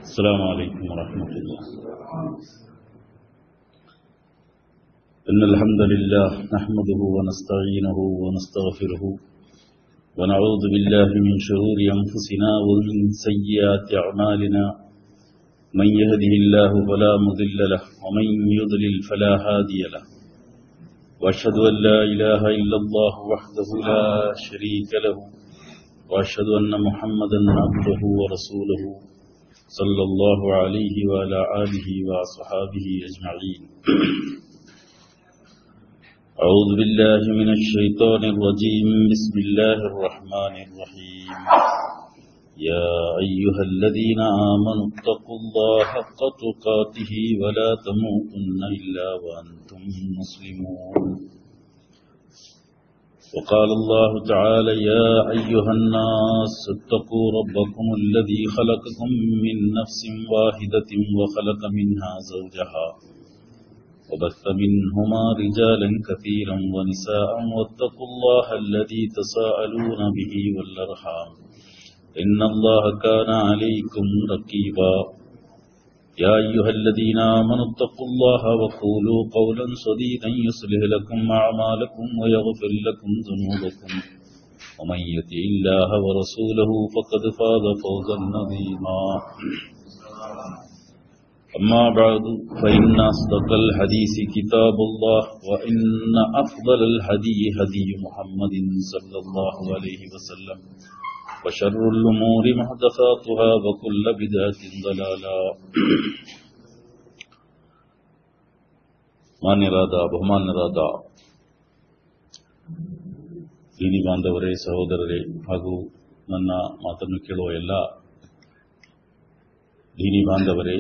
السلام عليكم ورحمة الله إن الحمد لله نحمده ونستعينه ونستغفره ونعوذ بالله من شرور أنفسنا ومن سيئات أعمالنا من يهده الله فلا مضل له ومن يضلل فلا هادي له وأشهد أن لا إله إلا الله وحده لا شريك له وأشهد أن محمدا عبده ورسوله صلى الله عليه وعلى آله وأصحابه أجمعين أعوذ بالله من الشيطان الرجيم بسم الله الرحمن الرحيم يا أيها الذين آمنوا اتقوا الله حق تقاته ولا تموتن إلا وأنتم مسلمون وقال الله تعالى يا أيها الناس اتقوا ربكم الذي خلقكم من نفس واحدة وخلق منها زوجها وبث منهما رجالا كثيرا ونساء واتقوا الله الذي تساءلون به والأرحام إن الله كان عليكم رقيبا يا أيها الذين آمنوا اتقوا الله وقولوا قولا سديدا يصلح لكم أعمالكم ويغفر لكم ذنوبكم ومن يطع الله ورسوله فقد فاز فوزا عظيما أما بعد فإن أصدق الحديث كتاب الله وإن أفضل الهدي هدي محمد صلى الله عليه وسلم وشر الأمور محدثاتها وكل بدعة ضلالة ಮಾನ್ಯರಾದ ಬಹುಮಾನ್ಯರಾದ ದೀನಿ ಬಾಂಧವರೇ ಸಹೋದರರೇ ಹಾಗೂ ನನ್ನ ಮಾತನ್ನು ಕೇಳುವ ಎಲ್ಲ ದೀನಿ ಬಾಂಧವರೇ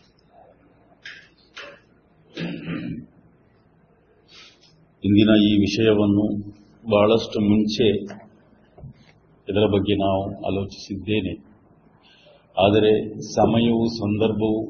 ಇಂದಿನ ಈ ವಿಷಯವನ್ನು ಬಹಳಷ್ಟು ಮುಂಚೆ ಇದರ ಬಗ್ಗೆ ನಾವು ಆಲೋಚಿಸಿದ್ದೇನೆ ಆದರೆ ಸಮಯವು ಸಂದರ್ಭವು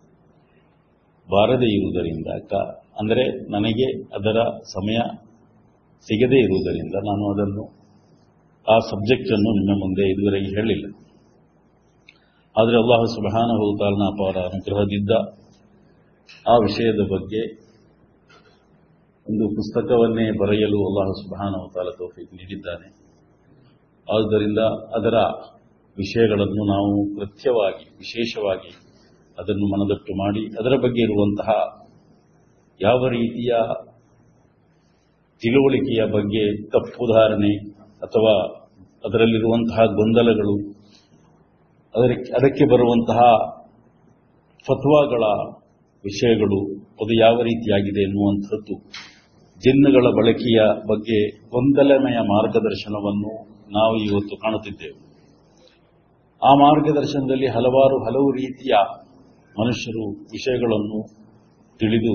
ಬಾರದೇ ಇರುವುದರಿಂದ ಕ ಅಂದರೆ ನನಗೆ ಅದರ ಸಮಯ ಸಿಗದೇ ಇರುವುದರಿಂದ ನಾನು ಅದನ್ನು ಆ ಸಬ್ಜೆಕ್ಟನ್ನು ನಿಮ್ಮ ಮುಂದೆ ಇದುವರೆಗೆ ಹೇಳಿಲ್ಲ ಆದರೆ ಅಲ್ಲಾಹ ಸುಬಹಾನ ಹೌತಾಲ್ನ ಅಪಾರ ಅನುಗ್ರಹದಿದ್ದ ಆ ವಿಷಯದ ಬಗ್ಗೆ ಒಂದು ಪುಸ್ತಕವನ್ನೇ ಬರೆಯಲು ಅಲ್ಲಾಹ ಸುಬಹಾನ ಹೌತಾಲ ತೌಫೀಕ್ ನೀಡಿದ್ದಾನೆ ಆದ್ದರಿಂದ ಅದರ ವಿಷಯಗಳನ್ನು ನಾವು ಕೃತ್ಯವಾಗಿ ವಿಶೇಷವಾಗಿ ಅದನ್ನು ಮನದಟ್ಟು ಮಾಡಿ ಅದರ ಬಗ್ಗೆ ಇರುವಂತಹ ಯಾವ ರೀತಿಯ ತಿಳುವಳಿಕೆಯ ಬಗ್ಗೆ ತಪ್ಪುಧಾರಣೆ ಅಥವಾ ಅದರಲ್ಲಿರುವಂತಹ ಗೊಂದಲಗಳು ಅದಕ್ಕೆ ಅದಕ್ಕೆ ಬರುವಂತಹ ಫತ್ವಾಗಳ ವಿಷಯಗಳು ಅದು ಯಾವ ರೀತಿಯಾಗಿದೆ ಎನ್ನುವಂಥದ್ದು ಜಿನ್ನುಗಳ ಬಳಕೆಯ ಬಗ್ಗೆ ಗೊಂದಲಮಯ ಮಾರ್ಗದರ್ಶನವನ್ನು ನಾವು ಇವತ್ತು ಕಾಣುತ್ತಿದ್ದೇವೆ ಆ ಮಾರ್ಗದರ್ಶನದಲ್ಲಿ ಹಲವಾರು ಹಲವು ರೀತಿಯ ಮನುಷ್ಯರು ವಿಷಯಗಳನ್ನು ತಿಳಿದು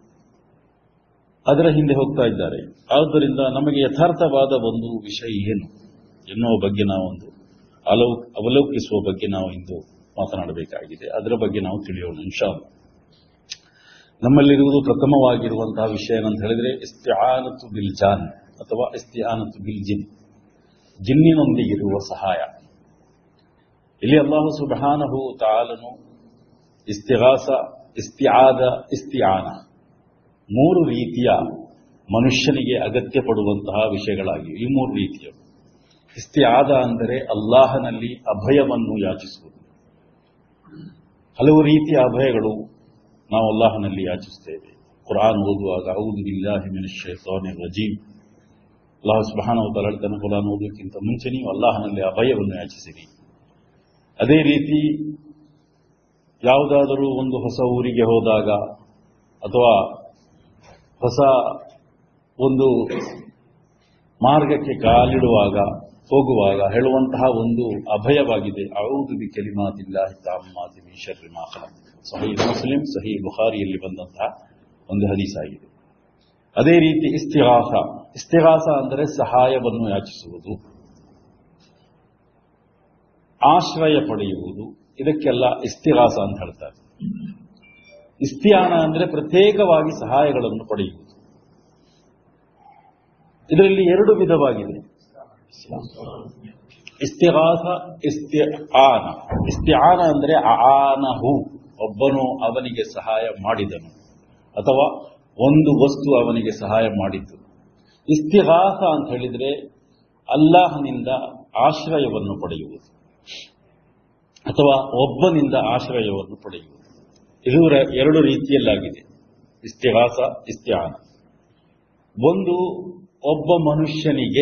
ಅದರ ಹಿಂದೆ ಹೋಗ್ತಾ ಇದ್ದಾರೆ ಆದ್ದರಿಂದ ನಮಗೆ ಯಥಾರ್ಥವಾದ ಒಂದು ವಿಷಯ ಏನು ಎನ್ನುವ ಬಗ್ಗೆ ನಾವೊಂದು ಅಲೌ ಅವಲೋಕಿಸುವ ಬಗ್ಗೆ ನಾವು ಇಂದು ಮಾತನಾಡಬೇಕಾಗಿದೆ ಅದರ ಬಗ್ಗೆ ನಾವು ತಿಳಿಯೋಣ ಇನ್ಶಾ ನಮ್ಮಲ್ಲಿರುವುದು ಪ್ರಥಮವಾಗಿರುವಂತಹ ವಿಷಯ ಏನಂತ ಹೇಳಿದ್ರೆ ಇಸ್ತಿಆನತು ಬಿಲ್ ಜಾನ್ ಅಥವಾ ಇಸ್ತಿಆನತು ಬಿಲ್ ಜಿನ್ ಜಿನ್ನಿನೊಂದಿಗಿರುವ ಸಹಾಯ ಇಲ್ಲಿ ಅಲ್ಲಾಹು ಸುಬಹಾನಹು ತಾಲನು ಇಸ್ತಿಗಾಸ ಇಸ್ತಿಆದ ಇಸ್ತಿಆನ ಮೂರು ರೀತಿಯ ಮನುಷ್ಯನಿಗೆ ಅಗತ್ಯ ಪಡುವಂತಹ ವಿಷಯಗಳಾಗಿವೆ ಈ ಮೂರು ರೀತಿಯ ಇಸ್ತಿಆದ ಅಂದರೆ ಅಲ್ಲಾಹನಲ್ಲಿ ಅಭಯವನ್ನು ಯಾಚಿಸುವುದು ಹಲವು ರೀತಿಯ ಅಭಯಗಳು ನಾವು ಅಲ್ಲಾಹನಲ್ಲಿ ಯಾಚಿಸ್ತೇವೆ ಕುರಾನ್ ಓದುವಾಗ ಔದು ಬಿಲ್ಲಾಹಿ ಮಿನ ಶೈತಾನಿ ರಜೀಮ್ ಅಲ್ಲಾಹ ಸುಬಹಾನವು ಹೇಳ್ತಾನೆ ಕುರಾನ್ ಓದೋಕ್ಕಿಂತ ಮುಂಚೆ ನೀವು ಅಲ್ಲಾಹನಲ್ಲಿ ಅಭಯವನ್ನು ಯಾಚಿಸಿರಿ ಅದೇ ರೀತಿ ಯಾವುದಾದರೂ ಒಂದು ಹೊಸ ಊರಿಗೆ ಹೋದಾಗ ಅಥವಾ ಹೊಸ ಒಂದು ಮಾರ್ಗಕ್ಕೆ ಕಾಲಿಡುವಾಗ ಹೋಗುವಾಗ ಹೇಳುವಂತಹ ಒಂದು ಅಭಯವಾಗಿದೆ ಔದು ಬಿ ಕೆಲಿಮಾತಿಲ್ಲ ತಾಮ್ಮಾತಿ ಶರ್ರಿ ಮಾಖಲ ಸಹಿ ಮುಸ್ಲಿಂ ಸಹಿ ಬುಖಾರಿಯಲ್ಲಿ ಬಂದಂತಹ ಒಂದು ಹದೀಸ್ ಆಗಿದೆ ಅದೇ ರೀತಿ ಇಸ್ತಿಹಾಸ ಇಸ್ತಿಹಾಸ ಅಂದರೆ ಸಹಾಯವನ್ನು ಯಾಚಿಸುವುದು ಆಶ್ರಯ ಪಡೆಯುವುದು ಇದಕ್ಕೆಲ್ಲ ಇಸ್ತಿಹಾಸ ಅಂತ ಹೇಳ್ತಾರೆ ಇಸ್ತಿಯಾನ ಅಂದರೆ ಪ್ರತ್ಯೇಕವಾಗಿ ಸಹಾಯಗಳನ್ನು ಪಡೆಯುವುದು ಇದರಲ್ಲಿ ಎರಡು ವಿಧವಾಗಿದೆ ಇಸ್ತಿಗಾಸ ಇಸ್ತಿಆನ ಇಸ್ತಿಆನ ಅಂದ್ರೆ ಆನಹು ಒಬ್ಬನು ಅವನಿಗೆ ಸಹಾಯ ಮಾಡಿದನು ಅಥವಾ ಒಂದು ವಸ್ತು ಅವನಿಗೆ ಸಹಾಯ ಮಾಡಿತು ಇಸ್ತಿಗಾಸ ಅಂತ ಹೇಳಿದ್ರೆ ಅಲ್ಲಾಹನಿಂದ ಆಶ್ರಯವನ್ನು ಪಡೆಯುವುದು ಅಥವಾ ಒಬ್ಬನಿಂದ ಆಶ್ರಯವನ್ನು ಪಡೆಯುವುದು ಇದು ರ- ಎರಡು ರೀತಿಯಲ್ಲಾಗಿದೆ ಇಸ್ತಿಹಾಸ ಇಸ್ತಿಹಾನ ಒಂದು ಒಬ್ಬ ಮನುಷ್ಯನಿಗೆ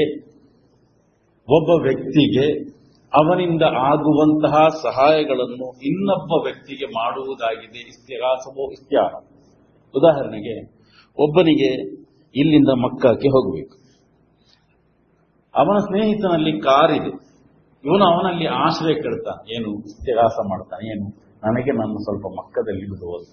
ಒಬ್ಬ ವ್ಯಕ್ತಿಗೆ ಅವನಿಂದ ಆಗುವಂತಹ ಸಹಾಯಗಳನ್ನು ಇನ್ನೊಬ್ಬ ವ್ಯಕ್ತಿಗೆ ಮಾಡುವುದಾಗಿದೆ ಇಸ್ತಿಹಾಸವೋ ಇಸ್ತಿಹಾನ ಉದಾಹರಣೆಗೆ ಒಬ್ಬನಿಗೆ ಇಲ್ಲಿಂದ ಮಕ್ಕಕ್ಕೆ ಹೋಗಬೇಕು ಅವನ ಸ್ನೇಹಿತನಲ್ಲಿ ಕಾರ್ ಇದೆ ಇವನು ಅವನಲ್ಲಿ ಆಶ್ರಯ ಕೇಳ್ತಾನೆ ಏನು ಇಸ್ತಿಹಾಸ ಮಾಡ್ತಾನೆ ಏನು ನನಗೆ ನನ್ನ ಸ್ವಲ್ಪ ಮಕ್ಕದಲ್ಲಿ ಬಿಡುವುದು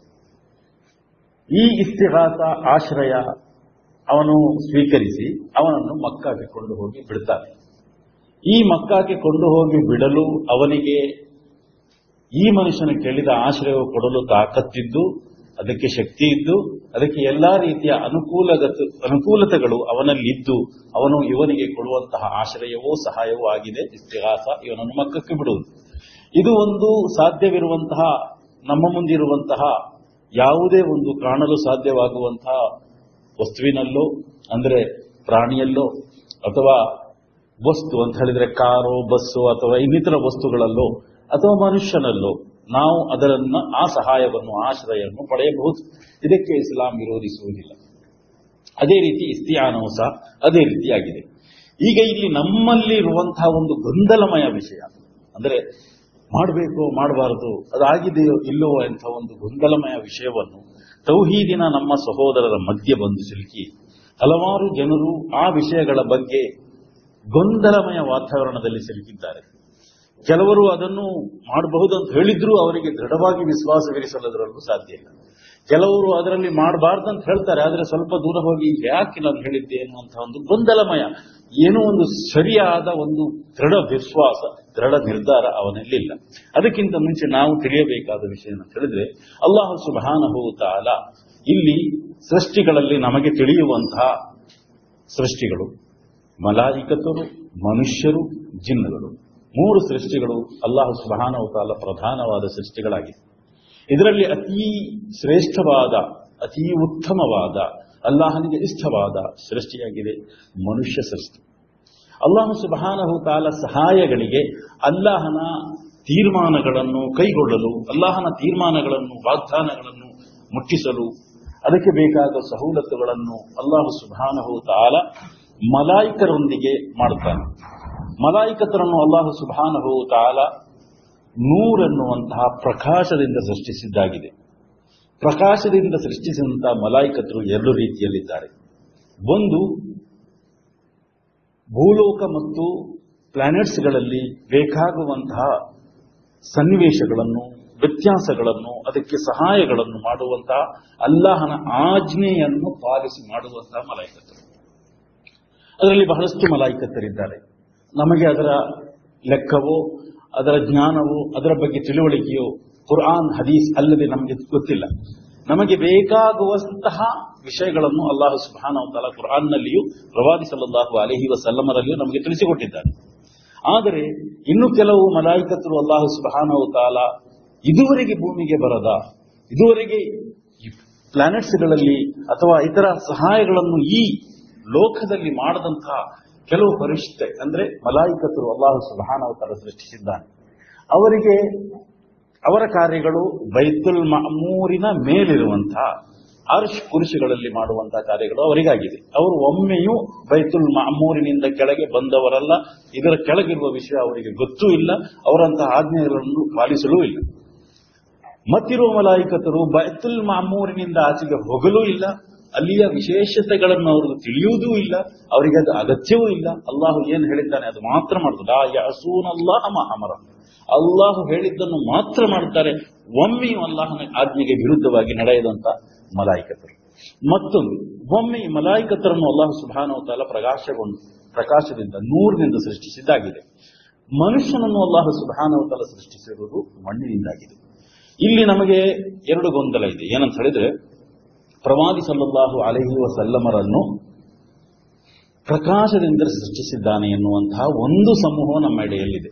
ಈ ಇಸ್ತಿಹಾಸ ಆಶ್ರಯ ಅವನು ಸ್ವೀಕರಿಸಿ ಅವನನ್ನು ಮಕ್ಕಾಗೆ ಕೊಂಡು ಹೋಗಿ ಬಿಡ್ತಾನೆ ಈ ಮಕ್ಕಾಗೆ ಕೊಂಡು ಹೋಗಿ ಬಿಡಲು ಅವನಿಗೆ ಈ ಮನುಷ್ಯನ ಕೇಳಿದ ಆಶ್ರಯ ಕೊಡಲು ತಾಕತ್ತಿದ್ದು ಅದಕ್ಕೆ ಶಕ್ತಿ ಇದ್ದು ಅದಕ್ಕೆ ಎಲ್ಲಾ ರೀತಿಯ ಅನುಕೂಲಗತ ಅನುಕೂಲತೆಗಳು ಅವನಲ್ಲಿದ್ದು ಅವನು ಇವನಿಗೆ ಕೊಡುವಂತಹ ಆಶ್ರಯವೋ ಸಹಾಯವೋ ಆಗಿದೆ ಇಸ್ತಿಹಾಸ ಇವನನ್ನು ಮಕ್ಕಕ್ಕೆ ಬಿಡುವುದು ಇದು ಒಂದು ಸಾಧ್ಯವಿರುವಂತಹ ನಮ್ಮ ಮುಂದಿರುವಂತಹ ಯಾವುದೇ ಒಂದು ಕಾಣಲು ಸಾಧ್ಯವಾಗುವಂತಹ ವಸ್ತುವಿನಲ್ಲೋ ಅಂದ್ರೆ ಪ್ರಾಣಿಯಲ್ಲೋ ಅಥವಾ ವಸ್ತು ಅಂತ ಹೇಳಿದ್ರೆ ಕಾರು ಬಸ್ಸು ಅಥವಾ ಇನ್ನಿತರ ವಸ್ತುಗಳಲ್ಲೋ ಅಥವಾ ಮನುಷ್ಯನಲ್ಲೋ ನಾವು ಅದರನ್ನ ಆ ಸಹಾಯವನ್ನು ಆಶ್ರಯವನ್ನು ಪಡೆಯಬಹುದು ಇದಕ್ಕೆ ಇಸ್ಲಾಂ ವಿರೋಧಿಸುವುದಿಲ್ಲ ಅದೇ ರೀತಿ ಇಸ್ತಿಯಾನವೂ ಸಹ ಅದೇ ರೀತಿಯಾಗಿದೆ ಈಗ ಇಲ್ಲಿ ನಮ್ಮಲ್ಲಿ ಇರುವಂತಹ ಒಂದು ಗೊಂದಲಮಯ ವಿಷಯ ಅಂದ್ರೆ ಮಾಡಬೇಕು ಮಾಡಬಾರದು ಅದಾಗಿದೆಯೋ ಇಲ್ಲವೋ ಅಂತ ಒಂದು ಗೊಂದಲಮಯ ವಿಷಯವನ್ನು ತೌಹೀದಿನ ನಮ್ಮ ಸಹೋದರರ ಮಧ್ಯೆ ಬಂದು ಸಿಲುಕಿ ಹಲವಾರು ಜನರು ಆ ವಿಷಯಗಳ ಬಗ್ಗೆ ಗೊಂದಲಮಯ ವಾತಾವರಣದಲ್ಲಿ ಸಿಲುಕಿದ್ದಾರೆ ಕೆಲವರು ಅದನ್ನು ಮಾಡಬಹುದು ಅಂತ ಹೇಳಿದ್ರೂ ಅವರಿಗೆ ದೃಢವಾಗಿ ವಿಶ್ವಾಸವಿರಿಸಲದರಲ್ಲೂ ಸಾಧ್ಯ ಇಲ್ಲ ಕೆಲವರು ಅದರಲ್ಲಿ ಮಾಡಬಾರ್ದು ಅಂತ ಹೇಳ್ತಾರೆ ಆದರೆ ಸ್ವಲ್ಪ ದೂರ ಹೋಗಿ ಯಾಕೆ ನಾನು ಹೇಳಿದ್ದೆ ಅನ್ನುವಂತಹ ಒಂದು ಗೊಂದಲಮಯ ಏನೋ ಒಂದು ಸರಿಯಾದ ಒಂದು ದೃಢ ವಿಶ್ವಾಸ ದೃಢ ನಿರ್ಧಾರ ಅವನಲ್ಲಿಲ್ಲ ಅದಕ್ಕಿಂತ ಮುಂಚೆ ನಾವು ತಿಳಿಯಬೇಕಾದ ವಿಷಯ ಅಂತ ಹೇಳಿದ್ರೆ ಅಲ್ಲಾಹು ಸುಬಾನಹು ತಾಲ ಇಲ್ಲಿ ಸೃಷ್ಟಿಗಳಲ್ಲಿ ನಮಗೆ ತಿಳಿಯುವಂತಹ ಸೃಷ್ಟಿಗಳು ಮಲಾಯಿಕತರು ಮನುಷ್ಯರು ಜಿನ್ನುಗಳು ಮೂರು ಸೃಷ್ಟಿಗಳು ಅಲ್ಲಾಹು ಸುಬಾನಹು ತಾಲ ಪ್ರಧಾನವಾದ ಸೃಷ್ಟಿಗಳಾಗಿವೆ ಇದರಲ್ಲಿ ಅತೀ ಶ್ರೇಷ್ಠವಾದ ಅತೀ ಉತ್ತಮವಾದ ಅಲ್ಲಾಹನಿಗೆ ಇಷ್ಟವಾದ ಸೃಷ್ಟಿಯಾಗಿದೆ ಮನುಷ್ಯ ಸೃಷ್ಟಿ ಅಲ್ಲಾಹು ಸುಬಹಾನಹು ತಾಲ ಸಹಾಯಗಳಿಗೆ ಅಲ್ಲಾಹನ ತೀರ್ಮಾನಗಳನ್ನು ಕೈಗೊಳ್ಳಲು ಅಲ್ಲಾಹನ ತೀರ್ಮಾನಗಳನ್ನು ವಾಗ್ದಾನಗಳನ್ನು ಮುಟ್ಟಿಸಲು ಅದಕ್ಕೆ ಬೇಕಾದ ಸವಲತ್ತುಗಳನ್ನು ಅಲ್ಲಾಹು ಸುಬಹಾನಹು ತಾಲ ಮಲಾಯಿಕರೊಂದಿಗೆ ಮಾಡುತ್ತಾನೆ ಮಲಾಯಿಕತರನ್ನು ಅಲ್ಲಾಹು ಸುಬಹಾನಹು ತಾಲ ನೂರೆನ್ನುವಂತಹ ಪ್ರಕಾಶದಿಂದ ಸೃಷ್ಟಿಸಿದ್ದಾಗಿದೆ ಪ್ರಕಾಶದಿಂದ ಸೃಷ್ಟಿಸಿದಂತಹ ಮಲಾಯಿಕತರು ಎರಡು ರೀತಿಯಲ್ಲಿದ್ದಾರೆ ಒಂದು ಭೂಲೋಕ ಮತ್ತು ಪ್ಲಾನೆಟ್ಸ್ಗಳಲ್ಲಿ ಬೇಕಾಗುವಂತಹ ಸನ್ನಿವೇಶಗಳನ್ನು ವ್ಯತ್ಯಾಸಗಳನ್ನು ಅದಕ್ಕೆ ಸಹಾಯಗಳನ್ನು ಮಾಡುವಂತಹ ಅಲ್ಲಾಹನ ಆಜ್ಞೆಯನ್ನು ಪಾಲಿಸಿ ಮಾಡುವಂತಹ ಮಲಾಯಿಕತರು ಅದರಲ್ಲಿ ಬಹಳಷ್ಟು ಮಲಾಯಿಕತ್ತರಿದ್ದಾರೆ ನಮಗೆ ಅದರ ಲೆಕ್ಕವೋ ಅದರ ಜ್ಞಾನವೋ ಅದರ ಬಗ್ಗೆ ತಿಳುವಳಿಕೆಯೋ ಕುರ್ಆನ್ ಹದೀಸ್ ಅಲ್ಲದೆ ನಮಗೆ ಗೊತ್ತಿಲ್ಲ ನಮಗೆ ಬೇಕಾಗುವಂತಹ ವಿಷಯಗಳನ್ನು ಅಲ್ಲಾಹು ಸುಬಾನ ತಾಲ ಕುರ್ಆನ್ನಲ್ಲಿಯೂ ಪ್ರವಾದಿ ಸಲ್ಲಲ್ಲಾಹು ಅಲಹಿ ವಸಲ್ಲಮರಲ್ಲಿಯೂ ನಮಗೆ ತಿಳಿಸಿಕೊಟ್ಟಿದ್ದಾರೆ ಆದರೆ ಇನ್ನು ಕೆಲವು ಮಲಾಯಿಕತರು ಅಲ್ಲಾಹು ಸುಬಾನ ತಾಲ ಇದುವರೆಗೆ ಭೂಮಿಗೆ ಬರದ ಇದುವರೆಗೆ ಪ್ಲಾನೆಟ್ಸ್ಗಳಲ್ಲಿ ಅಥವಾ ಇತರ ಸಹಾಯಗಳನ್ನು ಈ ಲೋಕದಲ್ಲಿ ಮಾಡದಂತಹ ಕೆಲವು ಪರಿಷ್ಠೆ ಅಂದ್ರೆ ಮಲಾಯಿಕತರು ಅಲ್ಲಾಹು ಸುಬಾನವತಾರ ಸೃಷ್ಟಿಸಿದ್ದಾನೆ ಅವರಿಗೆ ಅವರ ಕಾರ್ಯಗಳು ಬೈತುಲ್ ಮಾಮೂರಿನ ಮೇಲಿರುವಂತಹ ಅರ್ಶ್ ಕುರುಷಿಗಳಲ್ಲಿ ಮಾಡುವಂತಹ ಕಾರ್ಯಗಳು ಅವರಿಗಾಗಿದೆ ಅವರು ಒಮ್ಮೆಯೂ ಬೈತುಲ್ ಮಾಮೂರಿನಿಂದ ಕೆಳಗೆ ಬಂದವರಲ್ಲ ಇದರ ಕೆಳಗಿರುವ ವಿಷಯ ಅವರಿಗೆ ಗೊತ್ತೂ ಇಲ್ಲ ಅವರಂತಹ ಆಜ್ಞೆಗಳನ್ನು ಪಾಲಿಸಲೂ ಇಲ್ಲ ಮತ್ತಿರುವ ಮಲಾಯಿಕತರು ಬೈತುಲ್ ಮಾಮೂರಿನಿಂದ ಆಚೆಗೆ ಹೋಗಲೂ ಇಲ್ಲ ಅಲ್ಲಿಯ ವಿಶೇಷತೆಗಳನ್ನು ಅವರು ತಿಳಿಯುವುದೂ ಇಲ್ಲ ಅವರಿಗೆ ಅದು ಅಗತ್ಯವೂ ಇಲ್ಲ ಅಲ್ಲಾಹು ಏನು ಹೇಳಿದ್ದಾನೆ ಅದು ಮಾತ್ರ ಮಾಡ್ತದೆ ಆ ಯಸೂನ್ ಅಲ್ಲಾಹ ಅಮರ ಅಲ್ಲಾಹು ಹೇಳಿದ್ದನ್ನು ಮಾತ್ರ ಮಾಡ್ತಾರೆ ಒಮ್ಮೆಯೂ ಅಲ್ಲಾಹನ ಆಜ್ಞೆಗೆ ವಿರುದ್ಧವಾಗಿ ನಡೆಯದಂತ ಮಲಾಯಿಕತರು ಮತ್ತೊಂದು ಒಮ್ಮೆ ಈ ಮಲಾಯಿಕತರನ್ನು ಅಲ್ಲಾಹು ಸುಭಾನವತಾಲ ಪ್ರಕಾಶಗೊಂಡು ಪ್ರಕಾಶದಿಂದ ನೂರಿನಿಂದ ಸೃಷ್ಟಿಸಿದ್ದಾಗಿದೆ ಮನುಷ್ಯನನ್ನು ಅಲ್ಲಾಹು ಸುಭಾನವತಾಲ ಸೃಷ್ಟಿಸಿರುವುದು ಮಣ್ಣಿನಿಂದಾಗಿದೆ ಇಲ್ಲಿ ನಮಗೆ ಎರಡು ಗೊಂದಲ ಇದೆ ಏನಂತ ಹೇಳಿದ್ರೆ ಪ್ರವಾದಿ ಸಲ್ಲಲ್ಲಾಹು ಅಲಹಿ ವಸಲ್ಲಮರನ್ನು ಪ್ರಕಾಶದಿಂದ ಸೃಷ್ಟಿಸಿದ್ದಾನೆ ಎನ್ನುವಂತಹ ಒಂದು ಸಮೂಹ ನಮ್ಮ ಎಡೆಯಲ್ಲಿದೆ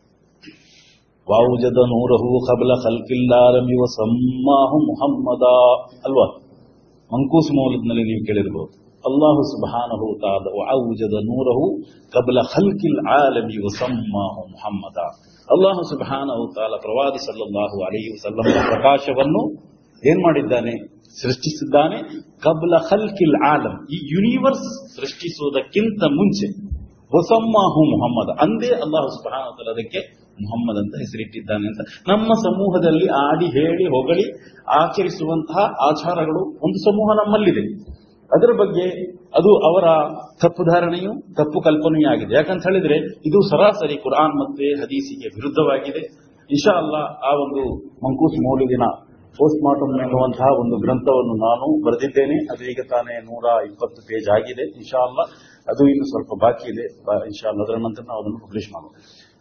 ವಾವುಜದ ನೂರಹು ಕಬಲ ಖಲ್ಕಿಲ್ಲಾರಮಿವ ಸಮ್ಮಾಹು ಮುಹಮ್ಮದ ಅಲ್ವಾ ಮಂಕೂಸ್ ಮೌಲದ್ನಲ್ಲಿ ನೀವು ಕೇಳಿರಬಹುದು ಅಲ್ಲಾಹು ಸುಬಹಾನಹು ತಾದ ವಾವುಜದ ನೂರಹು ಕಬಲ ಖಲ್ಕಿಲ್ ಆಲಮಿ ವಸಮ್ಮಾಹು ಮುಹಮ್ಮದ ಅಲ್ಲಾಹು ಸುಬಹಾನಹು ತಾಲ ಪ್ರವಾದಿ ಸಲ್ಲಲ್ಲಾಹು ಅಲೈಹಿ ವಸಲ್ಲಂ ಪ್ರಕಾಶವನ್ನು ಏನ್ ಮಾಡಿದ್ದಾನೆ ಸೃಷ್ಟಿಸಿದ್ದಾನೆ ಕಬ್ಲ ಖಲ್ಕಿಲ್ ಆಲಂ ಈ ಯೂನಿವರ್ಸ್ ಸೃಷ್ಟಿಸುವುದಕ್ಕಿಂತ ಮುಂಚೆ ವಸಮ್ಮಾಹು ಮುಹಮ್ಮದ್ ಅಂದೇ ಅಲ್ಲಾಹು ಸುಬಹಾನ ಅದಕ್ಕೆ ಮುಹಮ್ಮದ್ ಅಂತ ಹೆಸರಿಟ್ಟಿದ್ದಾನೆ ಅಂತ ನಮ್ಮ ಸಮೂಹದಲ್ಲಿ ಆಡಿ ಹೇಳಿ ಹೊಗಳಿ ಆಚರಿಸುವಂತಹ ಆಚಾರಗಳು ಒಂದು ಸಮೂಹ ನಮ್ಮಲ್ಲಿದೆ ಅದರ ಬಗ್ಗೆ ಅದು ಅವರ ತಪ್ಪು ಧಾರಣೆಯು ತಪ್ಪು ಕಲ್ಪನೆಯೂ ಆಗಿದೆ ಯಾಕಂತ ಹೇಳಿದ್ರೆ ಇದು ಸರಾಸರಿ ಕುರಾನ್ ಮತ್ತೆ ಹದೀಸಿಗೆ ವಿರುದ್ಧವಾಗಿದೆ ಇಶಾ ಅಲ್ಲ ಆ ಒಂದು ಮಂಕೂಸ್ ಮೌಲಿದಿನ ಪೋಸ್ಟ್ ಮಾರ್ಟಮ್ ಎನ್ನುವಂತಹ ಒಂದು ಗ್ರಂಥವನ್ನು ನಾನು ಬರೆದಿದ್ದೇನೆ ಅದು ಈಗ ತಾನೇ ನೂರ ಇಪ್ಪತ್ತು ಪೇಜ್ ಆಗಿದೆ ಇನ್ಶಾ ಅಲ್ಲ ಅದು ಇನ್ನು ಸ್ವಲ್ಪ ಬಾಕಿ ಇದೆ ಇನ್ಶಾ ಅಲ್ಲ ಅದರ ನಂತರ ನಾವು ಅದನ್ನು ಪಬ್ಲಿಷ್ ಮಾಡೋಣ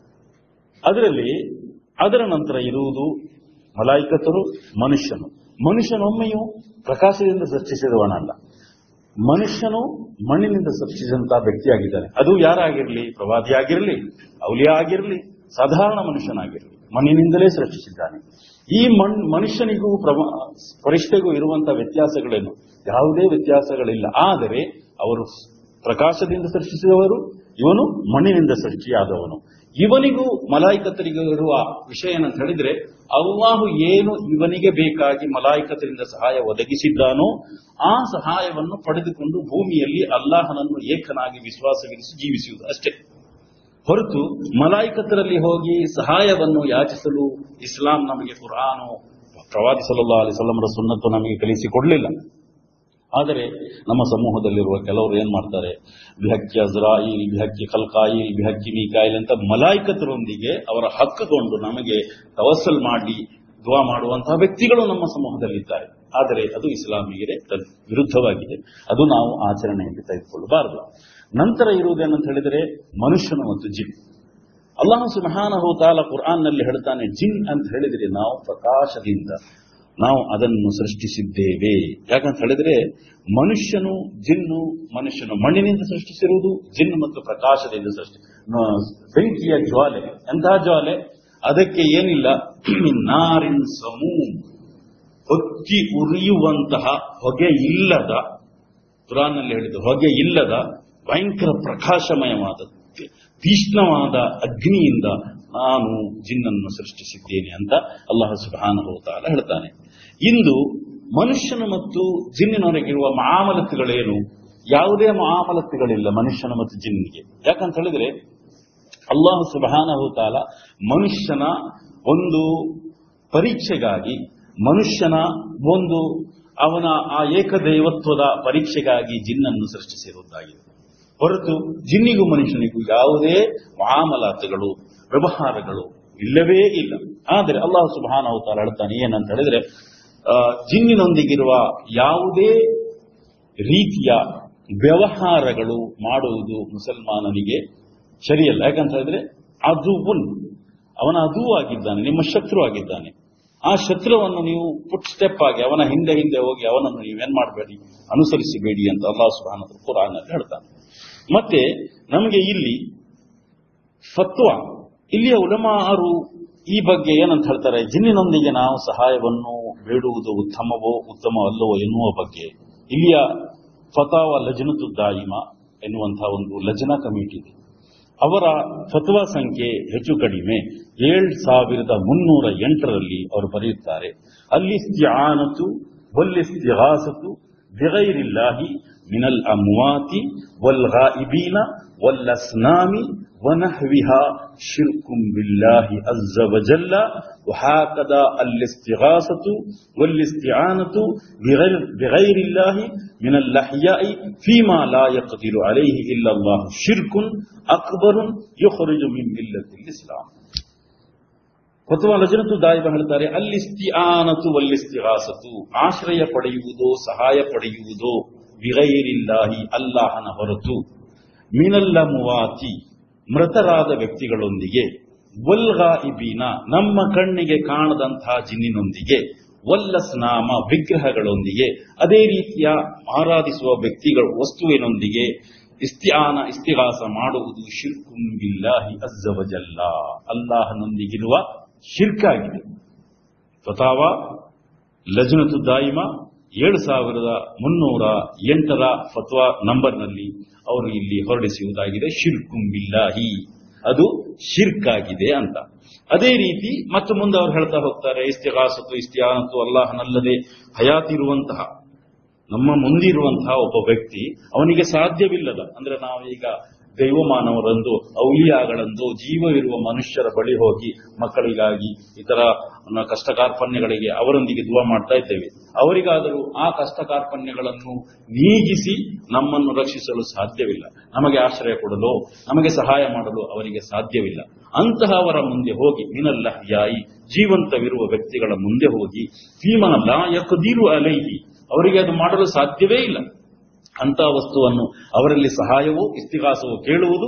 ಅದರಲ್ಲಿ ಅದರ ನಂತರ ಇರುವುದು ಮಲಾಯಿಕತರು ಮನುಷ್ಯನು ಮನುಷ್ಯನೊಮ್ಮೆಯೂ ಪ್ರಕಾಶದಿಂದ ಸೃಷ್ಟಿಸಿದವನಲ್ಲ ಮನುಷ್ಯನು ಮಣ್ಣಿನಿಂದ ಸೃಷ್ಟಿಸಿದಂತಹ ವ್ಯಕ್ತಿಯಾಗಿದ್ದಾನೆ ಅದು ಯಾರಾಗಿರಲಿ ಪ್ರವಾದಿ ಆಗಿರಲಿ ಔಲಿಯ ಆಗಿರಲಿ ಸಾಧಾರಣ ಮನುಷ್ಯನಾಗಿರಲಿ ಮಣ್ಣಿನಿಂದಲೇ ಸೃಷ್ಟಿಸಿದ್ದಾನೆ ಈ ಮಣ್ ಮನುಷ್ಯನಿಗೂ ಪ್ರಮ- ಫರಿಷ್ಠೆಗೂ ಇರುವಂತಹ ವ್ಯತ್ಯಾಸಗಳೇನು ಯಾವುದೇ ವ್ಯತ್ಯಾಸಗಳಿಲ್ಲ ಆದರೆ ಅವರು ಪ್ರಕಾಶದಿಂದ ಸೃಷ್ಟಿಸಿದವರು ಇವನು ಮಣ್ಣಿನಿಂದ ಸೃಷ್ಟಿಯಾದವನು ಇವನಿಗೂ ಮಲಾಯಿಕತರಿಗೂ ಇರುವ ವಿಷಯ ಏನಂತ ಹೇಳಿದ್ರೆ ಅಲ್ಲಾಹು ಏನು ಇವನಿಗೆ ಬೇಕಾಗಿ ಮಲಾಯಿಕತರಿಂದ ಸಹಾಯ ಒದಗಿಸಿದ್ದಾನೋ ಆ ಸಹಾಯವನ್ನು ಪಡೆದುಕೊಂಡು ಭೂಮಿಯಲ್ಲಿ ಅಲ್ಲಾಹನನ್ನು ಏಕನಾಗಿ ವಿಶ್ವಾಸವಿರಿಸಿ ಜೀವಿಸುವುದು ಅಷ್ಟೇ ಹೊರತು ಮಲಾಯಿಕತರಲ್ಲಿ ಹೋಗಿ ಸಹಾಯವನ್ನು ಯಾಚಿಸಲು ಇಸ್ಲಾಂ ನಮಗೆ ಕುರಾನು ಪ್ರವಾದಿ ಸಲ್ಲಾ ಅಲಿ ಸಲ್ಲಮರ ಸುನ್ನತ್ತು ನಮಗೆ ಕಲಿಸಿಕೊಡಲಿಲ್ಲ ಆದರೆ ನಮ್ಮ ಸಮೂಹದಲ್ಲಿರುವ ಕೆಲವರು ಏನ್ ಮಾಡ್ತಾರೆ ಬಿಹಕ್ಕಿ ಅಜ್ರಾಯಿಲ್ ಬಿಹಕ್ಕಿ ಖಲ್ಕಾಯಿಲ್ ಬಿಹಕ್ಕಿ ಮೀಕಾಯಿಲ್ ಅಂತ ಮಲಾಯಿಕತರೊಂದಿಗೆ ಅವರ ಹಕ್ಕುಕೊಂಡು ನಮಗೆ ತವಸಲ್ ಮಾಡಿ ದುವಾ ಮಾಡುವಂತಹ ವ್ಯಕ್ತಿಗಳು ನಮ್ಮ ಸಮೂಹದಲ್ಲಿದ್ದಾರೆ ಆದರೆ ಅದು ಇಸ್ಲಾಮಿಗೆ ತದ್ ವಿರುದ್ಧವಾಗಿದೆ ಅದು ನಾವು ಆಚರಣೆಯಲ್ಲಿ ತೆಗೆದುಕೊಳ್ಳಬಾರದು ನಂತರ ಇರುವುದೇನಂತ ಹೇಳಿದರೆ ಮನುಷ್ಯನು ಮತ್ತು ಜಿನ್ ಅಲ್ಲಾಹು ಸುಬ್ಹಾನಹು ತಾಲ ಕುರ್ಆನ್ನಲ್ಲಿ ಹೇಳ್ತಾನೆ ಜಿನ್ ಅಂತ ಹೇಳಿದರೆ ನಾವು ಪ್ರಕಾಶದಿಂದ ನಾವು ಅದನ್ನು ಸೃಷ್ಟಿಸಿದ್ದೇವೆ ಯಾಕಂತ ಹೇಳಿದ್ರೆ ಮನುಷ್ಯನು ಜಿನ್ನು ಮನುಷ್ಯನು ಮಣ್ಣಿನಿಂದ ಸೃಷ್ಟಿಸಿರುವುದು ಜಿನ್ ಮತ್ತು ಪ್ರಕಾಶದಿಂದ ಸೃಷ್ಟಿ ನ- ಬೆಂಕಿಯ ಜ್ವಾಲೆ ಎಂತಹ ಜ್ವಾಲೆ ಅದಕ್ಕೆ ಏನಿಲ್ಲ ನಾರಿನ್ ಸಮೂಮ್ ಹೊತ್ತಿ ಉರಿಯುವಂತಹ ಹೊಗೆ ಇಲ್ಲದ ಕುರಾನ್ನಲ್ಲಿ ಹೇಳಿದ್ದು ಹೊಗೆ ಇಲ್ಲದ ಭಯಂಕರ ಪ್ರಕಾಶಮಯವಾದ ತೀಕ್ಷ್ಣವಾದ ಅಗ್ನಿಯಿಂದ ನಾನು ಜಿನ್ನನ್ನು ಸೃಷ್ಟಿಸಿದ್ದೇನೆ ಅಂತ ಅಲ್ಲಾಹ ಸುಬ್ಹಾನಹು ತಾಲ ಹೇಳ್ತಾನೆ ಇಂದು ಮನುಷ್ಯನು ಮತ್ತು ಜಿನ್ನಿನವರೆಗಿರುವ ಮಾಮಲತ್ತುಗಳೇನು ಯಾವುದೇ ಮಾಮಲತ್ತುಗಳಿಲ್ಲ ಮನುಷ್ಯನ ಮತ್ತು ಜಿನ್ನಿಗೆ ಯಾಕಂತ ಹೇಳಿದ್ರೆ ಅಲ್ಲಾಹು ಸುಬಹಾನಹು ತಾಲ ಮನುಷ್ಯನ ಒಂದು ಪರೀಕ್ಷೆಗಾಗಿ ಮನುಷ್ಯನ ಒಂದು ಅವನ ಆ ಏಕದೈವತ್ವದ ಪರೀಕ್ಷೆಗಾಗಿ ಜಿನ್ನನ್ನು ಸೃಷ್ಟಿಸಿರುವುದಾಗಿದೆ ಹೊರತು ಜಿನ್ನಿಗೂ ಮನುಷ್ಯನಿಗೂ ಯಾವುದೇ ಮಾಮಲಾತುಗಳು ವ್ಯವಹಾರಗಳು ಇಲ್ಲವೇ ಇಲ್ಲ ಆದರೆ ಅಲ್ಲಾಹು ಸುಬಹಾನಹು ತಾಲ ಹೇಳ್ತಾನೆ ಏನಂತ ಹೇಳಿದ್ರೆ ಆ, ಜಿನ್ನಿನೊಂದಿಗಿರುವ ಯಾವುದೇ ರೀತಿಯ ವ್ಯವಹಾರಗಳು ಮಾಡುವುದು ಮುಸಲ್ಮಾನನಿಗೆ ಸರಿಯಲ್ಲ ಯಾಕಂತ ಹೇಳಿದ್ರೆ ಅದು ಉನ್ ಅವನ ಅದೂ ಆಗಿದ್ದಾನೆ ನಿಮ್ಮ ಶತ್ರು ಆಗಿದ್ದಾನೆ ಆ ಶತ್ರುವನ್ನು ನೀವು ಪುಟ್ ಸ್ಟೆಪ್ ಆಗಿ ಅವನ ಹಿಂದೆ ಹಿಂದೆ ಹೋಗಿ ಅವನನ್ನು ನೀವೇನ್ ಮಾಡಬೇಡಿ ಅನುಸರಿಸಬೇಡಿ ಅಂತ ಅಲ್ಲಾಹ್ ಸುಬ್ಹಾನ ಕುರಾನ್ ಹೇಳ್ತಾನೆ ಮತ್ತೆ ನಮಗೆ ಇಲ್ಲಿ ಫತ್ವ ಇಲ್ಲಿಯ ಉಲಮಾರು ಈ ಬಗ್ಗೆ ಏನಂತ ಹೇಳ್ತಾರೆ ಜಿನ್ನಿನೊಂದಿಗೆ ನಾವು ಸಹಾಯವನ್ನು ಬೇಡುವುದು ಉತ್ತಮವೋ ಉತ್ತಮವಲ್ಲವೋ ಎನ್ನುವ ಬಗ್ಗೆ ಇಲ್ಲಿಯ ಫತಾವ ಲಜನತು ದಾಯಿಮ ಎನ್ನುವಂತಹ ಒಂದು ಲಜನಾ ಕಮಿಟಿ ಇದೆ ಅವರ ಫತ್ವಾ ಸಂಖ್ಯೆ ಹೆಚ್ಚು ಕಡಿಮೆ ಏಳ್ ಸಾವಿರದ ಮುನ್ನೂರ ಎಂಟರಲ್ಲಿ ಅವರು ಬರೆಯುತ್ತಾರೆ ಅಲ್ಲಿ ಸ್ತ್ಯಾನತು ವಲ್ಲಿಸ್ತಿಹಾಸತು ಬಿಗೈರಿಲ್ಲಾಹಿ ಮಿನಲ್ ಅಮ್ವಾತಿ والغائبين والأصنام ونحوها شرك بالله عز وجل وهكذا الاستغاثة والاستعانة بغير, بغير الله من الأحياء فيما لا يقدر عليه إلا الله شرك أكبر يخرج من ملة الإسلام ಅಥವಾ ಲಜನತು ದಾಯಿಬ ಹೇಳ್ತಾರೆ ಅಲ್ಲಿಸ್ತಿಆನತು ವಲ್ಲಿಸ್ತಿಗಾಸತು ಆಶ್ರಯ ಪಡೆಯುವುದೋ ಸಹಾಯ ಪಡೆಯುವುದೋ ಬಿಗೈರಿಲ್ಲಾಹಿ ಅಲ್ಲಾಹನ ಹೊರತು ಮಿನಲ್ಲ ಮುವಾತಿ ಮೃತರಾದ ವ್ಯಕ್ತಿಗಳೊಂದಿಗೆ ವಲ್ಗಾಯಿಬೀನ ನಮ್ಮ ಕಣ್ಣಿಗೆ ಕಾಣದಂತಹ ಜಿನ್ನಿನೊಂದಿಗೆ ವಲ್ಲಸ್ನಾಮ ವಿಗ್ರಹಗಳೊಂದಿಗೆ ಅದೇ ರೀತಿಯ ಆರಾಧಿಸುವ ವ್ಯಕ್ತಿಗಳ ವಸ್ತುವಿನೊಂದಿಗೆ ಇಸ್ತಿಆನ ಇಸ್ತಿಹಾಸ ಮಾಡುವುದು ಶಿರ್ಕುಂ ಬಿಲ್ಲಾಹಿ ಅಜ್ಜವಜಲ್ಲ ಅಲ್ಲಾಹನೊಂದಿಗಿರುವ ಶಿರ್ಕಾಗಿದೆ ಫತಾವ ಲಜ್ನತು ದಾಯಿಮ ಏಳು ಸಾವಿರದ ಮುನ್ನೂರ ಎಂಟರ ಫತ್ವಾ ನಂಬರ್ನಲ್ಲಿ ಅವರು ಇಲ್ಲಿ ಹೊರಡಿಸುವುದಾಗಿದೆ ಶಿರ್ಕುಂ ಬಿಲ್ಲಾಹಿ ಅದು ಶಿರ್ಕಾಗಿದೆ ಅಂತ ಅದೇ ರೀತಿ ಮತ್ತು ಮುಂದೆ ಅವರು ಹೇಳ್ತಾ ಹೋಗ್ತಾರೆ ಇಸ್ತಿಹಾಸತ್ತು ಇಸ್ತಿಯಾನತ್ತು ಅಲ್ಲಾಹನಲ್ಲದೆ ಹಯಾತಿರುವಂತಹ ನಮ್ಮ ಮುಂದಿರುವಂತಹ ಒಬ್ಬ ವ್ಯಕ್ತಿ ಅವನಿಗೆ ಸಾಧ್ಯವಿಲ್ಲದ ಅಂದ್ರೆ ನಾವೀಗ ದೈವಮಾನವರಂದು ಔಲಿಯಾಗಳಂದು ಜೀವವಿರುವ ಮನುಷ್ಯರ ಬಳಿ ಹೋಗಿ ಮಕ್ಕಳಿಗಾಗಿ ಇತರ ಕಷ್ಟ ಕಾರ್ಪಣ್ಯಗಳಿಗೆ ಅವರೊಂದಿಗೆ ದುವಾ ಮಾಡ್ತಾ ಇದ್ದೇವೆ ಅವರಿಗಾದರೂ ಆ ಕಷ್ಟ ಕಾರ್ಪಣ್ಯಗಳನ್ನು ನೀಗಿಸಿ ನಮ್ಮನ್ನು ರಕ್ಷಿಸಲು ಸಾಧ್ಯವಿಲ್ಲ ನಮಗೆ ಆಶ್ರಯ ಕೊಡಲು ನಮಗೆ ಸಹಾಯ ಮಾಡಲು ಅವರಿಗೆ ಸಾಧ್ಯವಿಲ್ಲ ಅಂತಹವರ ಮುಂದೆ ಹೋಗಿ ಮಿನಲ್ಲಹ್ಯಾಯಿ ಜೀವಂತವಿರುವ ವ್ಯಕ್ತಿಗಳ ಮುಂದೆ ಹೋಗಿ ಫೀಮನಲ್ಲ ಯಕದಿರು ಅಲೈಹಿ ಅವರಿಗೆ ಅದು ಮಾಡಲು ಸಾಧ್ಯವೇ ಇಲ್ಲ ಅಂತಹ ವಸ್ತುವನ್ನು ಅವರಲ್ಲಿ ಸಹಾಯವೋ ಇಸ್ತಿಹಾಸವೋ ಕೇಳುವುದು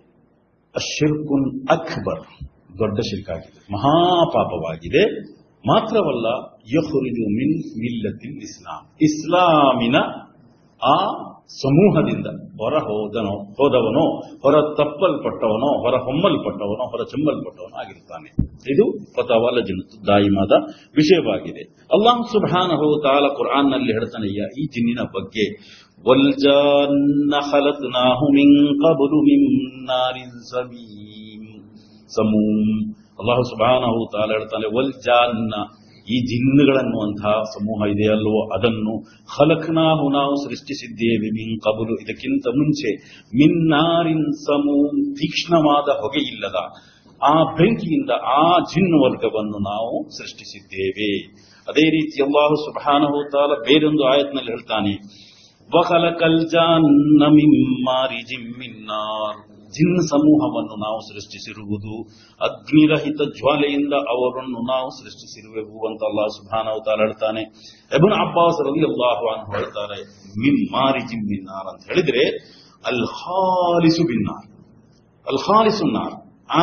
ಅಶಿರ್ಕುನ್ ಅಕ್ಬರ್ ದೊಡ್ಡ ಶಿರ್ಕಾಗಿದೆ ಮಹಾಪಾಪವಾಗಿದೆ ಮಾತ್ರವಲ್ಲ ಯಹುರಿದು ಮಿನ್ ಮಿಲ್ಲತಿನ್ ಇಸ್ಲಾಂ ಇಸ್ಲಾಮಿನ ಆ ಸಮೂಹದಿಂದ ಹೊರ ಹೋದನೋ ಹೋದವನೋ ಹೊರ ತಪ್ಪಲ್ಪಟ್ಟವನೋ ಹೊರ ಹೊಮ್ಮಲ್ಪಟ್ಟವನೋ ಹೊರ ಚೆಮ್ಮಲ್ಪಟ್ಟವನೋ ಆಗಿರುತ್ತಾನೆ ಇದು ಫತಾವಾಲ ಜಿನ್ನತ್ತು ದಾಯಿಮಾದ ವಿಷಯವಾಗಿದೆ ಅಲ್ಲಾಹ್ ಸುಬ್ಹಾನಹು ತಾಲ ಕುರ್ಆನ್ನಲ್ಲಿ ಹೇಳ್ತಾನೆಯ್ಯ ಈ ಜಿನ್ನಿನ ಬಗ್ಗೆ ವಲ್ಜಾನ್ನ ಖಲತ್ನಾಹು ಮಿನ್ ಕಬಲು ಮಿನ್ ನಾರಿನ್ ಸಮೀಮ್ ಸಮೂಮ್ ಅಲ್ಲಾಹು ಸುಬ್ಹಾನಹು ತಾಲ ಹೇಳ್ತಾನೆ ವಲ್ಜಾನ್ನ ಈ ಜಿನ್ನುಗಳನ್ನುವಂತಹ ಸಮೂಹ ಇದೆಯಲ್ವೋ ಅದನ್ನು ಖಲಕ್ನಾಹು ನಾವು ಸೃಷ್ಟಿಸಿದ್ದೇವೆ ಮಿನ್ ಕಬಲು ಇದಕ್ಕಿಂತ ಮುಂಚೆ ಮಿನ್ನಾರಿನ್ ಸಮೂಮ್ ತೀಕ್ಷ್ಣವಾದ ಹೊಗೆಯಿಲ್ಲದ ಆ ಬೆಂಕಿಯಿಂದ ಆ ಜಿನ್ನು ವರ್ಗವನ್ನು ನಾವು ಸೃಷ್ಟಿಸಿದ್ದೇವೆ ಅದೇ ರೀತಿ ಅಲ್ಲಾಹು ಸುಬ್ಹಾನಹು ತಾಲ ಬೇರೊಂದು ಆಯತ್ನಲ್ಲಿ ಹೇಳ್ತಾನೆ ವಖಲಕಲ್ ಜಾನ್ನ ಮಿನ್ ಮಾರಿಜಿಂ ಮಿನ್ ನಾರ್ ಜಿನ್ ಸಮೂಹವನ್ನು ನಾವು ಸೃಷ್ಟಿಸಿರುವುದು ಅಗ್ನಿರಹಿತ ಜ್ವಾಲೆಯಿಂದ ಅವರನ್ನು ನಾವು ಸೃಷ್ಟಿಸಿರುವೆವು ಅಂತ ಅಲ್ಲಾಹ್ ಸುಬ್ಹಾನಹು ತಾಲ ಹೇಳ್ತಾನೆ ಎಬನ್ ಅಬ್ಬಾಸ್ ರಲಿ ಅಲ್ಲಾಹು ಅನ್ಹು ಹೇಳ್ತಾರೆ ಮಿನ್ ಮಾರಿಜಿಂ ಮಿನ್ ನಾರ್ ಅಂತ ಹೇಳಿದ್ರೆ ಅಲ್ ಖಾಲಿಸು ಬಿನ್ನಾರ್ ಅಲ್ ಖಾಲಿಸು ನಾರ್ ಆ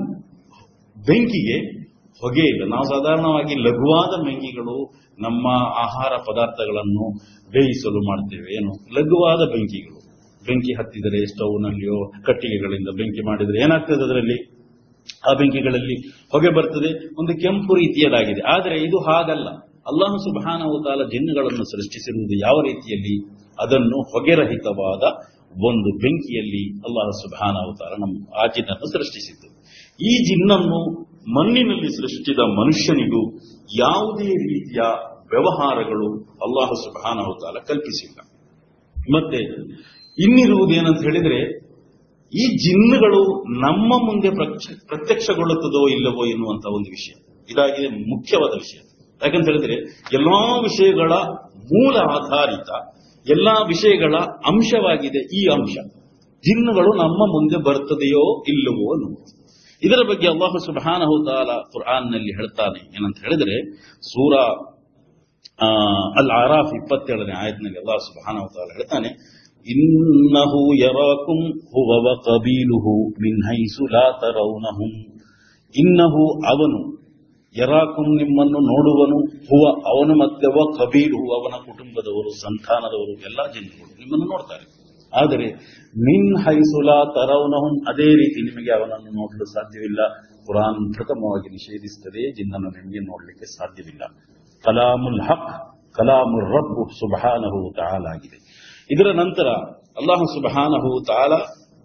ಬೆಂಕಿಗೆ ಹೊಗೆ ಇಲ್ಲ ನಾವು ಸಾಧಾರಣವಾಗಿ ಲಘುವಾದ ಬೆಂಕಿಗಳು ನಮ್ಮ ಆಹಾರ ಪದಾರ್ಥಗಳನ್ನು ಬೇಯಿಸಲು ಮಾಡ್ತೇವೆ ಏನು ಲಘುವಾದ ಬೆಂಕಿಗಳು ಬೆಂಕಿ ಹತ್ತಿದರೆ ಸ್ಟೌವ್ನಲ್ಲಿಯೋ ಕಟ್ಟಿಗೆಗಳಿಂದ ಬೆಂಕಿ ಮಾಡಿದರೆ ಏನಾಗ್ತದೆ ಅದರಲ್ಲಿ ಆ ಬೆಂಕಿಗಳಲ್ಲಿ ಹೊಗೆ ಬರ್ತದೆ ಒಂದು ಕೆಂಪು ರೀತಿಯದಾಗಿದೆ ಆದರೆ ಇದು ಹಾಗಲ್ಲ ಅಲ್ಲಾಹು ಸುಬಾನವು ತಾಲ ಜಿನ್ನುಗಳನ್ನು ಸೃಷ್ಟಿಸಿರುವುದು ಯಾವ ರೀತಿಯಲ್ಲಿ ಅದನ್ನು ಹೊಗೆರಹಿತವಾದ ಒಂದು ಬೆಂಕಿಯಲ್ಲಿ ಅಲ್ಲಾಹ ಸುಬಾನವು ತಾಲ ನಮ್ಮ ಆ ಜಿನ್ನನ್ನು ಸೃಷ್ಟಿಸಿದ್ದು ಈ ಜಿನ್ನನ್ನು ಮಣ್ಣಿನಲ್ಲಿ ಸೃಷ್ಟಿಸಿದ ಮನುಷ್ಯನಿಗೂ ಯಾವುದೇ ರೀತಿಯ ವ್ಯವಹಾರಗಳು ಅಲ್ಲಾಹ ಸುಬಾನವು ತಾಲ ಕಲ್ಪಿಸಿಲ್ಲ ಮತ್ತೆ ಇನ್ನಿರುವುದೇನಂತ ಹೇಳಿದ್ರೆ ಈ ಜಿನ್ನುಗಳು ನಮ್ಮ ಮುಂದೆ ಪ್ರತ್ಯಕ್ಷ- ಪ್ರತ್ಯಕ್ಷಗೊಳ್ಳುತ್ತದೋ ಇಲ್ಲವೋ ಎನ್ನುವಂತ ಒಂದು ವಿಷಯ ಇದಾಗಿದೆ ಮುಖ್ಯವಾದ ವಿಷಯ ಯಾಕಂತ ಹೇಳಿದ್ರೆ ಎಲ್ಲಾ ವಿಷಯಗಳ ಮೂಲ ಆಧಾರಿತ ಎಲ್ಲಾ ವಿಷಯಗಳ ಅಂಶವಾಗಿದೆ ಈ ಅಂಶ ಜಿನ್ನುಗಳು ನಮ್ಮ ಮುಂದೆ ಬರ್ತದೆಯೋ ಇಲ್ಲವೋ ಅನ್ನುವುದು ಇದರ ಬಗ್ಗೆ ಅಲ್ಲಾಹು ಸುಬ್ಹಾನಹು ತಾಲ ಕುರ್ಆನ್ನಲ್ಲಿ ಹೇಳ್ತಾನೆ ಏನಂತ ಹೇಳಿದ್ರೆ ಸೂರಾ ಆ, ಅಲ್ ಆರಾಫ್ ಇಪ್ಪತ್ತೇಳನೇ ಆಯತ್ನಲ್ಲಿ ಅಲ್ಲಾಹ್ ಸುಬ್ಹಾನಹು ತಾಲ ಹೇಳ್ತಾನೆ ಇನ್ನಹು ಯರಾಕುಂ ಹುವ ವ ಕಬೀಲುಹು ಮಿನ್ ಹೈಸು ಲಾ ತರೌನಹುಂ ಇನ್ನಹು ಅವನು ಯರಾಕುಂ ನಿಮ್ಮನ್ನು ನೋಡುವನು ಹುವ ಅವನು ಮತ್ತೆ ವ ಕಬೀಲುಹು ಅವನ ಕುಟುಂಬದವರು ಸಂತಾನದವರು ಎಲ್ಲಾ ಜಿನ್ನುಗಳು ನಿಮ್ಮನ್ನು ನೋಡ್ತಾರೆ ಆದರೆ ಮಿನ್ ಹೈಸುಲಾ ತರೌನಹುಂ ಅದೇ ರೀತಿ ನಿಮಗೆ ಅವನನ್ನು ನೋಡಲು ಸಾಧ್ಯವಿಲ್ಲ ಕುರಾನ್ ಪ್ರಥಮವಾಗಿ ನಿಷೇಧಿಸುತ್ತದೆ ಜಿನ್ನನ್ನು ನಿಮಗೆ ನೋಡಲಿಕ್ಕೆ ಸಾಧ್ಯವಿಲ್ಲ ಕಲಾಮುಲ್ ಹಕ್ ಕಲಾಮುಲ್ ರಬ್ಬು ಸುಬಹಾನಹು ತಾಲ ಆಗಿದೆ ಇದರ ನಂತರ ಅಲ್ಲಾಹು ಸುಬಹಾನಹು ತಾಲ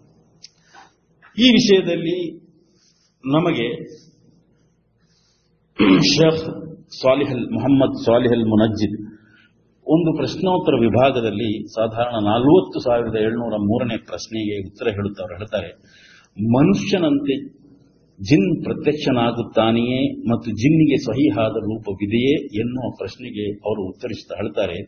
ಈ ವಿಷಯದಲ್ಲಿ ನಮಗೆ ಶೇಖ್ ಸಾಲಿಹಲ್ ಮೊಹಮ್ಮದ್ ಸಾಲಿಹಲ್ ಮುನಜ್ಜಿದ್ ಒಂದು ಪ್ರಶ್ನೋತ್ತರ ವಿಭಾಗದಲ್ಲಿ ಸಾಧಾರಣ ನಲವತ್ತು ಸಾವಿರದ ಏಳ್ನೂರ ಮೂರನೇ ಪ್ರಶ್ನೆಗೆ ಉತ್ತರ ಹೇಳುತ್ತವರು ಹೇಳ್ತಾರೆ ಮನುಷ್ಯನಂತೆ ಜಿನ್ ಪ್ರತ್ಯಕ್ಷನಾಗುತ್ತಾನೆಯೇ ಮತ್ತು ಜಿನ್ನಿಗೆ ಸಹಿಹಾದ ರೂಪವಿದೆಯೇ ಎನ್ನುವ ಪ್ರಶ್ನೆಗೆ ಅವರು ಉತ್ತರಿಸುತ್ತಾ ಹೇಳ್ತಾರೆ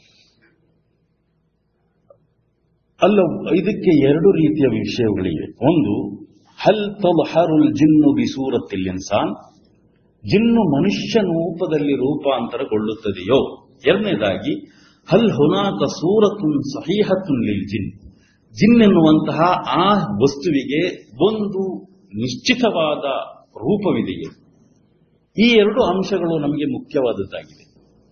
ಅಲ್ಲ ಇದಕ್ಕೆ ಎರಡು ರೀತಿಯ ವಿಷಯಗಳಿವೆ ಒಂದು ಹಲ್ ತಲ್ಹರುಲ್ ಜಿನ್ನು ಬಿಸೂರತ್ತಿಲ್ ಇನ್ಸಾನ್ ಜಿನ್ನು ಮನುಷ್ಯ ರೂಪದಲ್ಲಿ ರೂಪಾಂತರಗೊಳ್ಳುತ್ತದೆಯೋ ಎರಡನೇದಾಗಿ ಹಲ್ ಹುನಾಕ ಸೂರತುನ್ ಸಹೀಹತುನ್ ಲಿಲ್ ಜಿನ್ ಜಿನ್ ಎನ್ನುವಂತಹ ಆ ವಸ್ತುವಿಗೆ ಒಂದು ನಿಶ್ಚಿತವಾದ ರೂಪವಿದೆಯೇ ಈ ಎರಡು ಅಂಶಗಳು ನಮಗೆ ಮುಖ್ಯವಾದದ್ದಾಗಿದೆ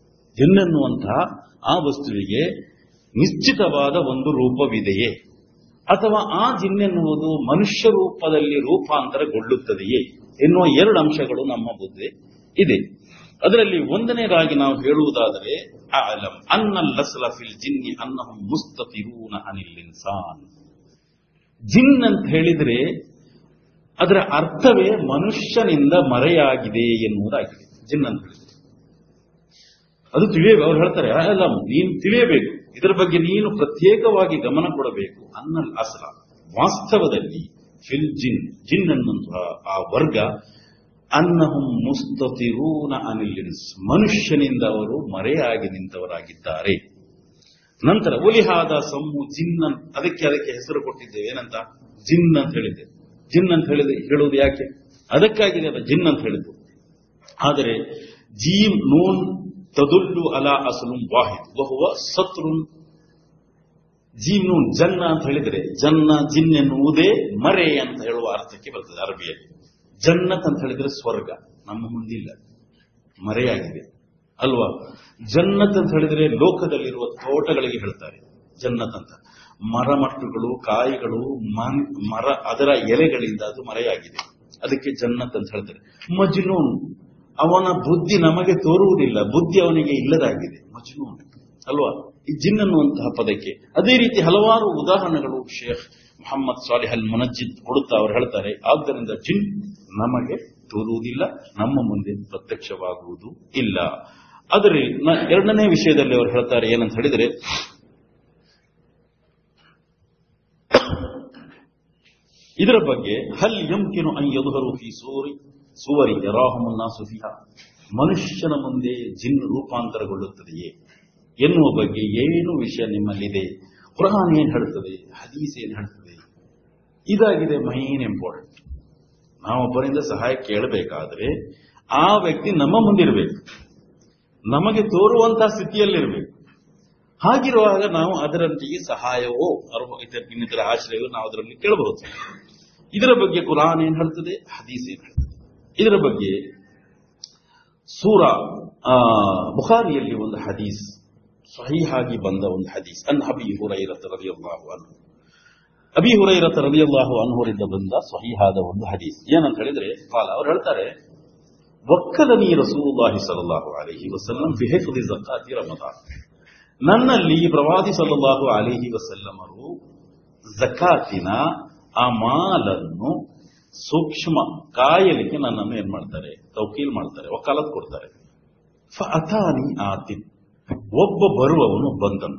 ಜಿನ್ ಎನ್ನುವಂತಹ ಆ ವಸ್ತುವಿಗೆ ನಿಶ್ಚಿತವಾದ ಒಂದು ರೂಪವಿದೆಯೇ ಅಥವಾ ಆ ಜಿನ್ನೆನ್ನುವುದು ಮನುಷ್ಯ ರೂಪದಲ್ಲಿ ರೂಪಾಂತರಗೊಳ್ಳುತ್ತದೆಯೇ ಎನ್ನುವ ಎರಡು ಅಂಶಗಳು ನಮ್ಮ ಬುದ್ಧಿ ಇದೆ ಅದರಲ್ಲಿ ಒಂದನೇದಾಗಿ ನಾವು ಹೇಳುವುದಾದರೆ ಅಲಂ ಅನ್ನಲ್ ಲಸ್ಲ ಫಿಲ್ ಜಿನ್ನಿ ಅನ್ನಹum ಮುಸ್ತತಿರೂನ ಅನಿಲ್ ಇನ್ಸಾನ್ ಜಿನ್ ಅಂತ ಹೇಳಿದ್ರೆ ಅದರ ಅರ್ಥವೇ ಮನುಷ್ಯನಿಂದ ಮರೆಯಾಗಿದೆ ಎನ್ನುವುದಾಗಿದೆ ಜಿನ್ ಅಂತ ಹೇಳಿದ್ರೆ ಅದು ತಿಳಿಯಬೇಕು ಅವ್ರು ಹೇಳ್ತಾರೆ ಅಲ್ಲ ನೀನು ತಿಳಿಯಬೇಕು ಇದರ ಬಗ್ಗೆ ನೀನು ಪ್ರತ್ಯೇಕವಾಗಿ ಗಮನ ಕೊಡಬೇಕು ಅನ್ನಲ್ ಅಸಲ ವಾಸ್ತವದಲ್ಲಿ ಫಿಲ್ ಜಿನ್ ಜಿನ್ ಅನ್ನುವಂತಹ ಆ ವರ್ಗ ಅನ್ನಹum ಮುಸ್ತತಿರೂನ ಅನಿಲ್ ಮನುಷ್ಯನಿಂದ ಅವರು ಮರೆಯಾಗಿ ನಿಂತವರಾಗಿದ್ದಾರೆ ನಂತರ ಒಲಿಹಾದ ಸಮ್ಮು ಜಿನ್ ಅಂತ ಅದಕ್ಕೆ ಅದಕ್ಕೆ ಹೆಸರು ಕೊಟ್ಟಿದ್ದೇವೆ ಏನಂತ ಜಿನ್ ಅಂತ ಹೇಳಿದ್ದೇವೆ ಜಿನ್ ಅಂತ ಹೇಳಿದ ಹೇಳುವುದು ಯಾಕೆ ಅದಕ್ಕಾಗಿದೆ ಅದು ಜಿನ್ ಅಂತ ಹೇಳಿದ್ದು ಆದರೆ ಜೀಮ್ ನೂನ್ ತದುಲ್ಲು ಅಲಾ ಅಸಲುಂ ವಾಹಿದ್ ಬಹುವ ಸತ್ರುನ್ ಜೀವ್ ನೂನ್ ಜನ್ನ ಅಂತ ಹೇಳಿದರೆ ಜನ್ನ ಜಿನ್ ಎನ್ನುವುದೇ ಮರೆ ಅಂತ ಹೇಳುವ ಅರ್ಥಕ್ಕೆ ಬರ್ತದೆ ಅರಬಿಯಲ್ಲಿ ಜನ್ನತ್ ಅಂತ ಹೇಳಿದ್ರೆ ಸ್ವರ್ಗ ನಮ್ಮ ಮುಂದಿಲ್ಲ ಮರೆಯಾಗಿದೆ ಅಲ್ವಾ ಜನ್ನತ್ ಅಂತ ಹೇಳಿದ್ರೆ ಲೋಕದಲ್ಲಿರುವ ತೋಟಗಳಿಗೆ ಹೇಳ್ತಾರೆ ಜನ್ನತ್ ಅಂತ ಮರ ಮಟ್ಟುಗಳು ಕಾಯಿಗಳು ಮನ್- ಮರ ಅದರ ಎಲೆಗಳಿಂದ ಅದು ಮರೆಯಾಗಿದೆ ಅದಕ್ಕೆ ಜನ್ನತ್ ಅಂತ ಹೇಳ್ತಾರೆ ಮಜ್ನೂನ್ ಅವನ ಬುದ್ಧಿ ನಮಗೆ ತೋರುವುದಿಲ್ಲ ಬುದ್ಧಿ ಅವನಿಗೆ ಇಲ್ಲದಾಗಿದೆ ಮಜ್ನೂನ್ ಅಲ್ವಾ ಈ ಜಿನ್ ಅನ್ನುವಂತಹ ಪದಕ್ಕೆ ಅದೇ ರೀತಿ ಹಲವಾರು ಉದಾಹರಣೆಗಳು ಶೇಖ್ ಮೊಹಮ್ಮದ್ ಸಾಲಿಹ್ ಅಲ್ ಮುನಜ್ಜಿದ್ ಕೊಡುತ್ತಾ ಅವರು ಹೇಳ್ತಾರೆ ಆದ್ದರಿಂದ ಜಿನ್ ನಮಗೆ ತೋರುವುದಿಲ್ಲ ನಮ್ಮ ಮುಂದೆ ಪ್ರತ್ಯಕ್ಷವಾಗುವುದು ಇಲ್ಲ ಆದರೆ ನ- ಎರಡನೇ ವಿಷಯದಲ್ಲಿ ಅವರು ಹೇಳ್ತಾರೆ ಏನಂತ ಹೇಳಿದರೆ ಇದರ ಬಗ್ಗೆ ಹಲ್ ಯಮ್ಕಿನು ಅನ್ ಯದುಹರು ಫಿ ಸೂರಿ ಸುವರಿ ಯರಾಹುಮುನ್ನಾಸು ಫಿಹಾ ಮನುಷ್ಯನ ಮುಂದೆ ಜಿನ್ ರೂಪಾಂತರಗೊಳ್ಳುತ್ತದೆಯೇ ಎನ್ನುವ ಬಗ್ಗೆ ಏನು ವಿಷಯ ನಿಮ್ಮಲ್ಲಿದೆ ಕುರಾನ್ ಏನ್ ಹೇಳ್ತದೆ ಹದೀಸ್ ಏನ್ ಹೇಳ್ತದೆ ಇದಾಗಿದೆ ಮೈನ್ ಇಂಪಾರ್ಟೆಂಟ್ ನಾವೊಬ್ಬರಿಂದ ಸಹಾಯ ಕೇಳಬೇಕಾದ್ರೆ ಆ ವ್ಯಕ್ತಿ ನಮ್ಮ ಮುಂದಿರಬೇಕು ನಮಗೆ ತೋರುವಂತಹ ಸ್ಥಿತಿಯಲ್ಲಿರಬೇಕು ಹಾಗಿರುವಾಗ ನಾವು ಅದರಂತೆಯೇ ಸಹಾಯವೋ ಅರ್ವ- ಇತರ- ಇನ್ನಿತರ ಆಶ್ರಯವೋ ನಾವು ಅದರಲ್ಲಿ ಕೇಳಬಹುದು ಇದರ ಬಗ್ಗೆ ಕುರಾನ್ ಏನ್ ಹೇಳ್ತದೆ ಹದೀಸ್ ಏನ್ ಹೇಳ್ತದೆ ಇದರ ಬಗ್ಗೆ ಸೂರ ಆ, ಬುಖಾರಿಯಲ್ಲಿ ಒಂದು ಹದೀಸ್ ಸಹಿಹಾಗಿ ಬಂದ ಒಂದು ಹದೀಸ್ ಅನ್ ಅಬಿ ಹುರೈರತ ರಲಿಯಲ್ಲಾಹು ಅನ್ಹು ಅಬಿ ಹುರೈರತ ರಲಿಯಲ್ಲಾಹು ಅನ್ಹುರಿಂದ ಬಂದ ಸಹಿಹಾದ ಒಂದು ಹದೀಸ್ ಏನಂತ ಹೇಳಿದ್ರೆ ಕಾಲ ಅವ್ರು ಹೇಳ್ತಾರೆ ವಕ್ಕಲನಿ ರಸೂಲುಲ್ಲಾಹಿ ಸಲ್ಲಲ್ಲಾಹು ಅಲೈಹಿ ವಸಲ್ಲಂ ಬಿಹಿಫ್ದಿ ಜಕಾತಿ ರಮದಾನ್ ನನ್ನಲ್ಲಿ ಪ್ರವಾದಿ ಸಲ್ಲಲ್ಲಾಹು ಅಲೈಹಿ ವಸಲ್ಲಮರು ಜಕಾತಿನ ಆ ಮಾಲನ್ನು ಸೂಕ್ಷ್ಮ ಕಾಯಲಿಕ್ಕೆ ನನ್ನನ್ನು ಏನ್ ಮಾಡ್ತಾರೆ ತೌಕೀಲ್ ಮಾಡ್ತಾರೆ ವಕಾಲತ್ ಕೊಡ್ತಾರೆ ಫಅತಾನಿ ಆತಿನ್ ಒಬ್ಬ ಬರುವವನು ಬಂದನು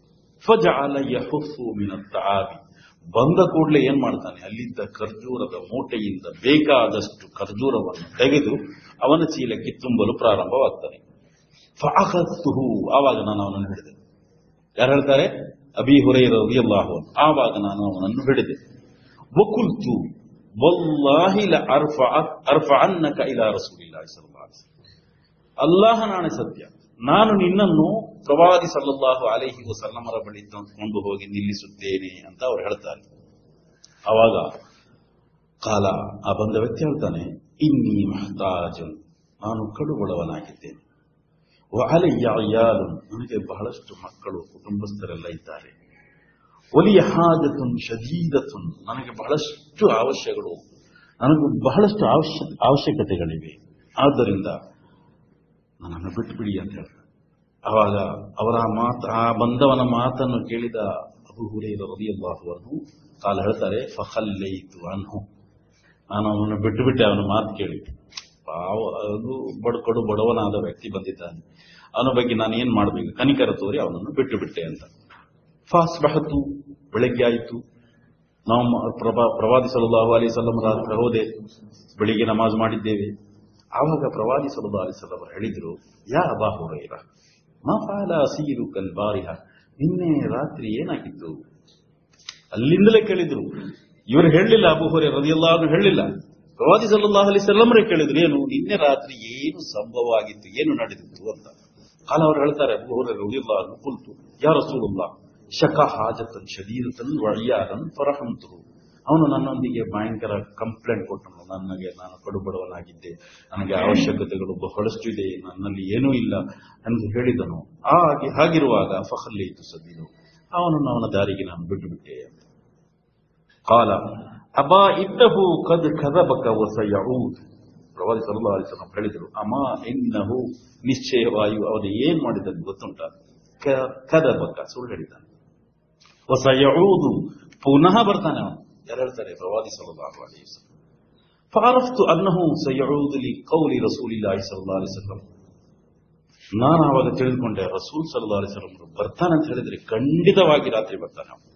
ಫಜಅಲ ಯಹುಫು ಮಿನ ತಾಬಿ ಬಂದ ಕೂಡಲೇ ಏನ್ ಮಾಡ್ತಾನೆ ಅಲ್ಲಿದ್ದ ಖರ್ಜೂರದ ಮೂಟೆಯಿಂದ ಬೇಕಾದಷ್ಟು ಖರ್ಜೂರವನ್ನು ತೆಗೆದು ಅವನ ಚೀಲಕ್ಕೆ ತುಂಬಲು ಪ್ರಾರಂಭವಾಗ್ತಾನೆ ಫಅಖದ್ತುಹು ಆವಾಗ ನಾನು ಅವನನ್ನು ಹಿಡಿದೆ ಯಾರು ಹೇಳ್ತಾರೆ ಅಬಿ ಹುರೈರ ರಲಿಯಲ್ಲಾಹು ಅನ್ಹು. ಆವಾಗ ನಾನು ಅವನನ್ನು ಹಿಡಿದೆ ವಕುಲ್ತು ವಲ್ಲಾಹಿ ಲ ಅರ್ಫಅ- ಅರ್ಫಅನ್ನಕ ಇಲಾ ರಸೂಲಿಲ್ಲಾಹಿ ಸಲ್ಲಲ್ಲಾಹು ಅಲೈಹಿ ವಸಲ್ಲಂ. ಅಲ್ಲಾಹನಾಣೆ ಸತ್ಯ ನಾನು ನಿನ್ನನ್ನು ಪ್ರವಾದಿ ಸಲ್ಲಲ್ಲಾಹು ಅಲೈಹಿ ವಸಲ್ಲಮರ ಬಳಿ ಕೊಂಡು ಹೋಗಿ ನಿಲ್ಲಿಸುತ್ತೇನೆ ಅಂತ ಅವ್ರು ಹೇಳ್ತಾರೆ ಅವಾಗ ಕಾಲ ಆ ಬಂದ ವ್ಯಕ್ತಿ ಹೇಳ್ತಾನೆ ಇನ್ನಿ ಮಹತಾಜನ್ ನಾನು ಕಡುಬಡವನಾಗಿದ್ದೇನೆ ಅಲಯ್ಯ ಅಯ್ಯಾಲು ನನಗೆ ಬಹಳಷ್ಟು ಮಕ್ಕಳು ಕುಟುಂಬಸ್ಥರೆಲ್ಲ ಇದ್ದಾರೆ ಒಲಿಯ ಹಾಜತುನ್ ಶದೀದತುನ್ ನನಗೆ ಬಹಳಷ್ಟು ಅವಶ್ಯಗಳು ನನಗೆ ಬಹಳಷ್ಟು ಅವಶ್ಯ ಅವಶ್ಯಕತೆಗಳಿವೆ ಆದ್ದರಿಂದ ನನ್ನನ್ನು ಬಿಟ್ಟುಬಿಡಿ ಅಂತ ಹೇಳ್ತಾರೆ ಆವಾಗ ಅವರ ಮಾತು ಆ ಬಂದವನ ಮಾತನ್ನು ಕೇಳಿದ ಅಬು ಹುರೇರ ರದಿಯಲ್ಲಾಹುವನ್ನು ಕಾಲ ಹೇಳ್ತಾರೆ ಫಹಲ್ಲೈತು ಅನ್ಹು ನಾನು ಅವನನ್ನು ಬಿಟ್ಟು ಬಿಟ್ಟೆ ಅವನ ಮಾತು ಕೇಳಿ ಪಾವ ಅದು ಬಡ ಕಡು ಬಡವನಾದ ವ್ಯಕ್ತಿ ಬಂದಿದ್ದಾನೆ ಅವನ ಬಗ್ಗೆ ನಾನು ಏನ್ ಮಾಡಬೇಕು ಕನಿಕರ ತೋರಿ ಅವನನ್ನು ಬಿಟ್ಟು ಬಿಟ್ಟೆ ಅಂತ ಫಾಸ್ ಬಹತು ಬೆಳಗ್ಗೆ ಆಯಿತು ನಾವು ಮ- ಪ್ರಭಾ- ಪ್ರವಾದಿ ಸಲುಲ್ಲಾಹು ಅಲಿ ಸಲ್ಲಮರ ಹತ್ರ ಹೋದೆ ಬೆಳಿಗ್ಗೆ ನಮಾಜ್ ಮಾಡಿದ್ದೇವೆ ಆವಾಗ ಪ್ರವಾದಿ ಸಲುಲ್ಲಾಹು ಅಲಿ ಸಲ್ಲಮ ಹೇಳಿದ್ರು ಯಾ ಅಬಾ ಹುರೈರ ಮಾ ಫಾಲ ಅಸೀರು ಕಲ್ ಬಾರಿಹ ನಿನ್ನೆ ರಾತ್ರಿ ಏನಾಗಿತ್ತು ಅಲ್ಲಿಂದಲೇ ಕೇಳಿದ್ರು ಇವರು ಹೇಳಲಿಲ್ಲ ಅಬು ಹುರೇ ರದಿಯಲ್ಲಾಹು ಹೇಳಲಿಲ್ಲ ಪ್ರವಾದಿ ಸಲ್ಲಲ್ಲಾಹು ಅಲಿ ಸಲ್ಲಮರೇ ಕೇಳಿದ್ರು ಏನು ನಿನ್ನೆ ರಾತ್ರಿ ಏನು ಸಂಭವ ಆಗಿತ್ತು ಏನು ನಡೆದಿತ್ತು ಅಂತ ಕಾಲ ಅವರು ಹೇಳ್ತಾರೆ ಅಬು ಹುರೇ ರದಿಯಲ್ಲಾಹು ಕುಲ್ತು ಯಾ ರಸೂಲುಲ್ಲಾ ಶಕ ಹಾಜತನ್ ಶದೀದತನ್ ವಳಿಯಾರನ್ ಫರಹಂತು ಅವನು ನನ್ನೊಂದಿಗೆ ಭಯಂಕರ ಕಂಪ್ಲೇಂಟ್ ಕೊಟ್ಟನು ನನಗೆ ನಾನು ಕಡುಬಡವನಾಗಿದ್ದೆ ನನಗೆ ಅವಶ್ಯಕತೆಗಳು ಬಹಳಷ್ಟು ಇದೆ ನನ್ನಲ್ಲಿ ಏನೂ ಇಲ್ಲ ಎಂದು ಹೇಳಿದನು ಹಾಗೆ ಹಾಗಿರುವಾಗ ಫಹಲ್ಲೈತು ಸದೀನು ಅವನನ್ನು ಅವನ ದಾರಿಗೆ ನಾನು ಬಿಟ್ಟು ಬಿಟ್ಟೆ ಅಂತ ಕಾಲ ಅಬಾ ಇದ್ದಹು ಕದ್ ಕದಬಕ ವಸಯಊದ್ ಪ್ರವಾದಿ ಸಲ್ಲಾ ಅಲಿಸ್ಲಾಂ ಹೇಳಿದರು ಅಮ ಇನ್ನಹು ನಿಶ್ಚಯವಾಯು ಅವನು ಏನ್ ಮಾಡಿದ್ದಾನೆ ಗೊತ್ತುಂಟ ಕದಬಕ ಸುಳ್ಳು ಹೇಳಿದ್ದಾನೆ ವಸಯಊದು ಪುನಃ ಬರ್ತಾನೆ ಅವನು ಯಾರು ಹೇಳ್ತಾರೆ ಪ್ರವಾದಿ ಸಲ್ಲಲ್ಲಾಹು ಅಲೈಹಿ ವಸಲ್ಲಂ ಫಾರಫ್ತು ಅನ್ನಹು ಸಯಊದು ಲಿ ಕೌಲಿ ರಸೂಲಿಲ್ಲಾಹಿ ಸಲ್ಲಲ್ಲಾಹು ಅಲೈಹಿ ವಸಲ್ಲಂ ನಾನು ಆವಾಗ ತಿಳಿದುಕೊಂಡೆ ರಸೂಲ್ ಸಲ್ಲಾ ಅಲಿಸ್ಲಾಂ ಬರ್ತಾನೆ ಅಂತ ಹೇಳಿದ್ರೆ ಖಂಡಿತವಾಗಿ ರಾತ್ರಿ ಬರ್ತಾನೆ ಅವನು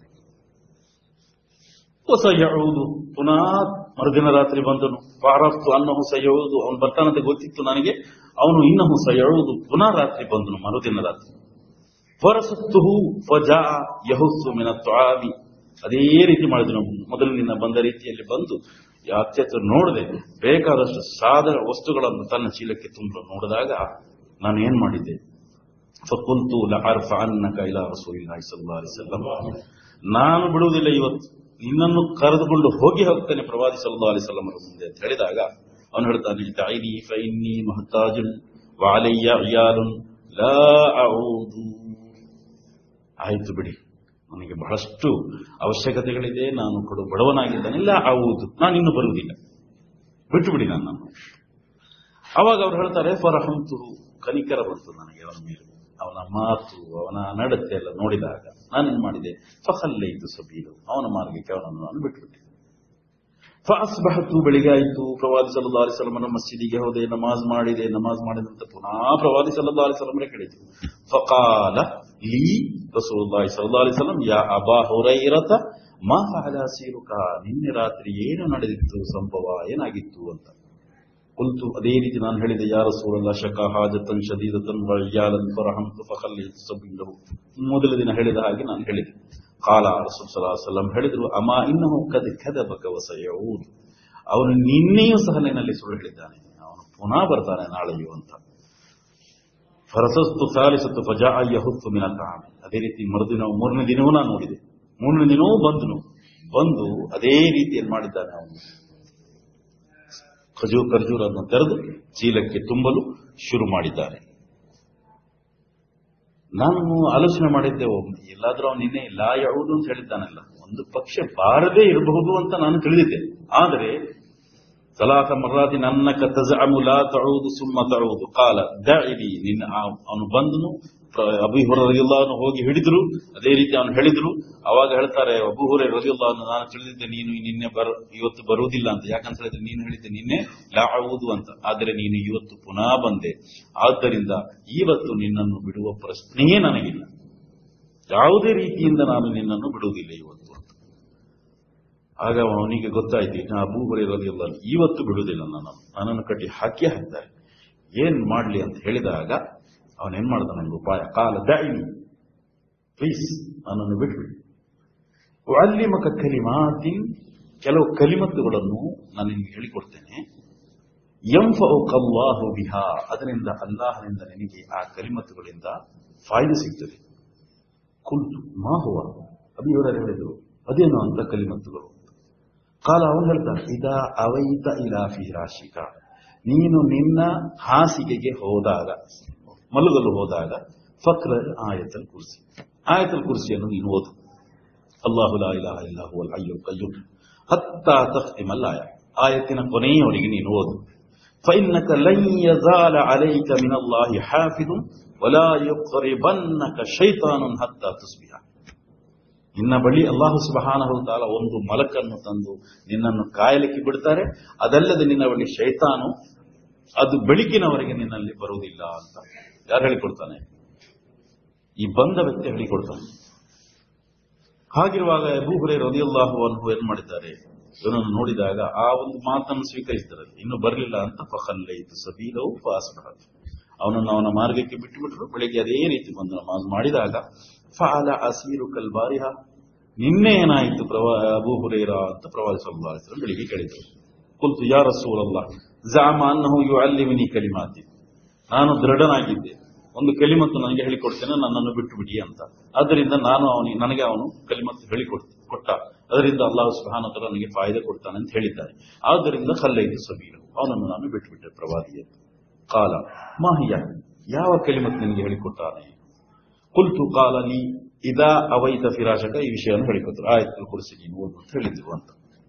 ಹೊಸ ಯೌದು ಪುನಃ ಮರುದಿನ ರಾತ್ರಿ ಬಂದನು ಫಾರಫ್ತು ಅನ್ನಹು ಸಯೌದು ಅವನು ಬರ್ತಾನಂತ ಗೊತ್ತಿತ್ತು ನನಗೆ ಅವನು ಇನ್ನಹು ಸಯೌದು ಪುನಃ ರಾತ್ರಿ ಬಂದನು ಮರುದಿನ ರಾತ್ರಿ ಫರಸತ್ತುಹು ಫಜಾ ಯಹುಸ್ಸು ಮಿನ ತ್ವಾವಿ ಅದೇ ರೀತಿ ಮಾಡಿದನು ಮೊದಲಿನಿಂದ ಬಂದ ರೀತಿಯಲ್ಲಿ ಬಂದು ಅತ್ಯಂತ ನೋಡದೆ ಬೇಕಾದಷ್ಟು ಸಾಧನ ವಸ್ತುಗಳನ್ನು ತನ್ನ ಚೀಲಕ್ಕೆ ತುಂಬಲು ನೋಡಿದಾಗ ನಾನು ಏನ್ ಮಾಡಿದ್ದೆ ಫಕುಲ್ತು ಲಅರ್ಫ ಅನ್ನಕ ಇಲಾ ರಸೂಲಿಲ್ಲಾಹಿ ಸಲ್ಲಲ್ಲಾಹು ಅಲೈಹಿ ವಸಲ್ಲಂ ನಾನು ಬಿಡುವುದಿಲ್ಲ ಇವತ್ತು ನಿನ್ನನ್ನು ಕರೆದುಕೊಂಡು ಹೋಗಿ ಹೋಗ್ತೇನೆ ಪ್ರವಾದಿ ಸಲ್ಲಾ ಅಲಿ ಸಲ್ಲಮರ ಮುಂದೆ ಅಂತ ಹೇಳಿದಾಗ ಅವನು ಹೇಳ್ತಾನೆ ತಾಯಿನಿ ಫೈನಿ ಮಹತಾಜುನ್ ವಾಲಯ್ಯ ಅಯ್ಯಾಲುನ್ ಲಾ ಅಊದು ಆಯ್ತು ಬಿಡಿ ನನಗೆ ಬಹಳಷ್ಟು ಅವಶ್ಯಕತೆಗಳಿದೆ ನಾನು ಕೊಡು ಬಡವನಾಗಿದ್ದಾನೆ ಇಲ್ಲ ಆವುದು ನಾನು ಇನ್ನು ಬರುವುದಿಲ್ಲ ಬಿಟ್ಟು ಬಿಡಿ ನನ್ನನ್ನು ಅವಾಗ ಅವ್ರು ಹೇಳ್ತಾರೆ ಫರಹಂತು ಕನಿಕರ ಬಂತು ನನಗೆ ಅವನ ಮೇಲೆ ಅವನ ಮಾತು ಅವನ ನಡತೆ ಎಲ್ಲ ನೋಡಿದಾಗ ನಾನೇನ್ ಮಾಡಿದೆ ಫಹಲ್ಲೈತು ಸಬೀಲು ಅವನ ಮಾರ್ಗಕ್ಕೆ ಅವನನ್ನು ನಾನು ಬಿಟ್ಟುಬಿಟ್ಟೆ ಫಾಸ್ಬಹತು ಬೆಳಿಗ್ಗೆ ಆಯಿತು ಪ್ರವಾದಿ ಸಲ್ಲಾ ಅಲಿಸಲಮನ ಮಸೀದಿಗೆ ಹೋದೆ ನಮಾಜ್ ಮಾಡಿದೆ ನಮಾಜ್ ಮಾಡಿದಂತ ಪುನಃ ಪ್ರವಾದಿ ಸಲ್ಲಾ ಅಲಿಸಲಮನೇ ಕೇಳಿತು ಫಕಾಲ ಲೀ ರಸೂಲುಲ್ಲಾಹಿ ಸಲ್ಲಾ ಅಲಿಸಲಂ ಯಾ ಅಬಾ ಹುರೈರತ ಮಾ ಫಅಲ ಸೀರುಕ ನಿನ್ನೆ ರಾತ್ರಿ ಏನು ನಡೆದಿತ್ತು ಸಂಭವ ಏನಾಗಿತ್ತು ಅಂತ ಕುಲ್ತು ಅದೇ ರೀತಿ ನಾನು ಹೇಳಿದೆ ಯಾರ ಸೂರಲ್ಲ ಶಕ ಹಾಜತನ್ ಶದೀದತನ್ ವಯ್ಯಾಲನ್ ಫರಹಂತು ಫಖಲ್ಲಿ ಸಬಿಲ್ಲಹು ಮೊದಲ ದಿನ ಹೇಳಿದ ಹಾಗೆ ನಾನು ಹೇಳಿದೆ ಕಾಲ ರಸೂಲ್ ಸಲಾ ಸಲ್ಲಂ ಹೇಳಿದ್ರು ಅಮ ಇನ್ನಹು ಕದ ಕದ ಬಕವಸಯೂದ್ ಅವನು ನಿನ್ನೆಯೂ ಸಹ ನಿನ್ನಲ್ಲಿ ಸುಳ್ಳು ಹೇಳಿದ್ದಾನೆ ಅವನು ಪುನಃ ಬರ್ತಾನೆ ನಾಳೆಯೂ ಅಂತ ಫರಸಸ್ತು ಸಾಲಿಸತ್ತು ಫಜಾ ಯಹುತ್ತು ಮಿನ ತಾಮಿ ಅದೇ ರೀತಿ ಮರುದಿನ ಮೂರನೇ ದಿನವೂ ನಾನು ನೋಡಿದೆ ಮೂರನೇ ದಿನವೂ ಬಂದನು ಬಂದು ಅದೇ ರೀತಿಯಲ್ಲಿ ಮಾಡಿದ್ದಾನೆ ಅವನು ಖಜೂ ಖರ್ಜೂರನ್ನು ತೆರೆದು ಚೀಲಕ್ಕೆ ತುಂಬಲು ಶುರು ಮಾಡಿದ್ದಾರೆ ನಾನು ಆಲೋಚನೆ ಮಾಡಿದ್ದೆ ಒಮ್ಮೆ ಎಲ್ಲಾದ್ರೂ ಅವನು ನಿನ್ನೆ ಲಾ ಯಾವುದು ಅಂತ ಹೇಳಿದ್ದಾನಲ್ಲ ಒಂದು ಪಕ್ಷ ಬಾರದೇ ಇರಬಹುದು ಅಂತ ನಾನು ತಿಳಿದಿದ್ದೆ ಆದರೆ ಸಲಾತ ಮರ್ರಾತಿ ನನ್ನ ಕತಜಅಮು ಲಾ ತዑದು ಸುಮ್ಮ ತዑದು ಕಾಲ ದಇಲಿ ನಿನ್ನ ಅವನು ಬಂದನು ಅಬು ಹುರರಿಯಲ್ಲಾನು ಹೋಗಿ ಹಿಡಿದ್ರು ಅದೇ ರೀತಿ ಅವನು ಹೇಳಿದ್ರು ಅವಾಗ ಹೇಳ್ತಾರೆ ಅಬು ಹುರೇ ರಲಿಯಲ್ಲಾನು ನಾನು ತಿಳಿದಿದ್ದೆ ನೀನು ನಿನ್ನೆ ಬರ ಇವತ್ತು ಬರುವುದಿಲ್ಲ ಅಂತ ಯಾಕಂತ ಹೇಳಿದ್ರೆ ನೀನು ಹೇಳಿದ್ದೆ ನಿನ್ನೆ ಲಾವುದು ಅಂತ ಆದರೆ ನೀನು ಇವತ್ತು ಪುನಃ ಬಂದೆ ಆದ್ದರಿಂದ ಇವತ್ತು ನಿನ್ನನ್ನು ಬಿಡುವ ಪ್ರಶ್ನೆಯೇ ನನಗಿಲ್ಲ ಯಾವುದೇ ರೀತಿಯಿಂದ ನಾನು ನಿನ್ನನ್ನು ಬಿಡುವುದಿಲ್ಲ ಇವತ್ತು ಅಂತ ಆಗ ಅವನಿಗೆ ಗೊತ್ತಾಯ್ತು ಇನ್ನು ಅಬೂ ಹುರೇ ರಲಿಯಲ್ಲ ಇವತ್ತು ಬಿಡುವುದಿಲ್ಲ ನಾನು ನನ್ನನ್ನು ಕಟ್ಟಿ ಹಾಕಿ ಹಾಕ್ತಾರೆ ಏನ್ ಮಾಡ್ಲಿ ಅಂತ ಹೇಳಿದಾಗ ಅವನೇನ್ ಮಾಡ್ದ ನನಗೆ ಉಪಾಯ ಕಾಲ ದಾಯಿನಿ ಪ್ಲೀಸ್ ನನ್ನನ್ನು ಬಿಟ್ಬಿಡಿ ಅಲ್ಲಿ ಮಕ ಕಲಿಮಾತಿನ್ ಕೆಲವು ಕಲಿಮತ್ತುಗಳನ್ನು ನಾನು ನಿಮಗೆ ಹೇಳಿಕೊಡ್ತೇನೆ ಎಂಫೌಕಲ್ಲಾಹು ಬಿಹಾ ಅದರಿಂದ ಅಲ್ಲಾಹನಿಂದ ನಿನಗೆ ಆ ಕಲಿಮತ್ತುಗಳಿಂದ ಫಾಯ್ದೆ ಸಿಗ್ತದೆ ಕುಲ್ತು ಮಾಹುವ ಅಭಿಯವರ ಹೇಳಿದರು ಅದೇನು ಅಂತ ಕಲಿಮತ್ತುಗಳು ಕಾಲ ಅವನು ಹೇಳ್ತಾನೆ ಇದ ಅವೈತ ಇಲಾಫಿ ರಾಶಿಕ ನೀನು ನಿನ್ನ ಹಾಸಿಗೆಗೆ ಹೋದಾಗ ಮಲಗಲು ಹೋದಾಗ ಫಕ್ರ ಆಯತಲ್ ಕುರ್ಸಿ ಆಯತಲ್ ಕುರ್ಸಿಯನ್ನು ನೀನು ಓದು ಅಲ್ಲಾಹು ಲಾ ಇಲಾಹ ಇಲ್ಲಾ ಹುವಲ್ ಹಯ್ಯುಲ್ ಕಯ್ಯೂಮ್ ಹತ್ತಾ ತಖ್ತಿಮಲ್ ಆಯ ಆಯತ್ತಿನ ಕೊನೆಯವರೆಗೆ ನೀನು ಓದು فإنك لن يزال عليك من الله حافظ ولا يقربنك شيطان حتى تصبح ನಿನ್ನ ಬಳಿ ಅಲ್ಲಾಹು ಸುಬಹಾನಹು ತಾಲ ಒಂದು ಮಲಕನ್ನು ತಂದು ನಿನ್ನನ್ನು ಕಾಯಲಿಕ್ಕೆ ಬಿಡ್ತಾರೆ ಅದಲ್ಲದೆ ನಿನ್ನ ಬಳಿ ಶೈತಾನು ಅದು ಬೆಳಕಿನವರೆಗೆ ನಿನ್ನಲ್ಲಿ ಬರುವುದಿಲ್ಲ ಅಂತ ಯಾರು ಹೇಳಿಕೊಡ್ತಾನೆ ಈ ಬಂದ ವ್ಯಕ್ತಿ ಹೇಳಿಕೊಡ್ತಾನೆ ಹಾಗಿರುವಾಗ ಅಬೂಹುರೇ ರದಿಯಲ್ಲಾಹು ಅನ್ಹು ಏನ್ ಮಾಡಿದ್ದಾರೆ ಇವನನ್ನು ನೋಡಿದಾಗ ಆ ಒಂದು ಮಾತನ್ನು ಸ್ವೀಕರಿಸಿದ್ದಾರೆ ಇನ್ನು ಬರಲಿಲ್ಲ ಅಂತ ಫಹಲ್ಲೈತು ಸಬೀಲವು ಫಾಸ್ಬಹತ್ ಅವನನ್ನು ಅವನ ಮಾರ್ಗಕ್ಕೆ ಬಿಟ್ಟು ಬಿಟ್ಟರು ಬೆಳಿಗ್ಗೆ ಅದೇ ರೀತಿ ಬಂದು ನಮಾಜ್ ಮಾಡಿದಾಗ ಫಾಲ ಅಸೀರು ಕಲ್ಬಾರಿಹ ನಿನ್ನೆ ಏನಾಯಿತು ಪ್ರವಾ ಅಬೂ ಹುರೇರ ಅಂತ ಪ್ರವಾದಿ ಸಲ್ಲಾಹಿಸ್ರು ಬೆಳಿಗ್ಗೆ ಕೇಳಿದರು ಕುಲ್ತು ಯಾ ರಸೂಲಲ್ಲ ಜಾಮ ಅನ್ನಹು ಯು ಅಲ್ಲಿಮಿನಿ ಕಲಿಮಾತಿ ನಾನು ದೃಢನಾಗಿದ್ದೆ ಒಂದು ಕಲಿಮತ್ತು ನನಗೆ ಹೇಳಿಕೊಡ್ತೇನೆ ನನ್ನನ್ನು ಬಿಟ್ಟು ಬಿಡಿ ಅಂತ ಆದ್ದರಿಂದ ನಾನು ಅವನಿಗೆ ನನಗೆ ಅವನು ಕಲಿಮತ್ತು ಹೇಳಿಕೊಡ್ ಕೊಟ್ಟ ಅದರಿಂದ ಅಲ್ಲಾಹು ಸುಹಾನತರ ನನಗೆ ಫಾಯ್ದೆ ಕೊಡ್ತಾನೆ ಅಂತ ಹೇಳಿದ್ದಾರೆ ಆದ್ದರಿಂದ ಕಲ್ಲೈದು ಸಬೀರು ಅವನನ್ನು ನಾನು ಬಿಟ್ಟುಬಿಟ್ಟೆ ಪ್ರವಾದಿಯ ಕಾಲ ಮಾಹಿಯ ಯಾವ ಕಲಿಮತ್ ನಿನಗೆ ಹೇಳಿಕೊಟ್ಟಾನೆ ಕುಲ್ತು ಕಾಲ ನೀ ಇದಾ ಅವೈತ ಫಿರಾಶಕ ಈ ವಿಷಯವನ್ನು ಹೇಳಿಕೊಟ್ರು ಆಯತ್ತು ಕುರಿಸಿ ನೀನು ಓದು ಅಂತ ಹೇಳಿದ್ರು ಅಂತ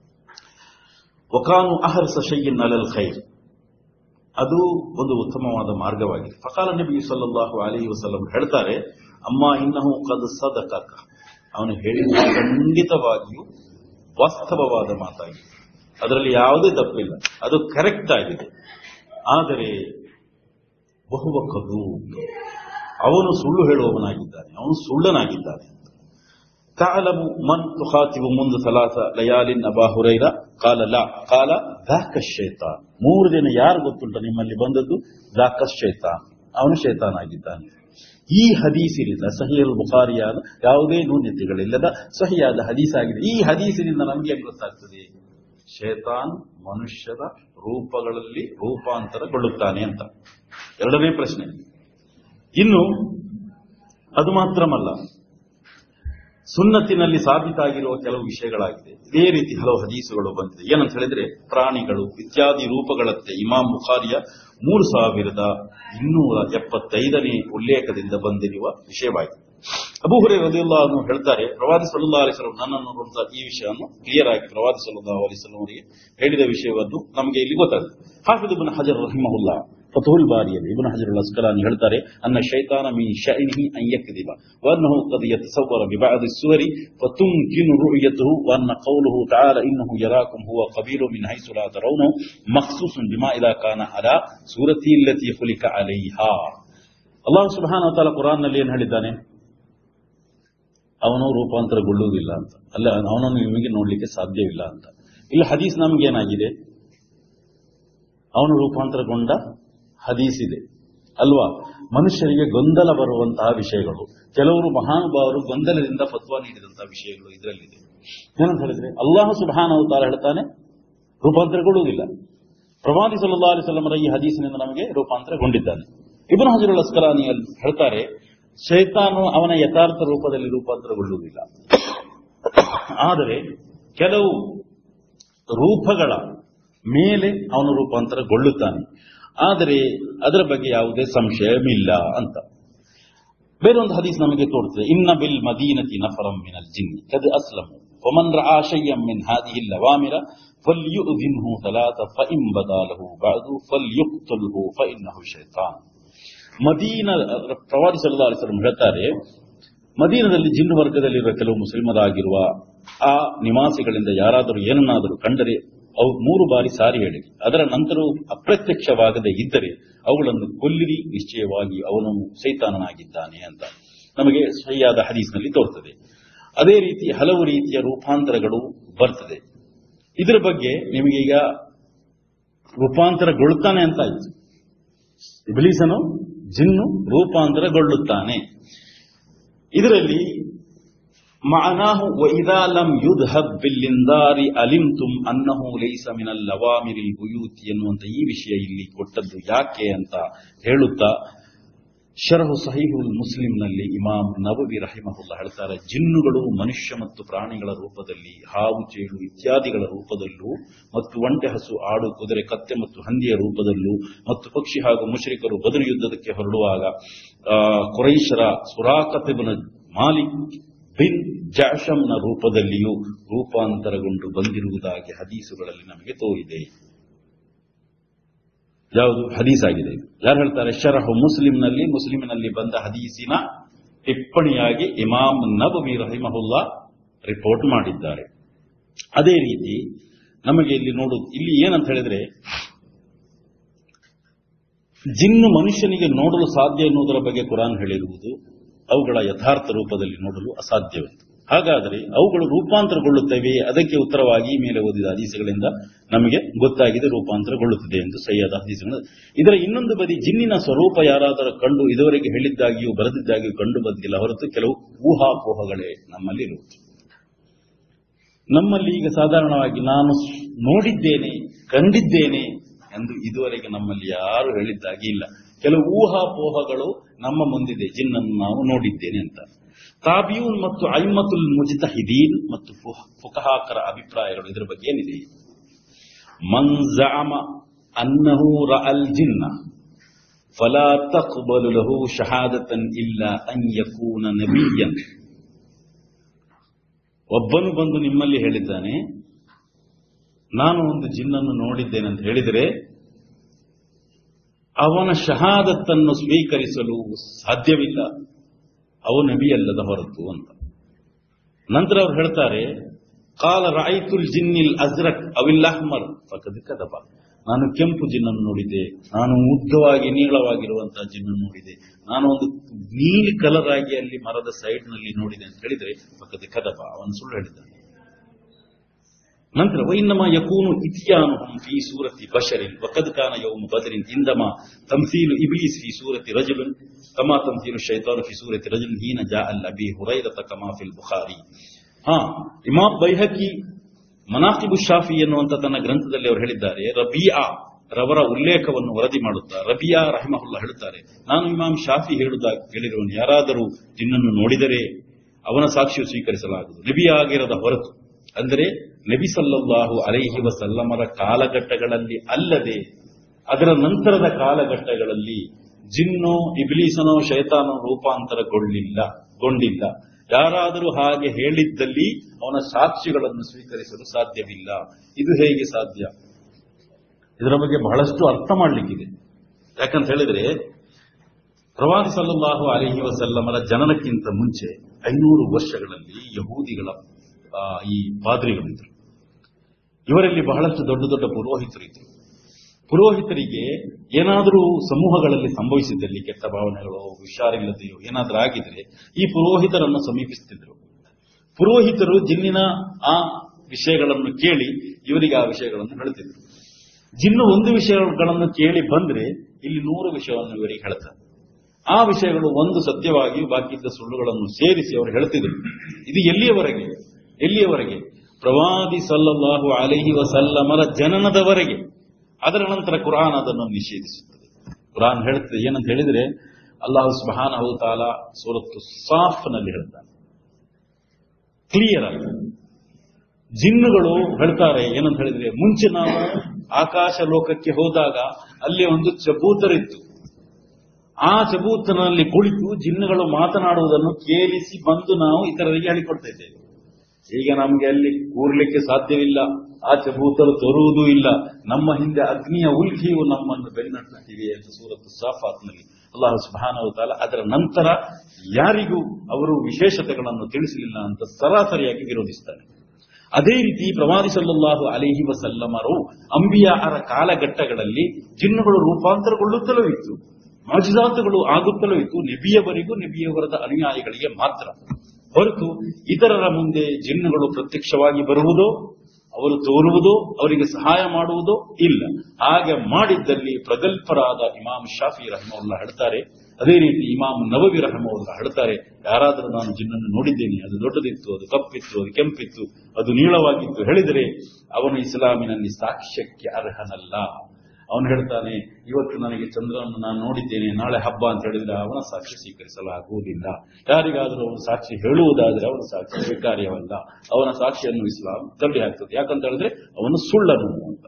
ವಕಾನು ಅಹರ್ಸ ಶಯ್ಯನ್ ಅಲಲ್ ಖೈರ್ ಅದು ಒಂದು ಉತ್ತಮವಾದ ಮಾರ್ಗವಾಗಿದೆ ಫಕಾಲ ನಬಿ ಸಲ್ಲಲ್ಲಾಹು ಅಲಿ ವಸಲ್ಲಂ ಹೇಳ್ತಾರೆ ಅಮ್ಮ ಇನ್ನಹು ಕದ್ ಸದಕಕ ಅವನು ಹೇಳಿದ ಖಂಡಿತವಾಗಿಯೂ ವಾಸ್ತವವಾದ ಮಾತಾಗಿದೆ ಅದರಲ್ಲಿ ಯಾವುದೇ ತಪ್ಪಿಲ್ಲ ಅದು ಕರೆಕ್ಟ್ ಆಗಿದೆ ಆದರೆ ಬಹುವ ಕದು ಅವನು ಸುಳ್ಳು ಹೇಳುವವನಾಗಿದ್ದಾನೆ ಅವನು ಸುಳ್ಳನಾಗಿದ್ದಾನೆ ತಾಲಮು ಮನ್ ತುಖಾತಿಬು ಮುಂದೆ ಸಲಾಸ ಲಯಾಲಿನ್ ಅಬಾ ಹುರೈರ ಕಾಲ ಲಾ ಕಾಲ ದಾಕ ಶೈತಾನ್ ಮೂರು ದಿನ ಯಾರು ಗೊತ್ತುಂಟ ನಿಮ್ಮಲ್ಲಿ ಬಂದದ್ದು ದಾಕ ಶೈತಾನ್ ಅವನು ಶೈತಾನಾಗಿದ್ದಾನೆ ಈ ಹದೀಸಿನಿಂದ ಸಹಿಯಲ್ ಬುಖಾರಿಯಾದ ಯಾವುದೇ ನ್ಯೂನ್ಯತೆಗಳಿಲ್ಲದ ಸಹಿಯಾದ ಹದೀಸ್ ಆಗಿದೆ ಈ ಹದೀಸಿನಿಂದ ನಮಗೆ ಏನು ಗೊತ್ತಾಗ್ತದೆ ಶೇತಾನ್ ಮನುಷ್ಯರ ರೂಪಗಳಲ್ಲಿ ರೂಪಾಂತರಗೊಳ್ಳುತ್ತಾನೆ ಅಂತ ಎರಡನೇ ಪ್ರಶ್ನೆ ಇನ್ನು ಅದು ಮಾತ್ರಮಲ್ಲ ಸುನ್ನತಿನಲ್ಲಿ ಸಾಬೀತಾಗಿರುವ ಕೆಲವು ವಿಷಯಗಳಾಗಿದೆ ಇದೇ ರೀತಿ ಹಲವು ಹದೀಸುಗಳು ಬಂದಿದೆ ಏನಂತ ಹೇಳಿದ್ರೆ ಪ್ರಾಣಿಗಳು ಇತ್ಯಾದಿ ರೂಪಗಳಂತೆ ಇಮಾಮ್ ಬುಖಾರಿಯ ಮೂರು ಸಾವಿರದ ಇನ್ನೂರ ಎಪ್ಪತ್ತೈದನೇ ಉಲ್ಲೇಖದಿಂದ ಬಂದಿರುವ ವಿಷಯವಾಗಿದೆ ಅಬೂಹುರೇ ರದಿಯುಲ್ಲಾಹನು ಹೇಳ್ತಾರೆ ಪ್ರವಾದಿ ಸಲ್ಲಾ ಅಲಿಸ್ಲಂ ನನ್ನನ್ನು ನೋಡುವಂತಹ ಈ ವಿಷಯವನ್ನು ಕ್ಲಿಯರ್ ಆಗಿ ಪ್ರವಾದಿ ಸಲ್ಲಾ ಅಲಿಸ್ಲಂ ಅವರಿಗೆ ಹೇಳಿದ ವಿಷಯವನ್ನು ನಮಗೆ ಇಲ್ಲಿ ಗೊತ್ತಾಗುತ್ತೆ ಹಾಫಿದ್ ಇಬ್ನ್ ಹಜರ್ ರಹಿಮಹುಲ್ಲಾ ಫತಹುಲ್ ಬಾರಿಯಲ್ಲಿ ಇಬ್ನ್ ಹಜರ್ ಅಸ್ಕಲಾನಿ ಹೇಳ್ತಾರೆ ಅನ್ನ ಶೈತಾನ ಮೀ ಶೈನಿಹಿ ಅನ್ ಯಕ್ದಿಬ ವನ್ನಹು ಕದ್ ಯತಸವ್ವರ ಬಿಬಅದ್ ಸುವರಿ ಫತುಮ್ಕಿನು ರುಯತಹು ವನ್ನ ಕೌಲುಹು ತಆಲ ಇನ್ನಹು ಯರಾಕುಂ ಹುವ ಕಬೀರು ಮಿನ್ ಹೈಸು ಲಾ ತರೌನಹು ಮಖ್ಸೂಸುನ್ ಬಿಮಾ ಇದಾ ಕಾನ ಅಲಾ ಸೂರತಿ ಅಲ್ಲತಿ ಖುಲಿಕ ಅಲೈಹಾ ಅಲ್ಲಾಹ್ ಸುಬ್ಹಾನಹು ವ ತಆಲಾ ಕುರಾನ್ನಲ್ಲಿ ಏನು ಹೇಳಿದ್ದಾನೆ ಅವನು ರೂಪಾಂತರಗೊಳ್ಳುವುದಿಲ್ಲ ಅಂತ ಅಲ್ಲ ಅವನನ್ನು ನಿಮಗೆ ನೋಡಲಿಕ್ಕೆ ಸಾಧ್ಯವಿಲ್ಲ ಅಂತ ಇಲ್ಲಿ ಹದೀಸ್ ನಮಗೇನಾಗಿದೆ ಅವನು ರೂಪಾಂತರಗೊಂಡ ಹದೀಸ್ ಇದೆ ಅಲ್ವಾ ಮನುಷ್ಯರಿಗೆ ಗೊಂದಲ ಬರುವಂತಹ ವಿಷಯಗಳು ಕೆಲವರು ಮಹಾನುಭಾವರು ಗೊಂದಲದಿಂದ ಫತ್ವಾ ನೀಡಿದಂತಹ ವಿಷಯಗಳು ಇದರಲ್ಲಿದೆ ಏನಂತ ಹೇಳಿದ್ರೆ ಅಲ್ಲಾಹ ಸುಬಾನ ಅವತಾರ ಹೇಳ್ತಾನೆ ರೂಪಾಂತರಗೊಳ್ಳುವುದಿಲ್ಲ ಪ್ರವಾದಿ ಸಲ್ಲಾ ಅಲಿಸಲ್ಲಮರ ಈ ಹದೀಸಿನಿಂದ ನಮಗೆ ರೂಪಾಂತರಗೊಂಡಿದ್ದಾನೆ ಇಬ್ನ ಹಜರುಲ್ ಅಸ್ಕಲಾನಿ ಹೇಳ್ತಾರೆ ಶೈತಾನು ಅವನ ಯಥಾರ್ಥ ರೂಪದಲ್ಲಿ ರೂಪಾಂತರಗೊಳ್ಳುವುದಿಲ್ಲ ಆದರೆ ಕೆಲವು ರೂಪಗಳ ಮೇಲೆ ಅವನು ರೂಪಾಂತರಗೊಳ್ಳುತ್ತಾನೆ ಆದರೆ ಅದರ ಬಗ್ಗೆ ಯಾವುದೇ ಸಂಶಯವಿಲ್ಲ ಅಂತ ಬೇರೊಂದು ಹದೀಸ್ ನಮಗೆ ತೋರುತ್ತದೆ ಇನ್ನ ಬಿಲ್ ಮದೀನತಿ ನಫರಂ ಮಿನಲ್ ಜಿನ್ ಕದ್ ಅಸ್ಲಮು ومن رأى شيئا من هذه الأوامر فليؤذنه ثلاثة فإن بدا له بعد فليقتله فإنه شيطان ಮದೀನ ಪ್ರವಾದಿ ಸಲ್ಲಾ ಅಲಿಸ್ಲಂ ಹೇಳ್ತಾರೆ ಮದೀನದಲ್ಲಿ ಜಿನ್ ವರ್ಗದಲ್ಲಿರುವ ಕೆಲವು ಮುಸ್ಲಿಮರಾಗಿರುವ ಆ ನಿವಾಸಿಗಳಿಂದ ಯಾರಾದರೂ ಏನನ್ನಾದರೂ ಕಂಡರೆ ಅವು ಮೂರು ಬಾರಿ ಸಾರಿ ಹೇಳಿರಿ ಅದರ ನಂತರವೂ ಅಪ್ರತ್ಯಕ್ಷವಾಗದೇ ಇದ್ದರೆ ಅವುಗಳನ್ನು ಕೊಲ್ಲಿರಿ ನಿಶ್ಚಯವಾಗಿ ಅವನು ಸೈತಾನನಾಗಿದ್ದಾನೆ ಅಂತ ನಮಗೆ ಸಹಿಯಾದ ಹದೀಸ್ನಲ್ಲಿ ತೋರ್ತದೆ ಅದೇ ರೀತಿ ಹಲವು ರೀತಿಯ ರೂಪಾಂತರಗಳು ಬರ್ತದೆ ಇದರ ಬಗ್ಗೆ ನಿಮಗೀಗ ರೂಪಾಂತರಗೊಳ್ತಾನೆ ಅಂತ ಆಯ್ತು ಇಬ್ಲೀಸನು ಜಿನ್ನು ರೂಪಾಂತರಗೊಳ್ಳುತ್ತಾನೆ ಇದರಲ್ಲಿ معناه وإذا لم يذهب بالإنذار ألمتم أنه ليس من اللوامر البيوت ಎನ್ನುವಂತ ಈ ವಿಷಯ ಇಲ್ಲಿ ಕೊಟ್ಟದ್ದು ಯಾಕೆ ಅಂತ ಹೇಳುತ್ತಾ ಶರಹು ಸಹೀಹುಲ್ ಮುಸ್ಲಿಂನಲ್ಲಿ ಇಮಾಮ್ ನಬವಿ ರಹಿಮಹುಲ್ಲಾ ಹೇಳ್ತಾರೆ ಜಿನ್ನುಗಳು ಮನುಷ್ಯ ಮತ್ತು ಪ್ರಾಣಿಗಳ ರೂಪದಲ್ಲಿ ಹಾವು ಚೇಳು ಇತ್ಯಾದಿಗಳ ರೂಪದಲ್ಲೂ ಮತ್ತು ಒಂಟೆ ಹಸು ಆಡು ಕುದುರೆ ಕತ್ತೆ ಮತ್ತು ಹಂದಿಯ ರೂಪದಲ್ಲೂ ಮತ್ತು ಪಕ್ಷಿ ಹಾಗೂ ಮುಶ್ರಿಕರು ಬದಲು ಯುದ್ಧಕ್ಕೆ ಹೊರಡುವಾಗ ಕುರೈಶರ ಸುರಾಕತೆಬನ ಮಾಲಿಕ್ ಬಿನ್ ಜಾಶಂನ ರೂಪದಲ್ಲಿಯೂ ರೂಪಾಂತರಗೊಂಡು ಬಂದಿರುವುದಾಗಿ ಹದೀಸುಗಳಲ್ಲಿ ನಮಗೆ ತೋರಿದೆ ಯಾವುದು ಹದೀಸ್ ಆಗಿದೆ ಯಾರು ಹೇಳ್ತಾರೆ ಶರಹು ಮುಸ್ಲಿಂನಲ್ಲಿ ಮುಸ್ಲಿಮಿನಲ್ಲಿ ಬಂದ ಹದೀಸಿನ ಟಿಪ್ಪಣಿಯಾಗಿ ಇಮಾಮ್ ನಬವಿ ರಹಿಮಹುಲ್ಲಾ ರಿಪೋರ್ಟ್ ಮಾಡಿದ್ದಾರೆ ಅದೇ ರೀತಿ ನಮಗೆ ಇಲ್ಲಿ ನೋಡು ಇಲ್ಲಿ ಏನಂತ ಹೇಳಿದ್ರೆ ಜಿನ್ನು ಮನುಷ್ಯನಿಗೆ ನೋಡಲು ಸಾಧ್ಯ ಎನ್ನುವುದರ ಬಗ್ಗೆ ಕುರಾನ್ ಹೇಳಿರುವುದು ಅವುಗಳ ಯಥಾರ್ಥ ರೂಪದಲ್ಲಿ ನೋಡಲು ಅಸಾಧ್ಯವೆಂದು ಹಾಗಾದರೆ ಅವುಗಳು ರೂಪಾಂತರಗೊಳ್ಳುತ್ತವೆ ಅದಕ್ಕೆ ಉತ್ತರವಾಗಿ ಮೇಲೆ ಓದಿದ ಹದೀಸುಗಳಿಂದ ನಮಗೆ ಗೊತ್ತಾಗಿದೆ ರೂಪಾಂತರಗೊಳ್ಳುತ್ತದೆ ಎಂದು ಸರಿಯಾದ ಹದೀಸುಗಳು ಇದರ ಇನ್ನೊಂದು ಬದಿ ಜಿನ್ನಿನ ಸ್ವರೂಪ ಯಾರಾದರೂ ಕಂಡು ಇದುವರೆಗೆ ಹೇಳಿದ್ದಾಗಿಯೂ ಬರೆದಿದ್ದಾಗಿಯೂ ಕಂಡು ಬಂದಿಲ್ಲ ಹೊರತು ಕೆಲವು ಊಹಾಪೋಹಗಳೇ ನಮ್ಮಲ್ಲಿ ಇರುವುದು ನಮ್ಮಲ್ಲಿ ಈಗ ಸಾಧಾರಣವಾಗಿ ನಾನು ನೋಡಿದ್ದೇನೆ ಕಂಡಿದ್ದೇನೆ ಎಂದು ಇದುವರೆಗೆ ನಮ್ಮಲ್ಲಿ ಯಾರು ಹೇಳಿದ್ದಾಗಿ ಇಲ್ಲ ಕೆಲವು ಊಹಾಪೋಹಗಳು ನಮ್ಮ ಮುಂದಿದೆ ಜಿನ್ನನ್ನು ನಾವು ನೋಡಿದ್ದೇನೆ ಅಂತ ತಾಬಿಯೂನ್ ಮತ್ತು ಐಮತುಲ್ ಮುಜಿತಹಿದೀನ್ ಮತ್ತು ಫುಕಹಾಕರ ಅಭಿಪ್ರಾಯಗಳು ಇದರ ಬಗ್ಗೆ ಏನಿದೆ ಮಂಜಾಮ ಅನ್ನಹು ರಅಲ್ ಜಿನ್ನ ಫಲಾ ತಕ್ಬಲು ಲಹು ಶಹಾದತನ್ ಇಲ್ಲ ಅನ್ ಯಕೂನ ನಬಿಯನ್ ಒಬ್ಬನು ಬಂದು ನಿಮ್ಮಲ್ಲಿ ಹೇಳಿದ್ದಾನೆ ನಾನು ಒಂದು ಜಿನ್ನನ್ನು ನೋಡಿದ್ದೇನೆ ಅಂತ ಹೇಳಿದರೆ ಅವನ ಶಹಾದತ್ತನ್ನು ಸ್ವೀಕರಿಸಲು ಸಾಧ್ಯವಿಲ್ಲ ಅವು ನಬಿಯಲ್ಲದ ಹೊರತು ಅಂತ ನಂತರ ಅವ್ರು ಹೇಳ್ತಾರೆ ಕಾಲ ರಾಯಿತುಲ್ ಜಿನ್ನಿಲ್ ಅಜ್ರಕ್ ಅವಿಲ್ ಅಹ್ಮರ್ ಫಕದ್ ಕದಬ ನಾನು ಕೆಂಪು ಜಿನ್ನನ್ನು ನೋಡಿದೆ ನಾನು ಉದ್ದವಾಗಿ ನೀಳವಾಗಿರುವಂತಹ ಜಿನ್ನನ್ನು ನೋಡಿದೆ ನಾನು ಒಂದು ನೀಲಿ ಕಲರ್ ಆಗಿ ಅಲ್ಲಿ ಮರದ ಸೈಡ್ ನಲ್ಲಿ ನೋಡಿದೆ ಅಂತ ಹೇಳಿದ್ರೆ ಪಕ್ಕದ ಕದಬ ಅವನು ಸುಳ್ಳು ಹೇಳಿದ್ದಾನೆ ನಂತರ ವೈನ್ನಮ ಯಕೂನು ಇತಿಯಾನುಹಂ ಫಿ ಸೂರತಿ ಬಶರಿನ್ ವಕದ್ ಕಾನ ಯೌಮ ಬದರಿನ್ ಇಂದಮ ತಮ್ಸೀಲು ಇಬ್ಲೀಸ್ ಫಿ ಸೂರತಿ ರಜುಲನ್ ಕಮಾ ತಮ್ಸೀಲು ಶೈತಾನು ಫಿ ಸೂರತಿ ರಜುಲನ್ ಹೀನ ಜಾ ಅಲ್ ಅಬಿ ಹುರೈರತ ಕಮಾ ಫಿಲ್ ಬುಖಾರಿ ಹಾ ಇಮಾಮ್ ಬೈಹಕಿ ಮನಾಕಿಬು ಶಾಫಿ ಎನ್ನುವಂತ ತನ್ನ ಗ್ರಂಥದಲ್ಲಿ ಅವರು ಹೇಳಿದ್ದಾರೆ ರಬಿಯಾ ರವರ ಉಲ್ಲೇಖವನ್ನು ವರದಿ ಮಾಡುತ್ತಾ ರಬಿಯಾ ರಹಮಹುಲ್ಲಾ ಹೇಳುತ್ತಾರೆ ನಾನು ಇಮಾಮ್ ಶಾಫಿ ಹೇಳುವುದಾಗಿ ಕೇಳಿರುವನು ಯಾರಾದರೂ ಜಿನ್ನನ್ನು ನೋಡಿದರೆ ಅವನ ಸಾಕ್ಷಿಯು ಸ್ವೀಕರಿಸಲಾಗುವುದು ನಬಿ ಆಗಿರದ ಹೊರತು ಅಂದರೆ ನಬಿ ಸಲ್ಲಲ್ಲಾಹು ಅಲೈಹಿ ವಸಲ್ಲಮರ ಕಾಲಘಟ್ಟಗಳಲ್ಲಿ ಅಲ್ಲದೆ ಅದರ ನಂತರದ ಕಾಲಘಟ್ಟಗಳಲ್ಲಿ ಜಿನ್ನು ಇಬ್ಲೀಸನೋ ಶೈತಾನೋ ರೂಪಾಂತರಗೊಳ್ಳಿಲ್ಲ ಗೊಂಡಿಲ್ಲ ಯಾರಾದರೂ ಹಾಗೆ ಹೇಳಿದ್ದಲ್ಲಿ ಅವನ ಸಾಕ್ಷಿಗಳನ್ನು ಸ್ವೀಕರಿಸಲು ಸಾಧ್ಯವಿಲ್ಲ ಇದು ಹೇಗೆ ಸಾಧ್ಯ ಇದರ ಬಗ್ಗೆ ಬಹಳಷ್ಟು ಅರ್ಥ ಮಾಡಲಿಕ್ಕಿದೆ ಯಾಕಂತ ಹೇಳಿದ್ರೆ ಪ್ರವಾದಿ ಸಲ್ಲಲ್ಲಾಹು ಅಲಿಹಿ ವಸಲ್ಲಮರ ಜನನಕ್ಕಿಂತ ಮುಂಚೆ ಐನೂರು ವರ್ಷಗಳಲ್ಲಿ ಯಹೂದಿಗಳ ಆ, ಈ ಪಾದ್ರಿಗಳಿದ್ರು ಇವರಲ್ಲಿ ಬಹಳಷ್ಟು ದೊಡ್ಡ ದೊಡ್ಡ ಪುರೋಹಿತರಿದ್ರು ಪುರೋಹಿತರಿಗೆ ಏನಾದರೂ ಸಮೂಹಗಳಲ್ಲಿ ಸಂಭವಿಸಿದ್ದಲ್ಲಿ ಕೆಟ್ಟ ಭಾವನೆಗಳು ಹುಷಾರಿಲ್ಲದೆಯೋ ಏನಾದರೂ ಆಗಿದ್ರೆ ಈ ಪುರೋಹಿತರನ್ನು ಸಮೀಪಿಸುತ್ತಿದ್ರು ಪುರೋಹಿತರು ಜಿನ್ನಿನ ಆ ವಿಷಯಗಳನ್ನು ಕೇಳಿ ಇವರಿಗೆ ಆ ವಿಷಯಗಳನ್ನು ಹೇಳ್ತಿದ್ರು ಜಿನ್ನು ಒಂದು ವಿಷಯಗಳನ್ನು ಕೇಳಿ ಬಂದ್ರೆ ಇಲ್ಲಿ ನೂರು ವಿಷಯವನ್ನು ಇವರಿಗೆ ಹೇಳ್ತಾರೆ ಆ ವಿಷಯಗಳು ಒಂದು ಸತ್ಯವಾಗಿಯೂ ಬಾಕಿದ್ದ ಸುಳ್ಳುಗಳನ್ನು ಸೇರಿಸಿ ಅವರು ಹೇಳ್ತಿದ್ರು ಇದು ಎಲ್ಲಿಯವರೆಗೆ ಎಲ್ಲಿಯವರೆಗೆ ಪ್ರವಾದಿ ಸಲ್ಲಲ್ಲಾಹು ಅಲೈಹಿ ವಸಲ್ಲಮರ ಜನನದವರೆಗೆ ಅದರ ನಂತರ ಕುರಾನ್ ಅದನ್ನು ನಿಷೇಧಿಸುತ್ತದೆ ಕುರಾನ್ ಹೇಳುತ್ತದೆ ಏನಂತ ಹೇಳಿದ್ರೆ ಅಲ್ಲಾಹು ಸುಬಹಾನಹು ತಾಲ ಸೂರತ್ತು ಸಾಫ್ನಲ್ಲಿ ಹೇಳ್ತಾನೆ ಕ್ಲಿಯರ್ ಆಗಿ ಜಿನ್ನುಗಳು ಹೇಳ್ತಾರೆ ಏನಂತ ಹೇಳಿದ್ರೆ ಮುಂಚೆ ನಾವು ಆಕಾಶ ಲೋಕಕ್ಕೆ ಹೋದಾಗ ಅಲ್ಲಿ ಒಂದು ಚಬೂತರಿತ್ತು ಆ ಚಬೂತನಲ್ಲಿ ಕುಳಿತು ಜಿನ್ನುಗಳು ಮಾತನಾಡುವುದನ್ನು ಕೇಳಿಸಿ ಬಂದು ನಾವು ಇತರರಿಗೆ ಹೇಳಿಕೊಡ್ತಾ ಇದ್ದೇವೆ ಈಗ ನಮಗೆ ಅಲ್ಲಿ ಕೂರ್ಲಿಕ್ಕೆ ಸಾಧ್ಯವಿಲ್ಲ ಆ ಚಬೂತರು ತರುವುದೂ ಇಲ್ಲ ನಮ್ಮ ಹಿಂದೆ ಅಗ್ನಿಯ ಉಲ್ಕಿಯು ನಮ್ಮನ್ನು ಬೆನ್ನಟ್ಟಿವೆ ಎಂದು ಸೂರತ್ತು ಸಾಫಾತ್ನಲ್ಲಿ ಅಲ್ಲಾಹು ಸುಬಾನವು ತಾಲ ಅದರ ನಂತರ ಯಾರಿಗೂ ಅವರು ವಿಶೇಷತೆಗಳನ್ನು ತಿಳಿಸಲಿಲ್ಲ ಅಂತ ಸರಾಸರಿಯಾಗಿ ವಿರೋಧಿಸ್ತಾರೆ ಅದೇ ರೀತಿ ಪ್ರವಾದಿ ಸಲ್ಲಲ್ಲಾಹು ಅಲಿಹಿ ವಸಲ್ಲಮರು ಅಂಬಿಯಾರ ಕಾಲಘಟ್ಟಗಳಲ್ಲಿ ಜಿನ್ನುಗಳು ರೂಪಾಂತರಗೊಳ್ಳುತ್ತಲೂ ಇತ್ತು ಮಾಜಿಜಾತುಗಳು ಆಗುತ್ತಲೂ ಇತ್ತು ನೆಬಿಯವರಿಗೂ ನೆಬಿಯವರದ ಅನುಯಾಯಿಗಳಿಗೆ ಮಾತ್ರ ಹೊರತು ಇತರರ ಮುಂದೆ ಜಿನ್ನುಗಳು ಪ್ರತ್ಯಕ್ಷವಾಗಿ ಬರುವುದೋ ಅವರು ತೋರುವುದೋ ಅವರಿಗೆ ಸಹಾಯ ಮಾಡುವುದೋ ಇಲ್ಲ ಹಾಗೆ ಮಾಡಿದ್ದಲ್ಲಿ ಪ್ರಗಲ್ಭರಾದ ಇಮಾಮ್ ಶಾಫಿ ರಹಮೌಲ್ಲಾ ಹೇಳ್ತಾರೆ ಅದೇ ರೀತಿ ಇಮಾಮ್ ನವವಿ ರಹಮೌಲ್ಲಾ ಹೇಳ್ತಾರೆ ಯಾರಾದರೂ ನಾನು ಜಿನ್ನನ್ನು ನೋಡಿದ್ದೇನೆ ಅದು ದೊಡ್ಡದಿತ್ತು ಅದು ಕಪ್ಪಿತ್ತು ಅದು ಕೆಂಪಿತ್ತು ಅದು ನೀಳವಾಗಿತ್ತು ಹೇಳಿದರೆ ಅವನು ಇಸ್ಲಾಮಿನಲ್ಲಿ ಸಾಕ್ಷ್ಯಕ್ಕೆ ಅರ್ಹನಲ್ಲ ಅವನು ಹೇಳ್ತಾನೆ ಇವತ್ತು ನನಗೆ ಚಂದ್ರನನ್ನು ನಾನು ನೋಡಿದ್ದೇನೆ ನಾಳೆ ಹಬ್ಬ ಅಂತ ಹೇಳಿದ್ರೆ ಅವನ ಸಾಕ್ಷಿ ಸ್ವೀಕರಿಸಲಾಗುವುದಿಲ್ಲ ಯಾರಿಗಾದರೂ ಅವನು ಸಾಕ್ಷಿ ಹೇಳುವುದಾದರೆ ಅವನ ಸಾಕ್ಷಿ ಸ್ವೀಕಾರ್ಯವಲ್ಲ ಅವನ ಸಾಕ್ಷಿಯನ್ನು ಇಸ್ಲಾಂ ತಳ್ಳಿ ಹಾಕ್ತದೆ ಯಾಕಂತ ಹೇಳಿದ್ರೆ ಅವನು ಸುಳ್ಳನು ಅಂತ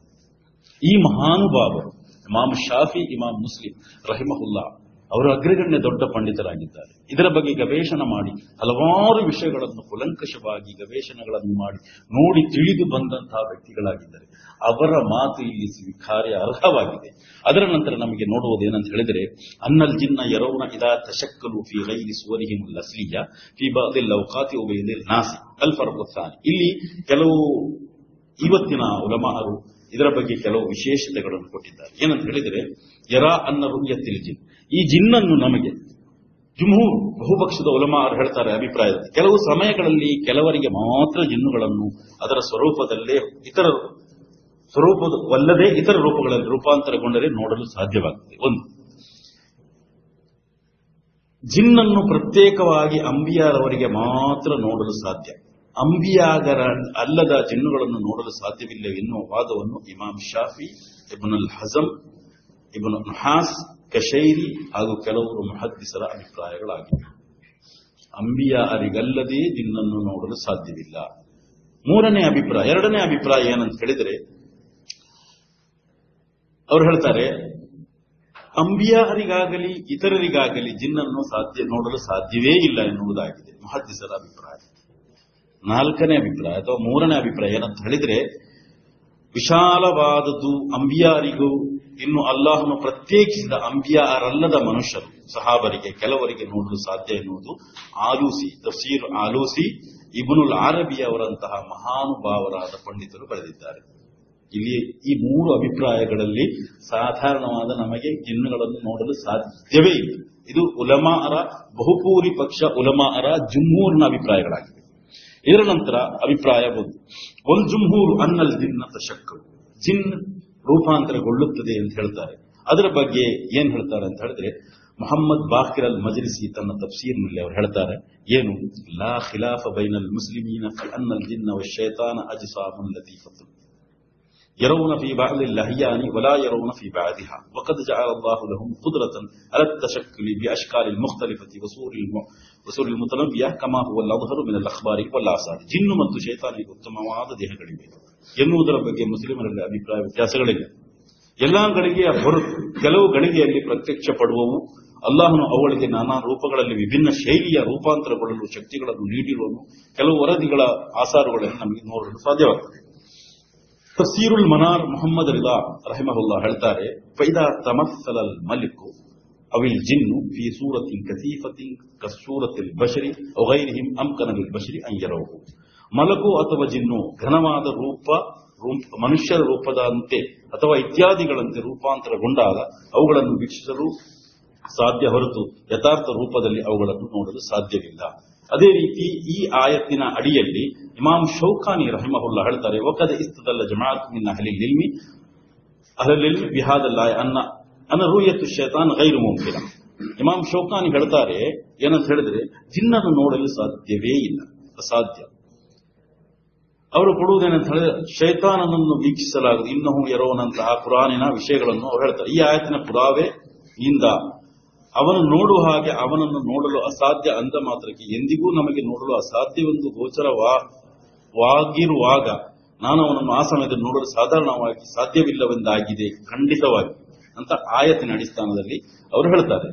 ಈ ಮಹಾನುಭಾವರು ಇಮಾಮ್ ಶಾಫಿ ಇಮಾಮ್ ಮುಸ್ಲಿಂ ರಹಿಮಹುಲ್ಲಾ ಅವರು ಅಗ್ರಗಣ್ಯ ದೊಡ್ಡ ಪಂಡಿತರಾಗಿದ್ದಾರೆ ಇದರ ಬಗ್ಗೆ ಗವೇಷಣ ಮಾಡಿ ಹಲವಾರು ವಿಷಯಗಳನ್ನು ಕುಲಂಕಷವಾಗಿ ಗವೇಷಣೆಗಳನ್ನು ಮಾಡಿ ನೋಡಿ ತಿಳಿದು ಬಂದಂತಹ ವ್ಯಕ್ತಿಗಳಾಗಿದ್ದಾರೆ ಅವರ ಮಾತು ಇಲ್ಲಿ ಸ್ವೀಕಾರ್ಯ ಅರ್ಹವಾಗಿದೆ ಅದರ ನಂತರ ನಮಗೆ ನೋಡುವುದೇನಂತ ಹೇಳಿದರೆ ಅನ್ನಲ್ ಜಿನ್ನ ಯರೌನ ಇದಾ ತಶಕ್ಕಲು ಫಿ ಗೈರಿ ಸುವರಿಹಿಂ ಅಸ್ಲಿಯ ಫಿ ಬಾದಿಲ್ ಲೌಕಾತಿ ಉಬೈದಿಲ್ ನಾಸಿ ಅಲ್ ಫರ್ಬುತ್ತಾನಿ ಇಲ್ಲಿ ಕೆಲವು ಇವತ್ತಿನ ಉಲಮಾರು ಇದರ ಬಗ್ಗೆ ಕೆಲವು ವಿಶೇಷತೆಗಳನ್ನು ಕೊಟ್ಟಿದ್ದಾರೆ ಏನಂತ ಹೇಳಿದರೆ ಯರಾ ಅನ್ನ ರುಯ್ಯತಿಲ್ ಜಿನ್ ಈ ಜಿನ್ನನ್ನು ನಮಗೆ ಜುಮ್ಹೂರ್ ಬಹುಪಕ್ಷದ ಉಲಮಾರು ಹೇಳ್ತಾರೆ ಅಭಿಪ್ರಾಯದಲ್ಲಿ ಕೆಲವು ಸಮಯಗಳಲ್ಲಿ ಕೆಲವರಿಗೆ ಮಾತ್ರ ಜಿನ್ನುಗಳನ್ನು ಅದರ ಸ್ವರೂಪದಲ್ಲೇ ಇತರ ಸ್ವರೂಪವಲ್ಲದೆ ಇತರ ರೂಪಗಳಲ್ಲಿ ರೂಪಾಂತರಗೊಂಡರೆ ನೋಡಲು ಸಾಧ್ಯವಾಗ್ತದೆ ಒಂದು ಜಿನ್ನನ್ನು ಪ್ರತ್ಯೇಕವಾಗಿ ಅಂಬಿಯಾರವರಿಗೆ ಮಾತ್ರ ನೋಡಲು ಸಾಧ್ಯ ಅಂಬಿಯಾಗರ ಅಲ್ಲದ ಜಿನ್ನುಗಳನ್ನು ನೋಡಲು ಸಾಧ್ಯವಿಲ್ಲ ಎನ್ನುವ ವಾದವನ್ನು ಇಮಾಮ್ ಶಾಫಿ ಇಬ್ನ್ ಅಲ್ ಹಜಮ್ ಇಬ್ನ್ ನಹಾಸ್ ಕಶೈರಿ ಹಾಗೂ ಕೆಲವರು ಮಹದ್ದಿಸರ ಅಭಿಪ್ರಾಯಗಳಾಗಿವೆ ಅಂಬಿಯಾರಿಗಲ್ಲದೆ ಜಿನ್ನನ್ನು ನೋಡಲು ಸಾಧ್ಯವಿಲ್ಲ ಮೂರನೇ ಅಭಿಪ್ರಾಯ ಎರಡನೇ ಅಭಿಪ್ರಾಯ ಏನಂತ ಹೇಳಿದರೆ ಅವರು ಹೇಳ್ತಾರೆ ಅಂಬಿಯಾರಿಗಾಗಲಿ ಇತರರಿಗಾಗಲಿ ಜಿನ್ನನ್ನು ಸಾಧ್ಯ ನೋಡಲು ಸಾಧ್ಯವೇ ಇಲ್ಲ ಎನ್ನುವುದಾಗಿದೆ ಮಹದ್ದಿಸರ ಅಭಿಪ್ರಾಯ ನಾಲ್ಕನೇ ಅಭಿಪ್ರಾಯ ಅಥವಾ ಮೂರನೇ ಅಭಿಪ್ರಾಯ ಏನಂತ ಹೇಳಿದ್ರೆ ವಿಶಾಲವಾದದ್ದು ಅಂಬಿಯಾರಿಗೂ ಇನ್ನು ಅಲ್ಲಾಹನು ಪ್ರತ್ಯೇಕಿಸಿದ ಅಂಬಿಯಾರಲ್ಲದ ಮನುಷ್ಯರು ಸಹಾಬರಿಗೆ ಕೆಲವರಿಗೆ ನೋಡಲು ಸಾಧ್ಯ ಎನ್ನುವುದು ಆಲೂಸಿ ತಫ್ಸೀರ್ ಆಲೂಸಿ ಇಬನುಲ್ ಆರಬಿ ಅವರಂತಹ ಮಹಾನುಭಾವರಾದ ಪಂಡಿತರು ಬರೆದಿದ್ದಾರೆ ಇಲ್ಲಿ ಈ ಮೂರು ಅಭಿಪ್ರಾಯಗಳಲ್ಲಿ ಸಾಧಾರಣವಾದ ನಮಗೆ ಜಿನ್ನುಗಳನ್ನು ನೋಡಲು ಸಾಧ್ಯವೇ ಇಲ್ಲ ಇದು ಉಲಮಾರ ಬಹುಪೂರಿ ಪಕ್ಷ ಉಲಮಾರ ಜುಮ್ಮೂರ್ನ ಅಭಿಪ್ರಾಯಗಳಾಗಿವೆ ಇದರ ನಂತರ ಅಭಿಪ್ರಾಯ ಒಂದು ಒಂದು ಜುಮ್ಹೂರು ಅನ್ನಲ್ ಜಿನ್ನ ತಶಕ್ಕು ಜಿನ್ ರೂಪಾಂತರಗೊಳ್ಳುತ್ತದೆ ಅಂತ ಹೇಳ್ತಾರೆ ಅದರ ಬಗ್ಗೆ ಏನ್ ಹೇಳ್ತಾರೆ ಅಂತ ಹೇಳಿದ್ರೆ ಮೊಹಮ್ಮದ್ ಬಾಕಿರ್ ಅಲ್ ಮಜ್ಲಿಸಿ ತನ್ನ ತಫ್ಸೀರ್ನಲ್ಲಿ ಅವರು ಹೇಳ್ತಾರೆ ಏನು ಲಾ ಖಿಲಾಫ ಬೈನಲ್ ಮುಸ್ಲಿಮೀನ ಫಿ ಅನ್ನಲ್ ಜಿನ್ನ ವ ಶೈತಾನ ಅಜ್ಸಾಮುನ್ ಲತೀಫತು يرون في بعض اللهيان ولا يرون في بعضها وقد جعل الله لهم قدرة على التشكل بأشكال مختلفة وصور الم... وصور المتنبية كما هو الأظهر من الأخبار والآثار ಜಿನ್ನು ಮತ್ತು ಶೈತಾನಿಗೆ ಉತ್ತಮವಾದ ದೇಹಗಳಿವೆ ಎನ್ನುವುದರ ಬಗ್ಗೆ ಮುಸ್ಲಿಮರಲ್ಲಿ ಅಭಿಪ್ರಾಯ ವ್ಯತ್ಯಾಸಗಳಿವೆ ಎಲ್ಲಾ ಗಳಿಗೆಯ ಹೊರತು ಕೆಲವು ಗಳಿಗೆಯಲ್ಲಿ ಪ್ರತ್ಯಕ್ಷ ಪಡುವವು ಅಲ್ಲಾಹನು ಅವುಗಳಿಗೆ ನಾನಾ ರೂಪಗಳಲ್ಲಿ ವಿಭಿನ್ನ ಶೈಲಿಯ ರೂಪಾಂತರಗೊಳ್ಳಲು ಶಕ್ತಿಗಳನ್ನು ನೀಡಿರುವನು ಕೆಲವು ವರದಿಗಳ ಆಸಾರುಗಳನ್ನು ನಮಗೆ ನೋಡಲು ಸಾಧ್ಯವಾಗುತ್ತದೆ ತಫ್ಸೀರುಲ್ ಮನಾರ್ ಮೊಹಮ್ಮದ್ ರಿದಾ ರಹಿಮಹುಲ್ಲಾ ಹೇಳ್ತಾರೆ ಫೈದಾ ತಮಸ್ಸಲಲ್ ಮಲಿಕು ಅವಿಲ್ ಜಿನ್ನು ಫಿ ಸೂರತಿನ್ ಕಸೀಫತಿನ್ ಕಸೂರತಿಲ್ ಬಶರಿ ಗೈರಿಹಿಂ ಅಮ್ಕನಲಿಲ್ ಬಶರಿ ಅಂಯರವು ಮಲಕು ಅಥವಾ ಜಿನ್ನು ಘನವಾದ ರೂಪ ರೂಪ- ಮನುಷ್ಯರ ರೂಪದಂತೆ ಅಥವಾ ಇತ್ಯಾದಿಗಳಂತೆ ರೂಪಾಂತರಗೊಂಡಾಗ ಅವುಗಳನ್ನು ವೀಕ್ಷಿಸಲು ಸಾಧ್ಯ ಹೊರತು ಯಥಾರ್ಥ ರೂಪದಲ್ಲಿ ಅವುಗಳನ್ನು ನೋಡಲು ಸಾಧ್ಯವಿಲ್ಲ ಅದೇ ರೀತಿ ಈ ಆಯತ್ತಿನ ಅಡಿಯಲ್ಲಿ ಇಮಾಮ್ ಶೌಖಾನಿ ರಹಿಮಹುಲ್ಲಾ ಹೇಳ್ತಾರೆ ಒಕದ ಇಸ್ತದಲ್ಲ ಜಮಾತ್ ಮಿನ್ ಅಹಲಿಲ್ ಇಲ್ಮಿ ಅಹಲಿಲ್ ಇಲ್ಮಿ ಬಿಹಾದಲ್ಲ ಅನ್ನ ಅನ್ನ ರೂಯತ್ತು ಶೈತಾನ್ ಗೈರು ಮುಮ್ಕಿನ ಇಮಾಮ್ ಶೌಖಾನಿ ಹೇಳ್ತಾರೆ ಏನಂತ ಹೇಳಿದ್ರೆ ಜಿನ್ನನ್ನು ನೋಡಲು ಸಾಧ್ಯವೇ ಇಲ್ಲ ಅಸಾಧ್ಯ ಅವರು ಕೊಡುವುದೇನಂತ ಹೇಳಿದ್ರೆ ಶೈತಾನನನ್ನು ವೀಕ್ಷಿಸಲಾಗದು ಇನ್ನಹು ಎರೋನಂತಹ ಪುರಾಣಿನ ವಿಷಯಗಳನ್ನು ಅವರು ಹೇಳ್ತಾರೆ ಈ ಆಯತಿನ ಪುರಾವೆ ಇಂದ ಅವನು ನೋಡುವ ಹಾಗೆ ಅವನನ್ನು ನೋಡಲು ಅಸಾಧ್ಯ ಅಂದ ಮಾತ್ರಕ್ಕೆ ಎಂದಿಗೂ ನಮಗೆ ನೋಡಲು ಅಸಾಧ್ಯವೆಂದು ಗೋಚರವಾಗಿರುವಾಗ ನಾನು ಅವನನ್ನು ಆ ಸಮಯದಲ್ಲಿ ನೋಡಲು ಸಾಧಾರಣವಾಗಿ ಸಾಧ್ಯವಿಲ್ಲವೆಂದಾಗಿದೆ ಖಂಡಿತವಾಗಿ ಅಂತ ಆಯತಿನ ಅಡಿಸ್ಥಾನದಲ್ಲಿ ಅವರು ಹೇಳ್ತಾರೆ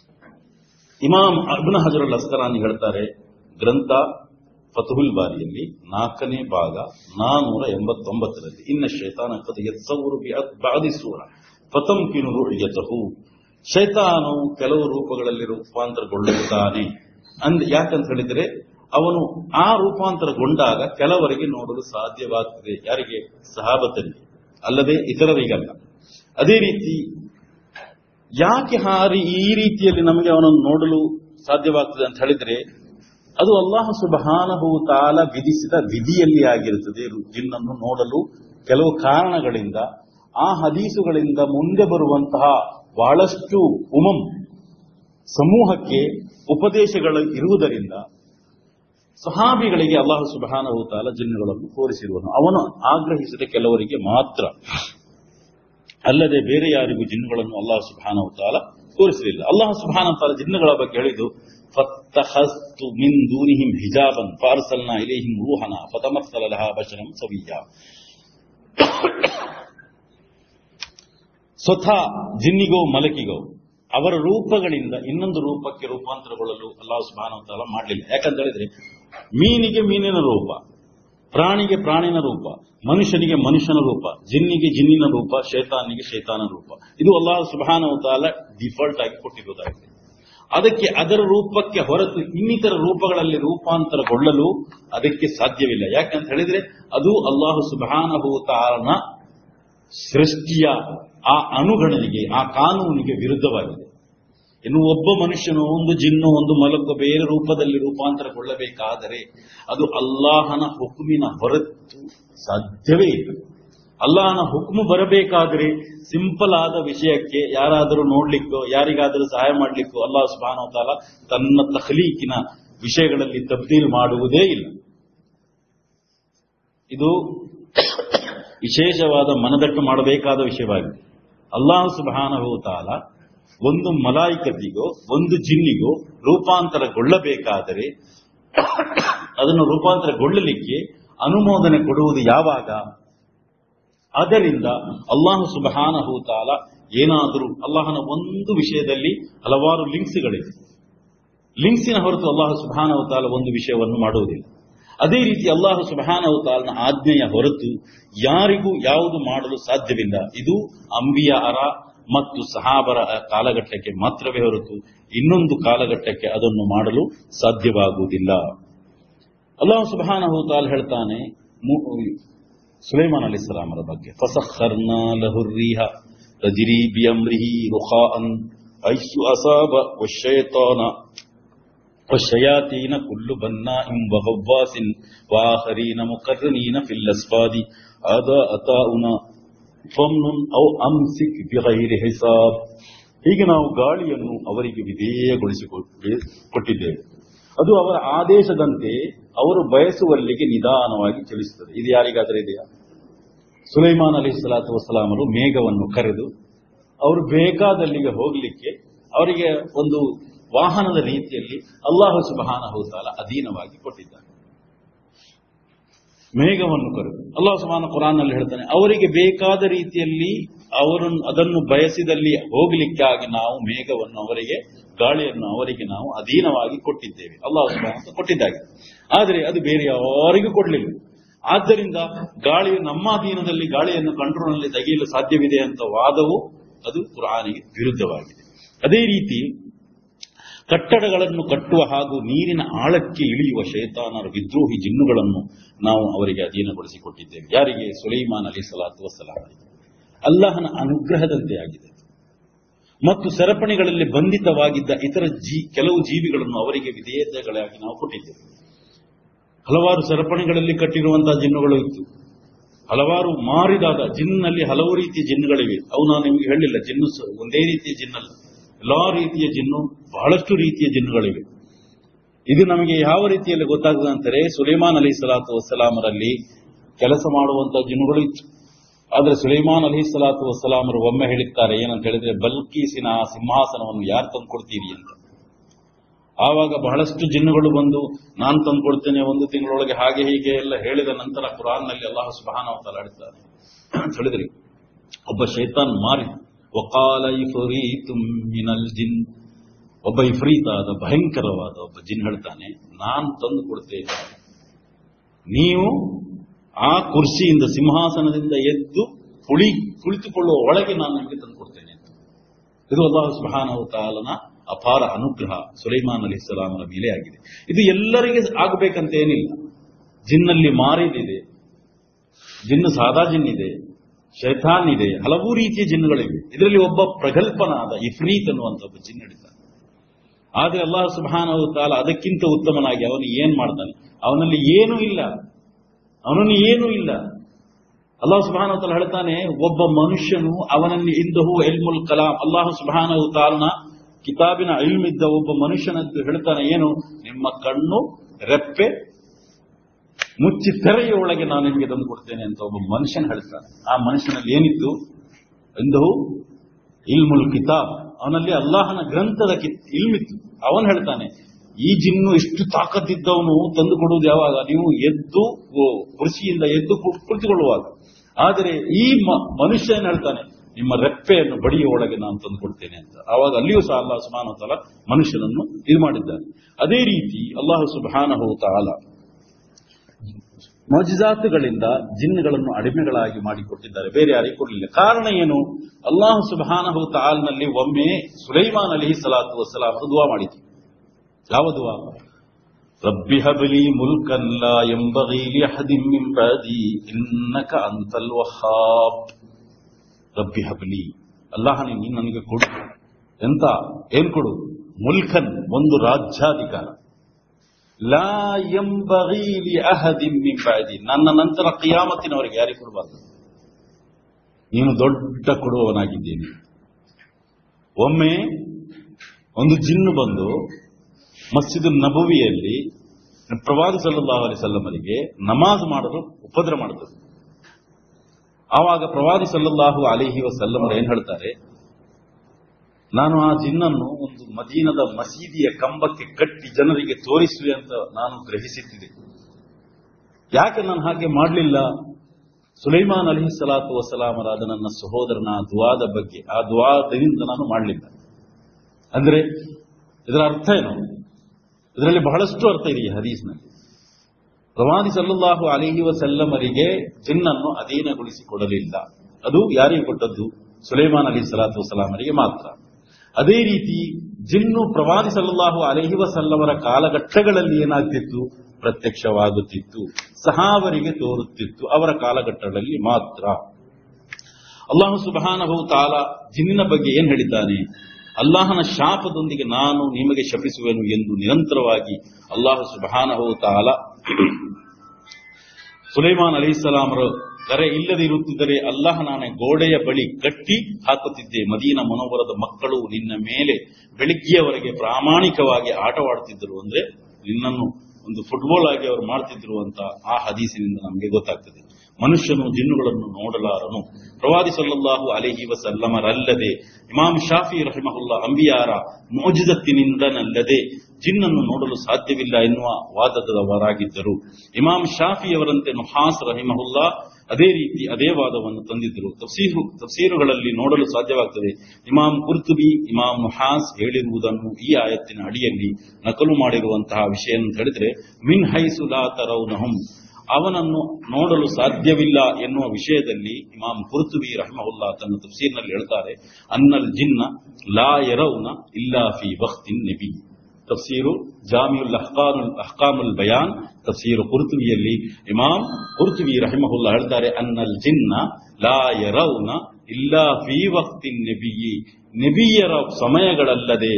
ಇಮಾಮ್ ಅಬ್ನ ಹಜರುಲ್ ಅಸ್ಕರಾನಿ ಹೇಳ್ತಾರೆ ಗ್ರಂಥ ಫತುಹುಲ್ ಬಾರಿಯಲ್ಲಿ ನಾಲ್ಕನೇ ಭಾಗ ನಾನೂರ ಎಂಬತ್ತೊಂಬತ್ತರಲ್ಲಿ ಇನ್ನ ಶೈತಾನ ಕದ ಎತ್ತವರು ಬಾಧಿಸೂರ ಫತಂಕಿನು ರೂಢಿಯತಹು ಶೈತಾನು ಕೆಲವು ರೂಪಗಳಲ್ಲಿ ರೂಪಾಂತರಗೊಳ್ಳುತ್ತಾನೆ ಅಂದ್ ಯಾಕಂತ ಹೇಳಿದ್ರೆ ಅವನು ಆ ರೂಪಾಂತರಗೊಂಡಾಗ ಕೆಲವರಿಗೆ ನೋಡಲು ಸಾಧ್ಯವಾಗ್ತದೆ ಯಾರಿಗೆ ಸಹಾಬತರಿಗೆ ಅಲ್ಲದೆ ಇತರರಿಗಲ್ಲ ಅದೇ ರೀತಿ ಯಾಕೆ ಹಾರಿ ಈ ರೀತಿಯಲ್ಲಿ ನಮಗೆ ಅವನನ್ನು ನೋಡಲು ಸಾಧ್ಯವಾಗ್ತದೆ ಅಂತ ಹೇಳಿದ್ರೆ ಅದು ಅಲ್ಲಾಹ ಸುಬಹಾನಹು ತಾಲ ವಿಧಿಸಿದ ವಿಧಿಯಲ್ಲಿ ಆಗಿರುತ್ತದೆ ಜಿನ್ನನ್ನು ನೋಡಲು ಕೆಲವು ಕಾರಣಗಳಿಂದ ಆ ಹದೀಸುಗಳಿಂದ ಮುಂದೆ ಬರುವಂತಹ ಬಹಳಷ್ಟು ಉಮಂ ಸಮೂಹಕ್ಕೆ ಉಪದೇಶಗಳು ಇರುವುದರಿಂದ ಸಹಾಬಿಗಳಿಗೆ ಅಲ್ಲಾಹ ಸುಬಹಾನಹು ತಾಲ ಜಿನ್ನುಗಳನ್ನು ತೋರಿಸಿರುವನು ಅವನು ಆಗ್ರಹಿಸಿದ ಕೆಲವರಿಗೆ ಮಾತ್ರ ಅಲ್ಲದೆ ಬೇರೆ ಯಾರಿಗೂ ಜಿನ್ನುಗಳನ್ನು ಅಲ್ಲಾಹ ಸುಬಹಾನಹು ತಾಲ ತೋರಿಸಲಿಲ್ಲ ಅಲ್ಲಾಹ ಸುಬಹಾನ ತಾಲ ಜಿನ್ನುಗಳ ಬಗ್ಗೆ ಹೇಳಿದ್ದು ಫತ್ತಖಸ್ತು ಮಿನ್ ದೂನಿಹಿಂ ಹಿಜಾಬನ್ ಫಾರ್ಸಲ್ನಾ ಇಲೈಹಿಂ ರೂಹನ ಫತಮಸ್ಸಲ ಲಹಾ ಬಶರಂ ಸವಿಯಾ ಸ್ವತಃ ಜಿನ್ನಿಗೋ ಮಲಕಿಗೋ ಅವರ ರೂಪಗಳಿಂದ ಇನ್ನೊಂದು ರೂಪಕ್ಕೆ ರೂಪಾಂತರಗೊಳ್ಳಲು ಅಲ್ಲಾಹ್ ಸುಬಾನ ತಾಲ ಮಾಡಲಿಲ್ಲ ಯಾಕಂತ ಹೇಳಿದ್ರೆ ಮೀನಿಗೆ ಮೀನಿನ ರೂಪ ಪ್ರಾಣಿಗೆ ಪ್ರಾಣಿನ ರೂಪ ಮನುಷ್ಯನಿಗೆ ಮನುಷ್ಯನ ರೂಪ ಜಿನ್ನಿಗೆ ಜಿನ್ನಿನ ರೂಪ ಶೈತಾನಿಗೆ ಶೈತಾನ ರೂಪ ಇದು ಅಲ್ಲಾಹ್ ಸುಬಾನ ತಾಲ ಡಿಫಾಲ್ಟ್ ಆಗಿ ಕೊಟ್ಟಿರುವುದಾಗಿದೆ ಅದಕ್ಕೆ ಅದರ ರೂಪಕ್ಕೆ ಹೊರತು ಇನ್ನಿತರ ರೂಪಗಳಲ್ಲಿ ರೂಪಾಂತರಗೊಳ್ಳಲು ಅದಕ್ಕೆ ಸಾಧ್ಯವಿಲ್ಲ ಯಾಕಂತ ಹೇಳಿದ್ರೆ ಅದು ಅಲ್ಲಾಹು ಸುಬಾನಹು ತಾಲನ ಸೃಷ್ಟಿಯ ಆ ಅನುಗಣನೆಗೆ ಆ ಕಾನೂನಿಗೆ ವಿರುದ್ಧವಾಗಿದೆ ಇನ್ನು ಒಬ್ಬ ಮನುಷ್ಯನು ಒಂದು ಜಿನ್ನು ಒಂದು ಮಲಕ ಬೇರೆ ರೂಪದಲ್ಲಿ ರೂಪಾಂತರಗೊಳ್ಳಬೇಕಾದರೆ ಅದು ಅಲ್ಲಾಹನ ಹುಕುಮಿನ ಹೊರತು ಸಾಧ್ಯವೇ ಇಲ್ಲ ಅಲ್ಲಾಹನ ಹುಕುಮು ಬರಬೇಕಾದರೆ ಸಿಂಪಲ್ ಆದ ವಿಷಯಕ್ಕೆ ಯಾರಾದರೂ ನೋಡ್ಲಿಕ್ಕೋ ಯಾರಿಗಾದರೂ ಸಹಾಯ ಮಾಡ್ಲಿಕ್ಕೋ ಅಲ್ಲಾಹ್ ಸುಬಾನ ತಾಲ ತನ್ನ ತಖಲೀಕಿನ ವಿಷಯಗಳಲ್ಲಿ ತಬ್ದೀಲ್ ಮಾಡುವುದೇ ಇಲ್ಲ ಇದು ವಿಶೇಷವಾದ ಮನದಟ್ಟು ಮಾಡಬೇಕಾದ ವಿಷಯವಾಗಿದೆ ಅಲ್ಲಾಹ್ ಸುಬಾನಹು ತಾಲ ಒಂದು ಮಲಾಯಿಕತಿಗೋ ಒಂದು ಜಿನ್ನಿಗೋ ರೂಪಾಂತರಗೊಳ್ಳಬೇಕಾದರೆ ಅದನ್ನು ರೂಪಾಂತರಗೊಳ್ಳಲಿಕ್ಕೆ ಅನುಮೋದನೆ ಕೊಡುವುದು ಯಾವಾಗ ಆದ್ದರಿಂದ ಅಲ್ಲಾಹು ಸುಬಹಾನಹು ತಾಲ ಏನಾದರೂ ಅಲ್ಲಾಹನ ಒಂದು ವಿಷಯದಲ್ಲಿ ಹಲವಾರು ಲಿಂಕ್ಸ್ಗಳಿವೆ ಲಿಂಕ್ಸಿನ ಹೊರತು ಅಲ್ಲಾಹು ಸುಬಹಾನಹು ತಾಲ ಒಂದು ವಿಷಯವನ್ನು ಮಾಡುವುದಿಲ್ಲ ಅದೇ ರೀತಿ ಅಲ್ಲಾಹು ಸುಬಹಾನಹು ತಾಲನ ಆಜ್ಞೆಯ ಹೊರತು ಯಾರಿಗೂ ಯಾವುದು ಮಾಡಲು ಸಾಧ್ಯವಿಲ್ಲ ಇದು ಅಂಬಿಯಾರ ಮತ್ತು ಸಹಾಬರ ಕಾಲಘಟ್ಟಕ್ಕೆ ಮಾತ್ರವೇ ಹೊರತು ಇನ್ನೊಂದು ಕಾಲಘಟ್ಟಕ್ಕೆ ಅದನ್ನು ಮಾಡಲು ಸಾಧ್ಯವಾಗುವುದಿಲ್ಲ ಅಲ್ಲಾಹು ಸುಬಹಾನಹು ತಾಲ್ ಹೇಳ್ತಾನೆ ಮು- ಸುಲೈಮಾನ್ ಅಲಿ ಸಲಾಮರ ಬಗ್ಗೆ ಫಸಖರ್ನಾ ಲಹುರ್ರಿಹ ತಜ್ರಿ ಬಿಅಮ್ರಿಹಿ ರುಖಾಅನ್ ಐಸು ಅಸಾಬ ವಶೈತಾನ والشياطين كل بناء وغواص وآخرين مقرنين في الأسفاد هذا أتاؤنا فمن أو أمسك بغير حساب ಹೀಗೆ ನಾವು ಗಾಳಿಯನ್ನು ಅವರಿಗೆ ವಿಧೇಯಗೊಳಿಸಿ ಕೊಟ್ಟಿದ್ದೇವೆ ಅದು ಅವರ ಆದೇಶದಂತೆ ಅವರು ಬಯಸುವಲ್ಲಿಗೆ ನಿಧಾನವಾಗಿ ಚಲಿಸುತ್ತದೆ ಇದು ಯಾರಿಗಾದರೂ ಇದೆಯಾ ಸುಲೈಮಾನ್ ಅಲಿ ಸಲಾತು ವಸಲಾಮರು ಮೇಘವನ್ನು ಕರೆದು ಅವರು ಬೇಕಾದಲ್ಲಿಗೆ ಹೋಗಲಿಕ್ಕೆ ಅವರಿಗೆ ಒಂದು ವಾಹನದ ರೀತಿಯಲ್ಲಿ ಅಲ್ಲಾಹು ಸುಬಹಾನಹು ತಾಲ ಅಧೀನವಾಗಿ ಕೊಟ್ಟಿದ್ದಾರೆ ಮೇಘವನ್ನು ಕರೆದು ಅಲ್ಲಾಹು ಸುಬಹಾನ ಕುರಾನ್ನಲ್ಲಿ ಹೇಳ್ತಾನೆ ಅವರಿಗೆ ಬೇಕಾದ ರೀತಿಯಲ್ಲಿ ಅವರು ಅದನ್ನು ಬಯಸಿದಲ್ಲಿ ಹೋಗಲಿಕ್ಕಾಗಿ ನಾವು ಮೇಘವನ್ನು ಅವರಿಗೆ ಗಾಳಿಯನ್ನು ಅವರಿಗೆ ನಾವು ಅಧೀನವಾಗಿ ಕೊಟ್ಟಿದ್ದೇವೆ ಅಲ್ಲಾಹು ಸುಬಹಾನ ಕೊಟ್ಟಿದ್ದಾಗಿದೆ ಆದರೆ ಅದು ಬೇರೆ ಯಾರಿಗೂ ಕೊಡಲಿಲ್ಲ ಆದ್ದರಿಂದ ಗಾಳಿಯು ನಮ್ಮ ಅಧೀನದಲ್ಲಿ ಗಾಳಿಯನ್ನು ಕಂಟ್ರೋಲ್ನಲ್ಲಿ ತೆಗೆಯಲು ಸಾಧ್ಯವಿದೆ ಅಂತ ವಾದವು ಅದು ಕುರಾನಿಗೆ ವಿರುದ್ಧವಾಗಿದೆ ಅದೇ ರೀತಿ ಕಟ್ಟಡಗಳನ್ನು ಕಟ್ಟುವ ಹಾಗೂ ನೀರಿನ ಆಳಕ್ಕೆ ಇಳಿಯುವ ಶೈತಾನರ ವಿದ್ರೋಹಿ ಜಿನ್ನುಗಳನ್ನು ನಾವು ಅವರಿಗೆ ಅಧೀನಗೊಳಿಸಿಕೊಟ್ಟಿದ್ದೇವೆ ಯಾರಿಗೆ ಸುಲೈಮಾನ್ ಅಲಿ ಸಲಾತು ವಸಲಾಂ ಅಲ್ಲಾಹನ ಅನುಗ್ರಹದಂತೆ ಆಗಿದೆ ಮತ್ತು ಸರಪಣಿಗಳಲ್ಲಿ ಬಂಧಿತವಾಗಿದ್ದ ಇತರ ಜೀ ಕೆಲವು ಜೀವಿಗಳನ್ನು ಅವರಿಗೆ ವಿಧೇಯತೆಗಳಾಗಿ ನಾವು ಕೊಟ್ಟಿದ್ದೇವೆ ಹಲವಾರು ಸರಪಣಿಗಳಲ್ಲಿ ಕಟ್ಟಿರುವಂತಹ ಜಿನ್ನುಗಳು ಇತ್ತು ಹಲವಾರು ಮಾರಿದಾದ ಜಿನ್ನಲ್ಲಿ ಹಲವು ರೀತಿಯ ಜಿನ್ನುಗಳಿವೆ ಅವು ನಾನು ನಿಮಗೆ ಹೇಳಿಲ್ಲ ಜಿನ್ನು ಸ- ಒಂದೇ ರೀತಿಯ ಜಿನ್ನಲ್ಲ ಎಲ್ಲಾ ರೀತಿಯ ಜಿನ್ನು ಬಹಳಷ್ಟು ರೀತಿಯ ಜಿನ್ನುಗಳಿವೆ ಇದು ನಮಗೆ ಯಾವ ರೀತಿಯಲ್ಲಿ ಗೊತ್ತಾಗ್ತದೆ ಅಂತಾರೆ ಸುಲೈಮಾನ್ ಅಲಿ ಸಲಾತು ವಸಲಾಮರಲ್ಲಿ ಕೆಲಸ ಮಾಡುವಂತಹ ಜಿನ್ನುಗಳು ಇತ್ತು ಆದರೆ ಸುಲೈಮಾನ್ ಅಲಿ ಸಲಾತು ವಸಲಾಮರು ಒಮ್ಮೆ ಹೇಳಿದ್ದಾರೆ ಏನಂತ ಹೇಳಿದ್ರೆ ಬಲ್ಕೀಸಿನ ಆ ಸಿಂಹಾಸನವನ್ನು ಯಾರು ತಂದುಕೊಡ್ತೀರಿ ಅಂತ ಆವಾಗ ಬಹಳಷ್ಟು ಜಿನ್ನುಗಳು ಬಂದು ನಾನು ತಂದುಕೊಡ್ತೇನೆ ಒಂದು ತಿಂಗಳೊಳಗೆ ಹಾಗೆ ಹೀಗೆ ಎಲ್ಲ ಹೇಳಿದ ನಂತರ ಕುರಾನ್ನಲ್ಲಿ ಅಲ್ಲಾಹ ಸುಬಹಾನ ಆಡ್ತಾರೆ ಹೇಳಿದ್ರಿ ಒಬ್ಬ ಶೈತಾನ್ ಮಾರಿ ವಕಾಲ ಇಫರೀತು ಮಿನಲ್ ಜಿನ್ ಒಬ್ಬ ಇಫ್ರೀತಾದ ಭಯಂಕರವಾದ ಒಬ್ಬ ಜಿನ್ ಹೇಳ್ತಾನೆ ನಾನು ತಂದು ಕೊಡ್ತೇನೆ ನೀವು ಆ ಕುರ್ಸಿಯಿಂದ ಸಿಂಹಾಸನದಿಂದ ಎದ್ದು ಕುಳಿ ಕುಳಿತುಕೊಳ್ಳುವ ಒಳಗೆ ನಾನು ನಿಮಗೆ ತಂದು ಕೊಡ್ತೇನೆ ಅಂತ ಇದು ಅಲ್ಲಾಹ್ ಸುಬ್ಹಾನಹು ತಾಲನ ಅಪಾರ ಅನುಗ್ರಹ ಸುಲೈಮಾನ್ ಅಲಿ ಸಲಾಮರ ಮೇಲೆ ಆಗಿದೆ ಇದು ಎಲ್ಲರಿಗೆ ಆಗಬೇಕಂತ ಏನಿಲ್ಲ ಜಿನ್ನಲ್ಲಿ ಮಾರಿದಿದೆ ಜಿನ್ನು ಸಾದಾ ಜಿನ್ ಇದೆ ಶೈತಾನ್ ಇದೆ ಹಲವು ರೀತಿಯ ಜಿನ್ನುಗಳಿವೆ ಇದರಲ್ಲಿ ಒಬ್ಬ ಪ್ರಗಲ್ಪನಾದ ಇಫ್ರೀತ್ ಅನ್ನುವಂಥ ಒಬ್ಬ ಜಿನ್ ಹಿಡಿತಾನೆ ಆದರೆ ಅಲ್ಲಾಹ್ ಸುಬ್ಹಾನಹು ತಾಲ ಅದಕ್ಕಿಂತ ಉತ್ತಮನಾಗಿ ಅವನು ಏನ್ ಮಾಡ್ತಾನೆ ಅವನಲ್ಲಿ ಏನೂ ಇಲ್ಲ ಅವನಲ್ಲಿ ಏನೂ ಇಲ್ಲ ಅಲ್ಲಾಹ್ ಸುಬ್ಹಾನಹು ತಾಲ ಹೇಳ್ತಾನೆ ಒಬ್ಬ ಮನುಷ್ಯನು ಅವನಲ್ಲಿ ಇಂದಹು ಎಲ್ಮುಲ್ ಕಲಾಂ ಅಲ್ಲಾಹ್ ಸುಬ್ಹಾನಹು ತಾಲನ ಕಿತಾಬಿನ ಇಲ್ಮಿದ್ದ ಒಬ್ಬ ಮನುಷ್ಯನದ್ದು ಹೇಳ್ತಾನೆ ಏನು ನಿಮ್ಮ ಕಣ್ಣು ರೆಪ್ಪೆ ಮುಚ್ಚಿ ತೆರೆಯ ಒಳಗೆ ನಾನು ನಿಮಗೆ ತಂದು ಕೊಡ್ತೇನೆ ಅಂತ ಒಬ್ಬ ಮನುಷ್ಯನ ಹೇಳ್ತಾನೆ ಆ ಮನುಷ್ಯನಲ್ಲಿ ಏನಿತ್ತು ಇಂದಹು ಇಲ್ಮುಲ್ ಕಿತಾಬ್ ಅವನಲ್ಲಿ ಅಲ್ಲಾಹನ ಗ್ರಂಥದ ಕಿ- ಇಲ್ಮಿತ್ತು ಅವನು ಹೇಳ್ತಾನೆ ಈ ಜಿನ್ನು ಇಷ್ಟು ತಾಕತ್ತಿದ್ದವನು ತಂದು ಕೊಡುವುದು ಯಾವಾಗ ನೀವು ಎದ್ದು ಓ, ಕುರ್ಚಿಯಿಂದ ಎದ್ದು ಕು- ಕುಳಿತುಕೊಳ್ಳುವಾಗ ಆದರೆ ಈ ಮ- ಮನುಷ್ಯ ಏನ್ ಹೇಳ್ತಾನೆ ನಿಮ್ಮ ರೆಪ್ಪೆಯನ್ನು ಬಡಿಯ ಒಳಗೆ ನಾನು ತಂದು ಕೊಡ್ತೇನೆ ಅಂತ ಆವಾಗ ಅಲ್ಲಿಯೂ ಸಹ ಅಲ್ಲಾಹ ಸುಬಾನ ತಾಲ ಮನುಷ್ಯನನ್ನು ಇದು ಮಾಡಿದ್ದಾನೆ ಅದೇ ರೀತಿ ಅಲ್ಲಾಹು ಸುಬಾನಹು ತಾಲ ಮಜಿಜಾತುಗಳಿಂದ ಜಿನ್ನುಗಳನ್ನು ಅಡಿಮೆಗಳಾಗಿ ಮಾಡಿಕೊಟ್ಟಿದ್ದಾರೆ ಬೇರೆ ಯಾರಿಗೂ ಕೊಡಲಿಲ್ಲ ಕಾರಣ ಏನು ಅಲ್ಲಾಹು ಸುಬಾನಹು ತಾಲ್ನಲ್ಲಿ ಒಮ್ಮೆ ಸುಲೈಮಾನ್ ಅಲಿ ಸಲಾತು ವಸಲಾಂ ದುವಾ ಮಾಡಿತು ಯಾವ ದುವಾ ರಬ್ಬಿ ಹಬಲಿ ಮುಲ್ಕಲ್ಲ ಎಂಬಗಿ ಲಿಅಹದಿನ್ ಮಿನ್ ಬಾದಿ ಇನ್ನಕ ಅಂತಲ್ ವಹಾಬ್ ರಬ್ಬಿ ಹಬಲಿ ಅಲ್ಲಾಹನೇ ನೀನು ನನಗೆ ಕೊಡು ಎಂತ ಏನ್ ಕೊಡು ಮುಲ್ಕನ್ ಒಂದು ರಾಜ್ಯಾಧಿಕಾರ ಲಾ ಎಂಬಗಿ ಲಿಅಹದಿನ್ ಮಿನ್ ಬಾದಿ ನನ್ನ ನಂತರ ಕಿಯಾಮತ್ತಿನವರೆಗೆ ಯಾರಿಗೆ ಕೊಡಬಾರ್ದು ನೀನು ದೊಡ್ಡ ಕೊಡುವವನಾಗಿದ್ದೀನಿ ಒಮ್ಮೆ ಒಂದು ಜಿನ್ನು ಬಂದು ಮಸ್ಜಿದ್ ನಬವಿಯಲ್ಲಿ ಪ್ರವಾದಿ ಸಲ್ಲಲ್ಲಾಹು ಅಲೈಹಿ ಸಲ್ಲಮರಿಗೆ ನಮಾಜ್ ಮಾಡಲು ಉಪದ್ರ ಮಾಡುತ್ತದೆ ಆವಾಗ ಪ್ರವಾದಿ ಸಲ್ಲಲ್ಲಾಹು ಅಲಿಹಿ ವಸಲ್ಲಮರು ಏನ್ ಹೇಳ್ತಾರೆ ನಾನು ಆ ಜಿನ್ನನ್ನು ಒಂದು ಮದೀನದ ಮಸೀದಿಯ ಕಂಬಕ್ಕೆ ಕಟ್ಟಿ ಜನರಿಗೆ ತೋರಿಸುವೆ ಅಂತ ನಾನು ಗ್ರಹಿಸುತ್ತಿದ್ದೆ ಯಾಕೆ ನಾನು ಹಾಗೆ ಮಾಡಲಿಲ್ಲ ಸುಲೈಮಾನ್ ಅಲಿ ಸಲಾತು ವಸಲಾಮರಾದ ನನ್ನ ಸಹೋದರನ ಆ ದುವಾದ ಬಗ್ಗೆ ಆ ದುವಾದದಿಂದ ನಾನು ಮಾಡಲಿಲ್ಲ ಅಂದ್ರೆ ಇದರ ಅರ್ಥ ಏನು ಇದರಲ್ಲಿ ಬಹಳಷ್ಟು ಅರ್ಥ ಇದೆ ಈ ಹದೀಸ್ನಲ್ಲಿ ಪ್ರವಾದಿ ಸಲ್ಲಲ್ಲಾಹು ಅಲಿಹಿ ವಸಲ್ಲಮರಿಗೆ ಜಿನ್ನನ್ನು ಅಧೀನಗೊಳಿಸಿಕೊಡಲಿಲ್ಲ ಅದು ಯಾರಿಗೆ ಕೊಟ್ಟದ್ದು ಸುಲೈಮಾನ್ ಅಲಿ ಸಲಾತು ವಸಲಾಮರಿಗೆ ಮಾತ್ರ ಅದೇ ರೀತಿ ಜಿನ್ನು ಪ್ರವಾದಿ ಸಲ್ಲಲ್ಲಾಹು ಅಲಹಿ ವಸಲ್ಲಮರ ಕಾಲಘಟ್ಟಗಳಲ್ಲಿ ಏನಾಗ್ತಿತ್ತು ಪ್ರತ್ಯಕ್ಷವಾಗುತ್ತಿತ್ತು ಸಹಾವರಿಗೆ ತೋರುತ್ತಿತ್ತು ಅವರ ಕಾಲಘಟ್ಟಗಳಲ್ಲಿ ಮಾತ್ರ ಅಲ್ಲಾಹು ಸುಬಹಾನಹು ತಾಲ ಜಿನ್ನಿನ ಬಗ್ಗೆ ಏನ್ ಹೇಳಿದ್ದಾನೆ ಅಲ್ಲಾಹನ ಶಾಪದೊಂದಿಗೆ ನಾನು ನಿಮಗೆ ಶಪಿಸುವೆನು ಎಂದು ನಿರಂತರವಾಗಿ ಅಲ್ಲಾಹು ಸುಬಹಾನಹು ತಾಲ ಸುಲೈಮಾನ್ ಅಲಿಸಲಾಮರ ಕರೆ ಇಲ್ಲದಿರುತ್ತಿದ್ದರೆ ಅಲ್ಲಾಹ ನಾನೇ ಗೋಡೆಯ ಬಳಿ ಕಟ್ಟಿ ಹಾಕುತ್ತಿದ್ದೆ ಮದೀನ ಮನೋವರದ ಮಕ್ಕಳು ನಿನ್ನ ಮೇಲೆ ಬೆಳಿಗ್ಗೆಯವರೆಗೆ ಪ್ರಾಮಾಣಿಕವಾಗಿ ಆಟವಾಡುತ್ತಿದ್ದರು ಅಂದ್ರೆ ನಿನ್ನನ್ನು ಒಂದು ಫುಟ್ಬಾಲ್ ಆಗಿ ಅವರು ಮಾಡ್ತಿದ್ರು ಅಂತ ಆ ಹದೀಸಿನಿಂದ ನಮಗೆ ಗೊತ್ತಾಗ್ತದೆ ಮನುಷ್ಯನು ಜಿನ್ನುಗಳನ್ನು ನೋಡಲಾರನು ಪ್ರವಾದಿ ಸಲ್ಲಲ್ಲಾಹು ಅಲಿಹಿ ವಸಲ್ಲಮರಲ್ಲದೆ ಇಮಾಮ್ ಶಾಫಿ ರಹಿಮಹುಲ್ಲಾ ಅಂಬಿಯಾರ ಮೋಜಿದತ್ತಿನಿಂದನಲ್ಲದೆ ಜಿನ್ನನ್ನು ನೋಡಲು ಸಾಧ್ಯವಿಲ್ಲ ಎನ್ನುವ ವಾದದವರಾಗಿದ್ದರು ಇಮಾಮ್ ಶಾಫಿಯವರಂತೆ ನುಹಾಸ್ ರಹಿಮಹುಲ್ಲಾ ಅದೇ ರೀತಿ ಅದೇ ವಾದವನ್ನು ತಂದಿದ್ದರು ತಫ್ಸೀರು ತಫ್ಸೀರುಗಳಲ್ಲಿ ನೋಡಲು ಸಾಧ್ಯವಾಗ್ತದೆ ಇಮಾಮ್ ಕುರ್ತುಬಿ ಇಮಾಮ್ ನುಹಾಸ್ ಹೇಳಿರುವುದನ್ನು ಈ ಆಯತ್ತಿನ ಅಡಿಯಲ್ಲಿ ನಕಲು ಮಾಡಿರುವಂತಹ ವಿಷಯ ಅಂತ ಹೇಳಿದ್ರೆ ಮಿನ್ ಹೈಸು ಲಾ ತರೌನಹುಂ ಅವನನ್ನು ನೋಡಲು ಸಾಧ್ಯವಿಲ್ಲ ಎನ್ನುವ ವಿಷಯದಲ್ಲಿ ಇಮಾಮ್ ಕುರ್ತುಬಿ ರಹಮಹುಲ್ಲಾ ತನ್ನ ತಫ್ಸೀರ್ನಲ್ಲಿ ಹೇಳ್ತಾರೆ ಅನ್ನಲ್ ಜಿನ್ನ ಲಾ ಯರೌನ ಇಲ್ಲಾ ಫಿ ವಕ್ತಿನ್ ನಬಿ ತಫ್ಸೀರು ಜಾಮಿಯುಲ್ ಅಹ್ಕಾನುಲ್ ಅಹ್ಕಾಮುಲ್ ಬಯಾನ್ ತಫ್ಸೀರು ಕುರ್ತುಬಿಯಲ್ಲಿ ಇಮಾಮ್ ಕುರ್ತುಬಿ ರಹಿಮಹುಲ್ಲಾ ಹೇಳ್ತಾರೆ ಅನ್ನಲ್ ಜಿನ್ನ ಲಾ ಯರೌನ ಇಲ್ಲಾ ಫಿ ವಕ್ತಿನ್ ನಬಿಯಿ ನಬಿಯರ ಸಮಯಗಳಲ್ಲದೆ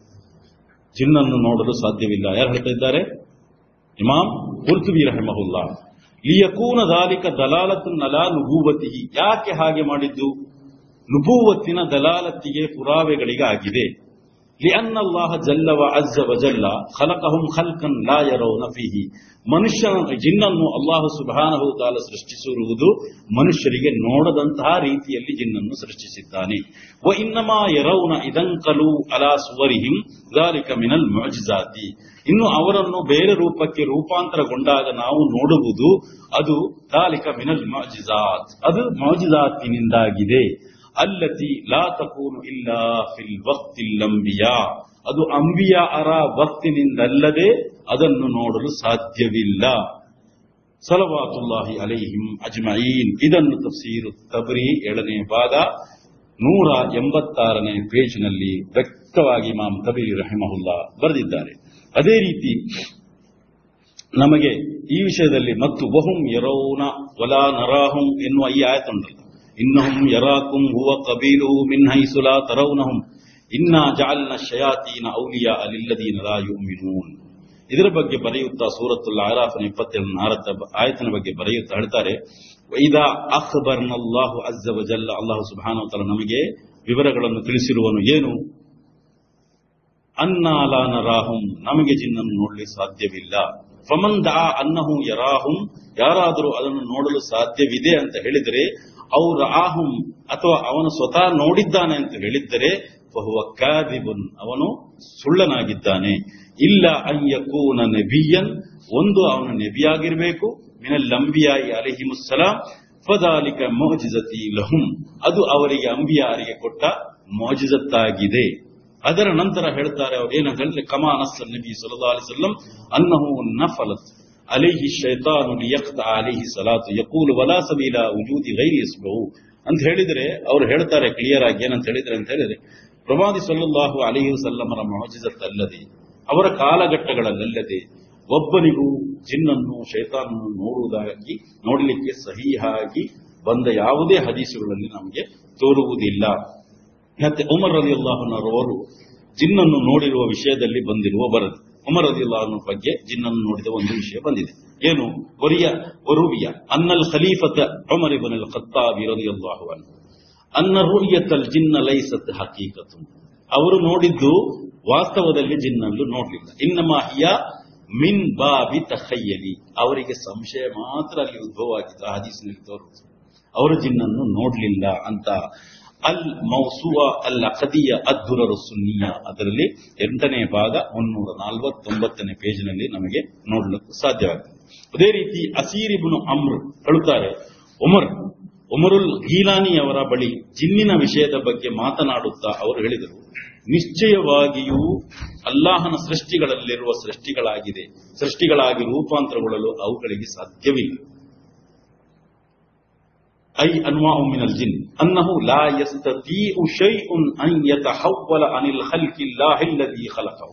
ಜಿನ್ನನ್ನು ನೋಡಲು ಸಾಧ್ಯವಿಲ್ಲ ಯಾರು ಹೇಳ್ತಾ ಇದ್ದಾರೆ ಇಮಾಮ್ ಕುರ್ತುಬಿ ರಹಮಹುಲ್ಲಾ ಲಿಯಕೂನ ದಾಲಿಕ ದಲಾಲತು ನಲಾ ನುಬೂವತಿ ಯಾಕೆ ಹಾಗೆ ಮಾಡಿದ್ದು ನುಬೂವತ್ತಿನ ದಲಾಲತ್ತಿಗೆ ಪುರಾವೆಗಳಿಗಾಗಿದೆ لأن الله جل وعز وجل خلقهم خلقا لا يرون فيه ಮನುಷ್ಯನ ಜಿನ್ನನ್ನು ಅಲ್ಲಾಹು ಸುಬಾನಹು ತಾಲ ಸೃಷ್ಟಿಸಿರುವುದು ಮನುಷ್ಯರಿಗೆ ನೋಡದಂತಹ ರೀತಿಯಲ್ಲಿ ಜಿನ್ನನ್ನು ಸೃಷ್ಟಿಸಿದ್ದಾನೆ ವ ಇನ್ನಮಾ ಯರೌನ ಇದಂಕಲು ಅಲಾ ಸುವರಿಹಿಂ ಗಾಲಿಕ ಮಿನಲ್ ಮುಜಿಜಾತಿ ಇನ್ನು ಅವರನ್ನು ಬೇರೆ ರೂಪಕ್ಕೆ ರೂಪಾಂತರಗೊಂಡಾಗ ನಾವು ನೋಡುವುದು ಅದು ದಾಲಿಕ ಮಿನಲ್ ಮುಜಿಜಾತ್ ಅದು ಮುಜಿಜಾತಿನಿಂದಾಗಿದೆ ಅಲ್ಲತಿ ಲಾ ತಕೂನು ಇಲ್ಲ ಫಿಲ್ ವಕ್ತಿಲ್ ಅಂಬಿಯಾ ಅದು ಅಂಬಿಯಾ ಅರ ವಕ್ತಿನಿಂದಲ್ಲದೆ ಅದನ್ನು ನೋಡಲು ಸಾಧ್ಯವಿಲ್ಲ ಸಲವಾತುಲ್ಲಾಹಿ ಅಲೈಹಿಂ ಅಜ್ಮಯೀನ್ ಇದನ್ನು ತಫ್ಸೀರು ತಬರಿ ಏಳನೇ ಭಾಗ ನೂರ ಎಂಬತ್ತಾರನೇ ಪೇಜ್ನಲ್ಲಿ ವ್ಯಕ್ತವಾಗಿ ಇಮಾಮ್ ತಬರಿ ರಹಿಮಹುಲ್ಲಾ ಬರೆದಿದ್ದಾರೆ ಅದೇ ರೀತಿ ನಮಗೆ ಈ ವಿಷಯದಲ್ಲಿ ಮತ್ತು ವಹುಂ ಯರೌನ ವಲಾ ನರಾಹುಂ ಎನ್ನುವ ಈ ಆಯತುಂಟಲ್ಲ ಇನ್ನಹum ಯರಾಕುಂ ಹುವ ಕಬೀಲುಹು ಮಿನ್ ಹೈಸು ಲಾ ತರೌನಹುಂ ಇನ್ನ ಜಅಲ್ನ ಶಯಾತೀನ ಔಲಿಯಾ ಲಿಲ್ಲದೀನ ಲಾ ಯುಮಿನೂನ್ ಇದರ ಬಗ್ಗೆ ಬರೆಯುತ್ತಾ ಸೂರತ್ತುಲ್ ಆರಾಫನ ಇಪ್ಪತ್ತೇಳು ಆರತ್ತ ಆಯತನ ಬಗ್ಗೆ ಬರೆಯುತ್ತಾ ಹೇಳ್ತಾರೆ ಇದಾ ಅಖ್ಬರ್ನಲ್ಲಾಹು ಅಜ್ಜ ವಜಲ್ಲ ಅಲ್ಲಾಹು ಸುಬ್ಹಾನಹು ತಆಲ ನಮಗೆ ವಿವರಗಳನ್ನು ತಿಳಿಸಿರುವನು ಏನು ಅನ್ನಾಲಾ ನರಾಹುಂ ನಮಗೆ ಜಿನ್ನನ್ನು ನೋಡಲಿಕ್ಕೆ ಸಾಧ್ಯವಿಲ್ಲ ಫಮನ್ ದಾ ಅನ್ನಹು ಯರಾಹುಂ ಯಾರಾದರೂ ಅದನ್ನು ನೋಡಲು ಸಾಧ್ಯವಿದೆ ಅಂತ ಹೇಳಿದರೆ ಅವ್ರ ಆಹುಂ ಅಥವಾ ಅವನು ಸ್ವತಃ ನೋಡಿದ್ದಾನೆ ಅಂತ ಹೇಳಿದ್ದರೆ ಫಹುವ ಕಾದಿಬುನ್ ಅವನು ಸುಳ್ಳನಾಗಿದ್ದಾನೆ ಇಲ್ಲ ಅಯ್ಯಕೂನ ನಬಿಯನ್ ಒಂದು ಅವನು ನಬಿಯಾಗಿರಬೇಕು ಮಿನಲ್ ಅಂಬಿಯಾಯಿ ಅಲಿಹಿಮುಸ್ಸಲಾಂ ಫದಾಲಿಕ ಮೋಜಿಜತಿ ಲಹುಂ ಅದು ಅವರಿಗೆ ಅಂಬಿಯಾರಿಗೆ ಕೊಟ್ಟ ಮೋಜಿಜತ್ತಾಗಿದೆ ಅದರ ನಂತರ ಹೇಳ್ತಾರೆ ಅವ್ರು ಏನಂತ ಹೇಳಿದ್ರೆ ಕಮಾ ನಸ್ಸಲ್ ನಬಿ ಸಲ್ಲಾ ಅಲಿಸಲ್ಲಂ ಅನ್ನಹು ನಫಲತ್ ಅಲಿಹಿ ಶೈತಾನು ಲಿಯಕ್ತ ಅಲಿಹಿ ಸಲಾತು ಯಕೂಲು ವಲಾ ಸಬೀಲ ಉಜೂದಿ ಗೈರಿ ಇಸ್ಬಹು ಅಂತ ಹೇಳಿದ್ರೆ ಅವ್ರು ಹೇಳ್ತಾರೆ ಕ್ಲಿಯರ್ ಆಗಿ ಏನಂತ ಹೇಳಿದ್ರೆ ಅಂತ ಹೇಳಿದ್ರೆ ಪ್ರವಾದಿ ಸಲ್ಲಲ್ಲಾಹು ಅಲಿಹಿ ಸಲ್ಲಮರ ಮೋಜಿಜತ್ತಲ್ಲದೆ ಅವರ ಕಾಲಘಟ್ಟಗಳಲ್ಲದೆ ಒಬ್ಬನಿಗೂ ಜಿನ್ನನ್ನು ಶೈತಾನನ್ನು ನೋಡುವುದಾಗಿ ನೋಡಲಿಕ್ಕೆ ಸಹಿಯಾಗಿ ಬಂದ ಯಾವುದೇ ಹದೀಸುಗಳಲ್ಲಿ ನಮಗೆ ತೋರುವುದಿಲ್ಲ ಮತ್ತೆ ಉಮರ್ ರಲಿ ಅಲ್ಲಾಹನವರು ಜಿನ್ನನ್ನು ನೋಡಿರುವ ವಿಷಯದಲ್ಲಿ ಬಂದಿರುವ ಬರದು ಉಮರ್ ರಲಿ ಅಲ್ಲಾಹನ ಬಗ್ಗೆ ಜಿನ್ನನ್ನು ನೋಡಿದ ಒಂದು ವಿಷಯ ಬಂದಿದೆ ಏನು ಒರಿಯ ಒರುವಿಯ ಅನ್ನಲ್ ಖಲೀಫತ ಉಮರ್ ಇಬ್ನ್ ಅಲ್ ಖತ್ತಾಬಿ ರಲಿಯಲ್ಲಾಹು ಅನ್ಹು ಅನ್ನ ರುಯತಲ್ ಜಿನ್ನ ಲೈಸತ್ ಹಕೀಕತು ಅವರು ನೋಡಿದ್ದು ವಾಸ್ತವದಲ್ಲಿ ಜಿನ್ನನ್ನು ನೋಡಲಿಲ್ಲ ಇನ್ನಮ ಹಿಯ ಮಿನ್ ಬಾಬಿ ತಖಯ್ಯಲಿ ಅವರಿಗೆ ಸಂಶಯ ಮಾತ್ರ ಅಲ್ಲಿ ಉದ್ಭವ ಆಗಿತ್ತು ಆ ಹದೀಸಿನಲ್ಲಿ ತೋರುವುದು ಅವರು ಜಿನ್ನನ್ನು ನೋಡಲಿಲ್ಲ ಅಂತ ಅಲ್ ಮೌಸುವ ಅಲ್ ಅಖದಿಯ ಅದ್ದುರರು ಸುನ್ನಿಯ ಅದರಲ್ಲಿ ಎಂಟನೇ ಭಾಗ ಮುನ್ನೂರ ನಲವತ್ತೊಂಬತ್ತನೇ ಪೇಜ್ನಲ್ಲಿ ನಮಗೆ ನೋಡಲಿಕ್ಕೆ ಸಾಧ್ಯವಾಗ್ತದೆ ಅದೇ ರೀತಿ ಅಸೀರಿಬುನು ಅಮ್ರ್ ಹೇಳುತ್ತಾರೆ ಉಮರ್ ಉಮರುಲ್ ಗೀಲಾನಿ ಅವರ ಬಳಿ ಜಿನ್ನಿನ ವಿಷಯದ ಬಗ್ಗೆ ಮಾತನಾಡುತ್ತಾ ಅವರು ಹೇಳಿದರು ನಿಶ್ಚಯವಾಗಿಯೂ ಅಲ್ಲಾಹನ ಸೃಷ್ಟಿಗಳಲ್ಲಿರುವ ಸೃಷ್ಟಿಗಳಾಗಿದೆ ಸೃಷ್ಟಿಗಳಾಗಿ ರೂಪಾಂತರಗೊಳ್ಳಲು ಅವುಗಳಿಗೆ ಸಾಧ್ಯವಿಲ್ಲ أي أنواع من الجن أنه لا يستطيع شيء أن يتحول عن الخلق الله الذي خلقه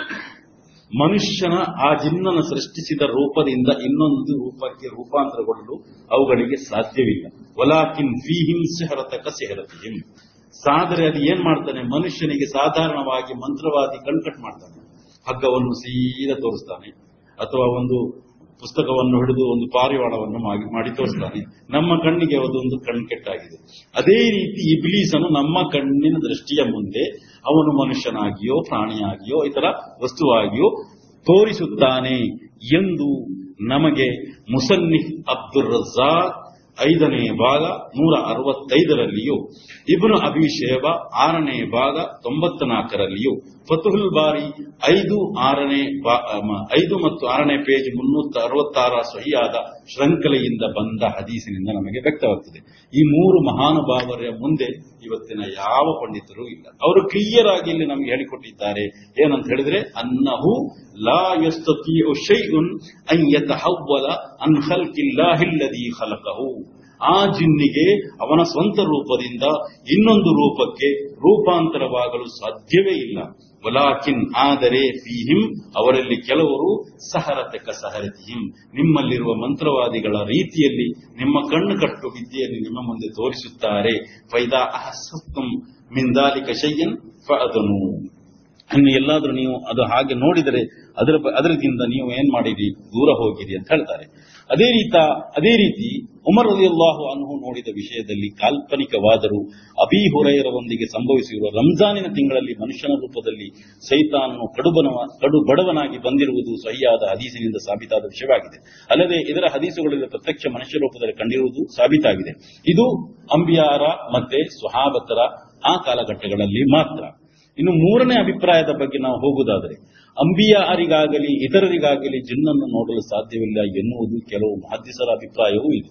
ಮನುಷ್ಯನ ಆ ಜಿನ್ನನ್ನು ಸೃಷ್ಟಿಸಿದ ರೂಪದಿಂದ ಇನ್ನೊಂದು ರೂಪಕ್ಕೆ ರೂಪಾಂತರಗೊಳ್ಳಲು ಅವುಗಳಿಗೆ ಸಾಧ್ಯವಿಲ್ಲ ವಲಾಕಿನ್ ಫೀಹಿಂ ಸಿಹರತಕ ಸಿಹರತಿಹಿಂ ಸಾದರೆ ಅದು ಏನ್ ಮಾಡ್ತಾನೆ ಮನುಷ್ಯನಿಗೆ ಸಾಧಾರಣವಾಗಿ ಮಂತ್ರವಾದಿ ಕಣ್ಕಟ್ ಮಾಡ್ತಾನೆ ಹಗ್ಗವನ್ನು ಸೀದಾ ತೋರಿಸ್ತಾನೆ ಅಥವಾ ಒಂದು ಪುಸ್ತಕವನ್ನು ಹಿಡಿದು ಒಂದು ಪಾರಿವಾಳವನ್ನು ಮಾಡಿ- ಮಾಡಿ ತೋರಿಸ್ತಾನೆ ನಮ್ಮ ಕಣ್ಣಿಗೆ ಅದೊಂದು ಕಣ್ಕೆಟ್ಟಾಗಿದೆ ಅದೇ ರೀತಿ ಇಬ್ಲೀಸನು ನಮ್ಮ ಕಣ್ಣಿನ ದೃಷ್ಟಿಯ ಮುಂದೆ ಅವನು ಮನುಷ್ಯನಾಗಿಯೋ ಪ್ರಾಣಿಯಾಗಿಯೋ ಇತರ ವಸ್ತುವಾಗಿಯೋ ತೋರಿಸುತ್ತಾನೆ ಎಂದು ನಮಗೆ ಮುಸನ್ನಿಫ್ ಅಬ್ದುಲ್ ರಜಾಕ್ ಐದನೇ ಭಾಗ ನೂರ ಅರವತ್ತೈದರಲ್ಲಿಯೂ ಇಬ್ನು ಅಬಿ ಶೇಬ ಆರನೇ ಭಾಗ ತೊಂಬತ್ತ ನಾಲ್ಕರಲ್ಲಿಯೂ ಫತುಹುಲ್ ಬಾರಿ ಐದು ಆರನೇ ಬಾ- ಮ- ಐದು ಮತ್ತು ಆರನೇ ಪೇಜ್ ಮುನ್ನೂತ್ತ ಅರವತ್ತಾರ ಸಹಿಯಾದ ಶೃಂಖಲೆಯಿಂದ ಬಂದ ಹದೀಸಿನಿಂದ ನಮಗೆ ವ್ಯಕ್ತವಾಗ್ತದೆ ಈ ಮೂರು ಮಹಾನುಭಾವರ ಮುಂದೆ ಇವತ್ತಿನ ಯಾವ ಪಂಡಿತರು ಇಲ್ಲ ಅವರು ಕ್ಲಿಯರ್ ಆಗಿ ಇಲ್ಲಿ ನಮಗೆ ಹೇಳಿಕೊಟ್ಟಿದ್ದಾರೆ ಏನಂತ ಹೇಳಿದ್ರೆ ಅನ್ನಹು ಲಾ ಯಸ್ತತಿಯು ಶೈഉನ್ ಅನ್ ಯತಹವ್ವಲ ಅನ್ ಖಲ್ಕಿಲ್ಲಾಹಿಲ್ಲದಿ ಖಲಕಹು ಆ ಜಿನ್ನಿಗೆ ಅವನ ಸ್ವಂತ ರೂಪದಿಂದ ಇನ್ನೊಂದು ರೂಪಕ್ಕೆ ರೂಪಾಂತರವಾಗಲು ಸಾಧ್ಯವೇ ಇಲ್ಲ ವಲಾಕಿನ್ ಆದರೆ ಫೀಹಿಂ ಅವರಲ್ಲಿ ಕೆಲವರು ಸಹರತಕ ಸಹರತಿಹಿಂ ನಿಮ್ಮಲ್ಲಿರುವ ಮಂತ್ರವಾದಿಗಳ ರೀತಿಯಲ್ಲಿ ನಿಮ್ಮ ಕಣ್ಣು ಕಟ್ಟು ವಿದ್ಯೆಯನ್ನು ನಿಮ್ಮ ಮುಂದೆ ತೋರಿಸುತ್ತಾರೆ ಫೈದಾ ಅಹಸತ್ತುಂ ಮಿಂದಾಲಿಕ ಶಯ್ಯನ್ ಫಅದನು ಇನ್ನು ಎಲ್ಲಾದ್ರೂ ನೀವು ಅದು ಹಾಗೆ ನೋಡಿದರೆ ಅದರ ಅದರದಿಂದ ನೀವು ಏನ್ ಮಾಡಿರಿ ದೂರ ಹೋಗಿರಿ ಅಂತ ಹೇಳ್ತಾರೆ ಅದೇ ರೀತ ಅದೇ ರೀತಿ ಉಮರ್ ರಲಿಯಲ್ಲಾಹು ಅನ್ಹು ನೋಡಿದ ವಿಷಯದಲ್ಲಿ ಕಾಲ್ಪನಿಕವಾದರೂ ಅಬಿ ಹುರೈರರೊಂದಿಗೆ ಸಂಭವಿಸಿರುವ ರಂಜಾನಿನ ತಿಂಗಳಲ್ಲಿ ಮನುಷ್ಯನ ರೂಪದಲ್ಲಿ ಸೈತಾನನು ಕಡುಬನವ ಕಡು ಬಡವನಾಗಿ ಬಂದಿರುವುದು ಸಹಿಯಾದ ಹದೀಸಿನಿಂದ ಸಾಬೀತಾದ ವಿಷಯವಾಗಿದೆ ಅಲ್ಲದೆ ಇದರ ಹದೀಸುಗಳಲ್ಲಿ ಪ್ರತ್ಯಕ್ಷ ಮನುಷ್ಯ ರೂಪದಲ್ಲಿ ಕಂಡಿರುವುದು ಸಾಬೀತಾಗಿದೆ ಇದು ಅಂಬಿಯಾರ ಮತ್ತೆ ಸುಹಾಬತರ ಆ ಕಾಲಘಟ್ಟಗಳಲ್ಲಿ ಮಾತ್ರ ಇನ್ನು ಮೂರನೇ ಅಭಿಪ್ರಾಯದ ಬಗ್ಗೆ ನಾವು ಹೋಗುವುದಾದರೆ ಅಂಬಿಯಾರಿಗಾಗಲಿ ಇತರರಿಗಾಗಲಿ ಜಿನ್ನನ್ನು ನೋಡಲು ಸಾಧ್ಯವಿಲ್ಲ ಎನ್ನುವುದು ಕೆಲವು ಮಹದ್ದಿಸರ ಅಭಿಪ್ರಾಯವೂ ಇದೆ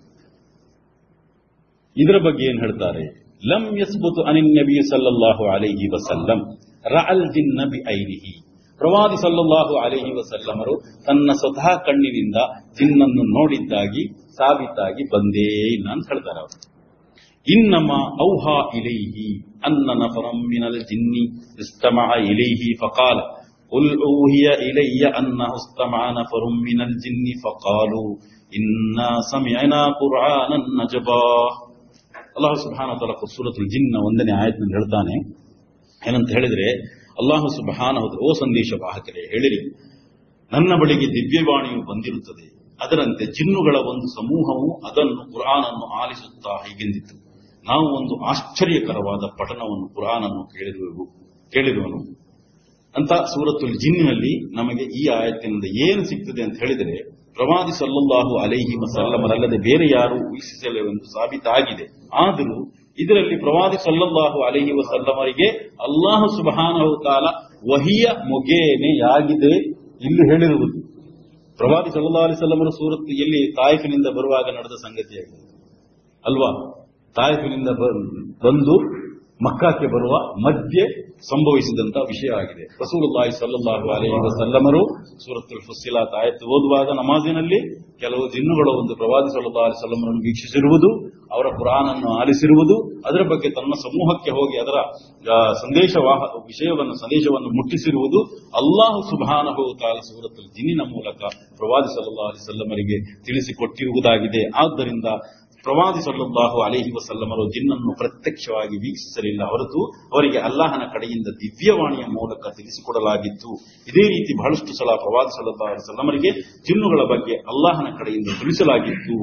ಇದರ ಬಗ್ಗೆ ಏನ್ ಹೇಳ್ತಾರೆ ಲಂ ಯಸ್ಬುತು ಅನಿನ್ ನಬಿ ಸಲ್ಲಲ್ಲಾಹು ಅಲೈಹಿ ವಸಲ್ಲಂ ರಅಲ್ ಜಿನ್ನ ಬಿ ಐನಿಹಿ ಪ್ರವಾದಿ ಸಲ್ಲಲ್ಲಾಹು ಅಲೈಹಿ ವಸಲ್ಲಮರು ತನ್ನ ಸ್ವತಃ ಕಣ್ಣಿನಿಂದ ಜಿನ್ನನ್ನು ನೋಡಿದ್ದಾಗಿ ಸಾಬೀತಾಗಿ ಬಂದೇ ಇಲ್ಲ ಅಂತ ಹೇಳ್ತಾರೆ ಅವರು إنما أوحى إليه أن نفرا من الجن استمع إليه فقال قل أوهي إلي أنه استمع نفر من الجن فقالوا إنا سمعنا قرآنا نجبا ಅಲ್ಲಾಹು ಸುಬಾನ ತಲ ಸೂರತ್ ಜಿನ್ನ ಒಂದನೇ ಆಯತ್ನಲ್ಲಿ ಹೇಳ್ತಾನೆ ಏನಂತ ಹೇಳಿದ್ರೆ ಅಲ್ಲಾಹು ಸುಬಾನ ಓ ಸಂದೇಶ ವಾಹಕರೇ ಹೇಳಿರಿ ನನ್ನ ಬಳಿಗೆ ದಿವ್ಯವಾಣಿಯು ಬಂದಿರುತ್ತದೆ ಅದರಂತೆ ಜಿನ್ನುಗಳ ಒಂದು ಸಮೂಹವು ಅದನ್ನು ಕುರಾನನ್ನು ಆಲಿಸುತ್ತಾ ಹೀಗೆಂದಿತು ನಾವು ಒಂದು ಆಶ್ಚರ್ಯಕರವಾದ ಪಠಣವನ್ನು ಕುರಾನನ್ನು ಕೇಳಿರುವೆವು ಕೇಳಿರುವನು ಅಂತ ಸೂರತ್ತುಲ್ ಜಿನ್ನಿನಲ್ಲಿ ನಮಗೆ ಈ ಆಯತ್ತಿನಿಂದ ಏನು ಸಿಗ್ತದೆ ಅಂತ ಹೇಳಿದರೆ ಪ್ರವಾದಿ ಸಲ್ಲಲ್ಲಾಹು ಅಲೈಹಿ ವಸಲ್ಲಮರಲ್ಲದೆ ಬೇರೆ ಯಾರು ಊಹಿಸಲೆವೆಂದು ಸಾಬೀತಾಗಿದೆ ಆದರೂ ಇದರಲ್ಲಿ ಪ್ರವಾದಿ ಸಲ್ಲಲ್ಲಾಹು ಅಲೈಹಿ ವಸಲ್ಲಮರಿಗೆ ಅಲ್ಲಾಹು ಸುಬಹಾನಹು ತಾಲ ವಹಿಯ ಮೊಗೇನೆಯಾಗಿದೆ ಇಲ್ಲಿ ಹೇಳಿರುವುದು ಪ್ರವಾದಿ ಸಲ್ಲಾ ಅಲಿಸಲ್ಲಮರ ಸೂರತ್ ಎಲ್ಲಿ ತಾಯಿಫಿನಿಂದ ಬರುವಾಗ ನಡೆದ ಸಂಗತಿಯಾಗಿದೆ ಅಲ್ವಾ ತಾಯಿಫಿನಿಂದ ಬಂದು ಮಕ್ಕಾಕ್ಕೆ ಬರುವ ಮಧ್ಯೆ ಸಂಭವಿಸಿದಂತ ವಿಷಯ ಆಗಿದೆ ರಸೂಲುಲ್ಲಾಹಿ ಸಲ್ಲಲ್ಲಾಹು ಅಲೈಹಿ ವಸಲ್ಲಮರು ಸೂರತ್ತುಲ್ ಫುಸ್ಸಿಲಾತ್ ಆಯತ್ತು ಓದುವಾಗ ನಮಾಜಿನಲ್ಲಿ ಕೆಲವು ಜಿನ್ನುಗಳು ಒಂದು ಪ್ರವಾದಿ ಸಲ್ಲಲ್ಲಾಹು ಅಲೈಹಿ ವಸಲ್ಲಮರನ್ನು ವೀಕ್ಷಿಸಿರುವುದು ಅವರ ಕುರಾನನ್ನು ಆಲಿಸಿರುವುದು ಅದರ ಬಗ್ಗೆ ತನ್ನ ಸಮೂಹಕ್ಕೆ ಹೋಗಿ ಅದರ ಆ, ಸಂದೇಶವಾಹ ವಿಷಯವನ್ನು ಸಂದೇಶವನ್ನು ಮುಟ್ಟಿಸಿರುವುದು ಅಲ್ಲಾಹು ಸುಬಾನಹು ತಾಲ ಸೂರತ್ತುಲ್ ಜಿನ್ನಿನ ಮೂಲಕ ಪ್ರವಾದಿ ಸಲ್ಲಲ್ಲಾಹು ಅಲೈಹಿ ವಸಲ್ಲಮರಿಗೆ ತಿಳಿಸಿಕೊಟ್ಟಿರುವುದಾಗಿದೆ ಆದ್ದರಿಂದ ಪ್ರವಾದಿ ಸಲ್ಲಲ್ಲಾಹು ಅಲೈಹಿ ವಸಲ್ಲಮರು ಜಿನ್ನನ್ನು ಪ್ರತ್ಯಕ್ಷವಾಗಿ ವೀಕ್ಷಿಸಲಿಲ್ಲ ಹೊರತು ಅವರಿಗೆ ಅಲ್ಲಾಹನ ಕಡೆಯಿಂದ ದಿವ್ಯವಾಣಿಯ ಮೂಲಕ ತಿಳಿಸಿಕೊಡಲಾಗಿತ್ತು ಇದೇ ರೀತಿ ಬಹಳಷ್ಟು ಸಲ ಪ್ರವಾದಿ ಸಲ್ಲಲ್ಲಾಹು ಅಲೈಹಿ ವಸಲ್ಲಮರಿಗೆ ಜಿನ್ನುಗಳ ಬಗ್ಗೆ ಅಲ್ಲಾಹನ ಕಡೆಯಿಂದ ತಿಳಿಸಲಾಗಿತ್ತು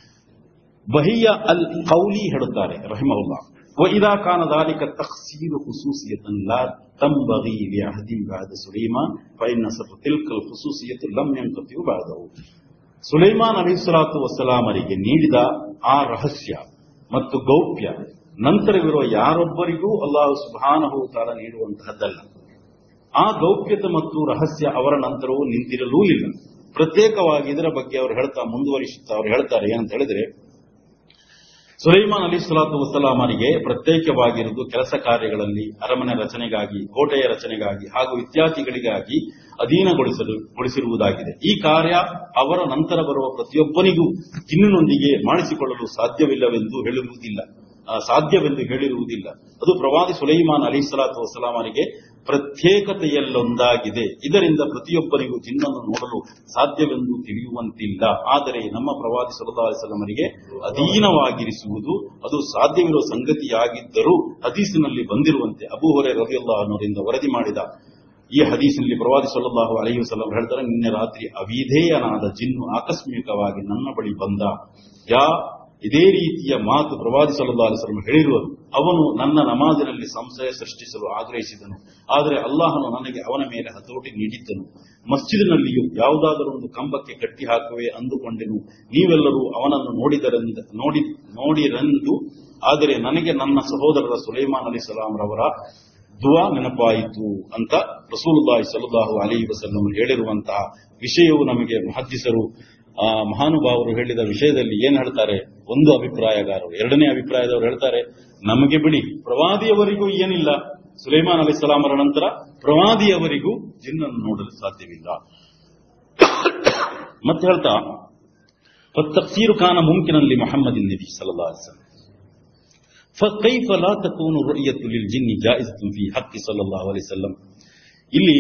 ಬಹಿಯ ಅಲ್ ಕೌಲಿ ಹೇಳುತ್ತಾರೆ ರಹಿಮಹುಲ್ಲಾ وإذا كان ذلك تخسير خصوصية لا تنبغي لأحد بعد سليمان فإن سر تلك الخصوصية لم ينقطع بعده ಸುಲೈಮಾನ್ ಅಲಿಸ್ಲಾತು ವಸಲಾಮರಿಗೆ ನೀಡಿದ ಆ ರಹಸ್ಯ ಮತ್ತು ಗೌಪ್ಯ ನಂತರವಿರುವ ಯಾರೊಬ್ಬರಿಗೂ ಅಲ್ಲಾಹು ಸುಬಾನಹು ತಾಲ ನೀಡುವಂತಹದ್ದಲ್ಲ ಆ ಗೌಪ್ಯತೆ ಮತ್ತು ರಹಸ್ಯ ಅವರ ನಂತರವೂ ನಿಂತಿರಲೂ ಇಲ್ಲ ಪ್ರತ್ಯೇಕವಾಗಿ ಇದರ ಬಗ್ಗೆ ಅವರು ಹೇಳ್ತಾ ಮುಂದುವರಿಸುತ್ತಾ ಅವರು ಹೇಳ್ತಾರೆ ಏನಂತ ಹೇಳಿದ್ರೆ ಸುಲೈಮಾನ್ ಅಲಿ ಸಲಾತು ವಸಲಾಮರಿಗೆ ಪ್ರತ್ಯೇಕವಾಗಿರುವುದು ಕೆಲಸ ಕಾರ್ಯಗಳಲ್ಲಿ ಅರಮನೆ ರಚನೆಗಾಗಿ ಕೋಟೆಯ ರಚನೆಗಾಗಿ ಹಾಗೂ ಇತ್ಯಾದಿಗಳಿಗಾಗಿ ಅಧೀನಗೊಳಿಸಲು ಗೊಳಿಸಿರುವುದಾಗಿದೆ ಈ ಕಾರ್ಯ ಅವರ ನಂತರ ಬರುವ ಪ್ರತಿಯೊಬ್ಬನಿಗೂ ಜಿನ್ನಿನೊಂದಿಗೆ ಮಾಡಿಸಿಕೊಳ್ಳಲು ಸಾಧ್ಯವಿಲ್ಲವೆಂದು ಹೇಳುವುದಿಲ್ಲ ಆ, ಸಾಧ್ಯವೆಂದು ಹೇಳಿರುವುದಿಲ್ಲ ಅದು ಪ್ರವಾದಿ ಸುಲೈಮಾನ್ ಅಲಿ ಸಲಾತು ವಸಲಾಮರಿಗೆ ಪ್ರತ್ಯೇಕತೆಯಲ್ಲೊಂದಾಗಿದೆ ಇದರಿಂದ ಪ್ರತಿಯೊಬ್ಬರಿಗೂ ಜಿನ್ನನ್ನು ನೋಡಲು ಸಾಧ್ಯವೆಂದು ತಿಳಿಯುವಂತಿಲ್ಲ ಆದರೆ ನಮ್ಮ ಪ್ರವಾದಿ ಸಲ್ಲಾ ಅಲಿಸಲ್ಲಮರಿಗೆ ಅಧೀನವಾಗಿರಿಸುವುದು ಅದು ಸಾಧ್ಯವಿರುವ ಸಂಗತಿಯಾಗಿದ್ದರೂ ಹದೀಸಿನಲ್ಲಿ ಬಂದಿರುವಂತೆ ಅಬೂ ಹೊರೆ ರವಿಯಲ್ಲ ಅನ್ನೋರಿಂದ ವರದಿ ಮಾಡಿದ ಈ ಹದೀಸಿನಲ್ಲಿ ಪ್ರವಾದಿ ಸಲ್ಲಲ್ಲಾಹು ಅಲೈಹಿ ವಸಲ್ಲಂ ಹೇಳ್ತಾರೆ ನಿನ್ನೆ ರಾತ್ರಿ ಅವಿಧೇಯನಾದ ಜಿನ್ನು ಆಕಸ್ಮಿಕವಾಗಿ ನನ್ನ ಬಳಿ ಬಂದ ಯಾ ಇದೇ ರೀತಿಯ ಮಾತು ಪ್ರವಾದಿ ಸಲ್ಲಾ ಅಲಿಸ್ಲಂ ಹೇಳಿರುವರು ಅವನು ನನ್ನ ನಮಾಜಿನಲ್ಲಿ ಸಂಶಯ ಸೃಷ್ಟಿಸಲು ಆಗ್ರಹಿಸಿದನು ಆದರೆ ಅಲ್ಲಾಹನು ನನಗೆ ಅವನ ಮೇಲೆ ಹತೋಟಿ ನೀಡಿದ್ದನು ಮಸ್ಜಿದ್ನಲ್ಲಿಯೂ ಯಾವುದಾದರೂ ಒಂದು ಕಂಬಕ್ಕೆ ಕಟ್ಟಿ ಹಾಕುವೆ ಅಂದುಕೊಂಡೆನು ನೀವೆಲ್ಲರೂ ಅವನನ್ನು ನೋಡಿದರೆಂದ ನೋಡಿ ನೋಡಿರೆಂದು ಆದರೆ ನನಗೆ ನನ್ನ ಸಹೋದರರ ಸುಲೈಮಾನ್ ಅಲಿ ಸಲಾಂರವರ ದುವಾ ನೆನಪಾಯಿತು ಅಂತ ರಸೂಲುಲ್ಲಾಹಿ ಸಲ್ಲಲ್ಲಾಹು ಅಲಿ ವಸಲ್ಲಂ ಹೇಳಿರುವಂತಹ ವಿಷಯವು ನಮಗೆ ಮಹದ್ದಿಸರು ಆ ಮಹಾನುಭಾವರು ಹೇಳಿದ ವಿಷಯದಲ್ಲಿ ಏನ್ ಹೇಳ್ತಾರೆ ಒಂದು ಅಭಿಪ್ರಾಯಗಾರರು ಎರಡನೇ ಅಭಿಪ್ರಾಯದವರು ಹೇಳ್ತಾರೆ ನಮಗೆ ಬಿಡಿ ಪ್ರವಾದಿಯವರಿಗೂ ಏನಿಲ್ಲ ಸುಲೈಮಾನ್ ಅಲಿ ಸಲಾಮರ ನಂತರ ಪ್ರವಾದಿಯವರಿಗೂ ಜಿನ್ನನ್ನು ನೋಡಲು ಸಾಧ್ಯವಿಲ್ಲ ಮತ್ತೆ ಹೇಳ್ತಾ فالتفسير كان ممكنا لمحمد النبي صلى الله عليه وسلم فكيف لا تكون الرؤية للجن جائزة في حق صلى الله عليه وسلم ಇಲ್ಲಿ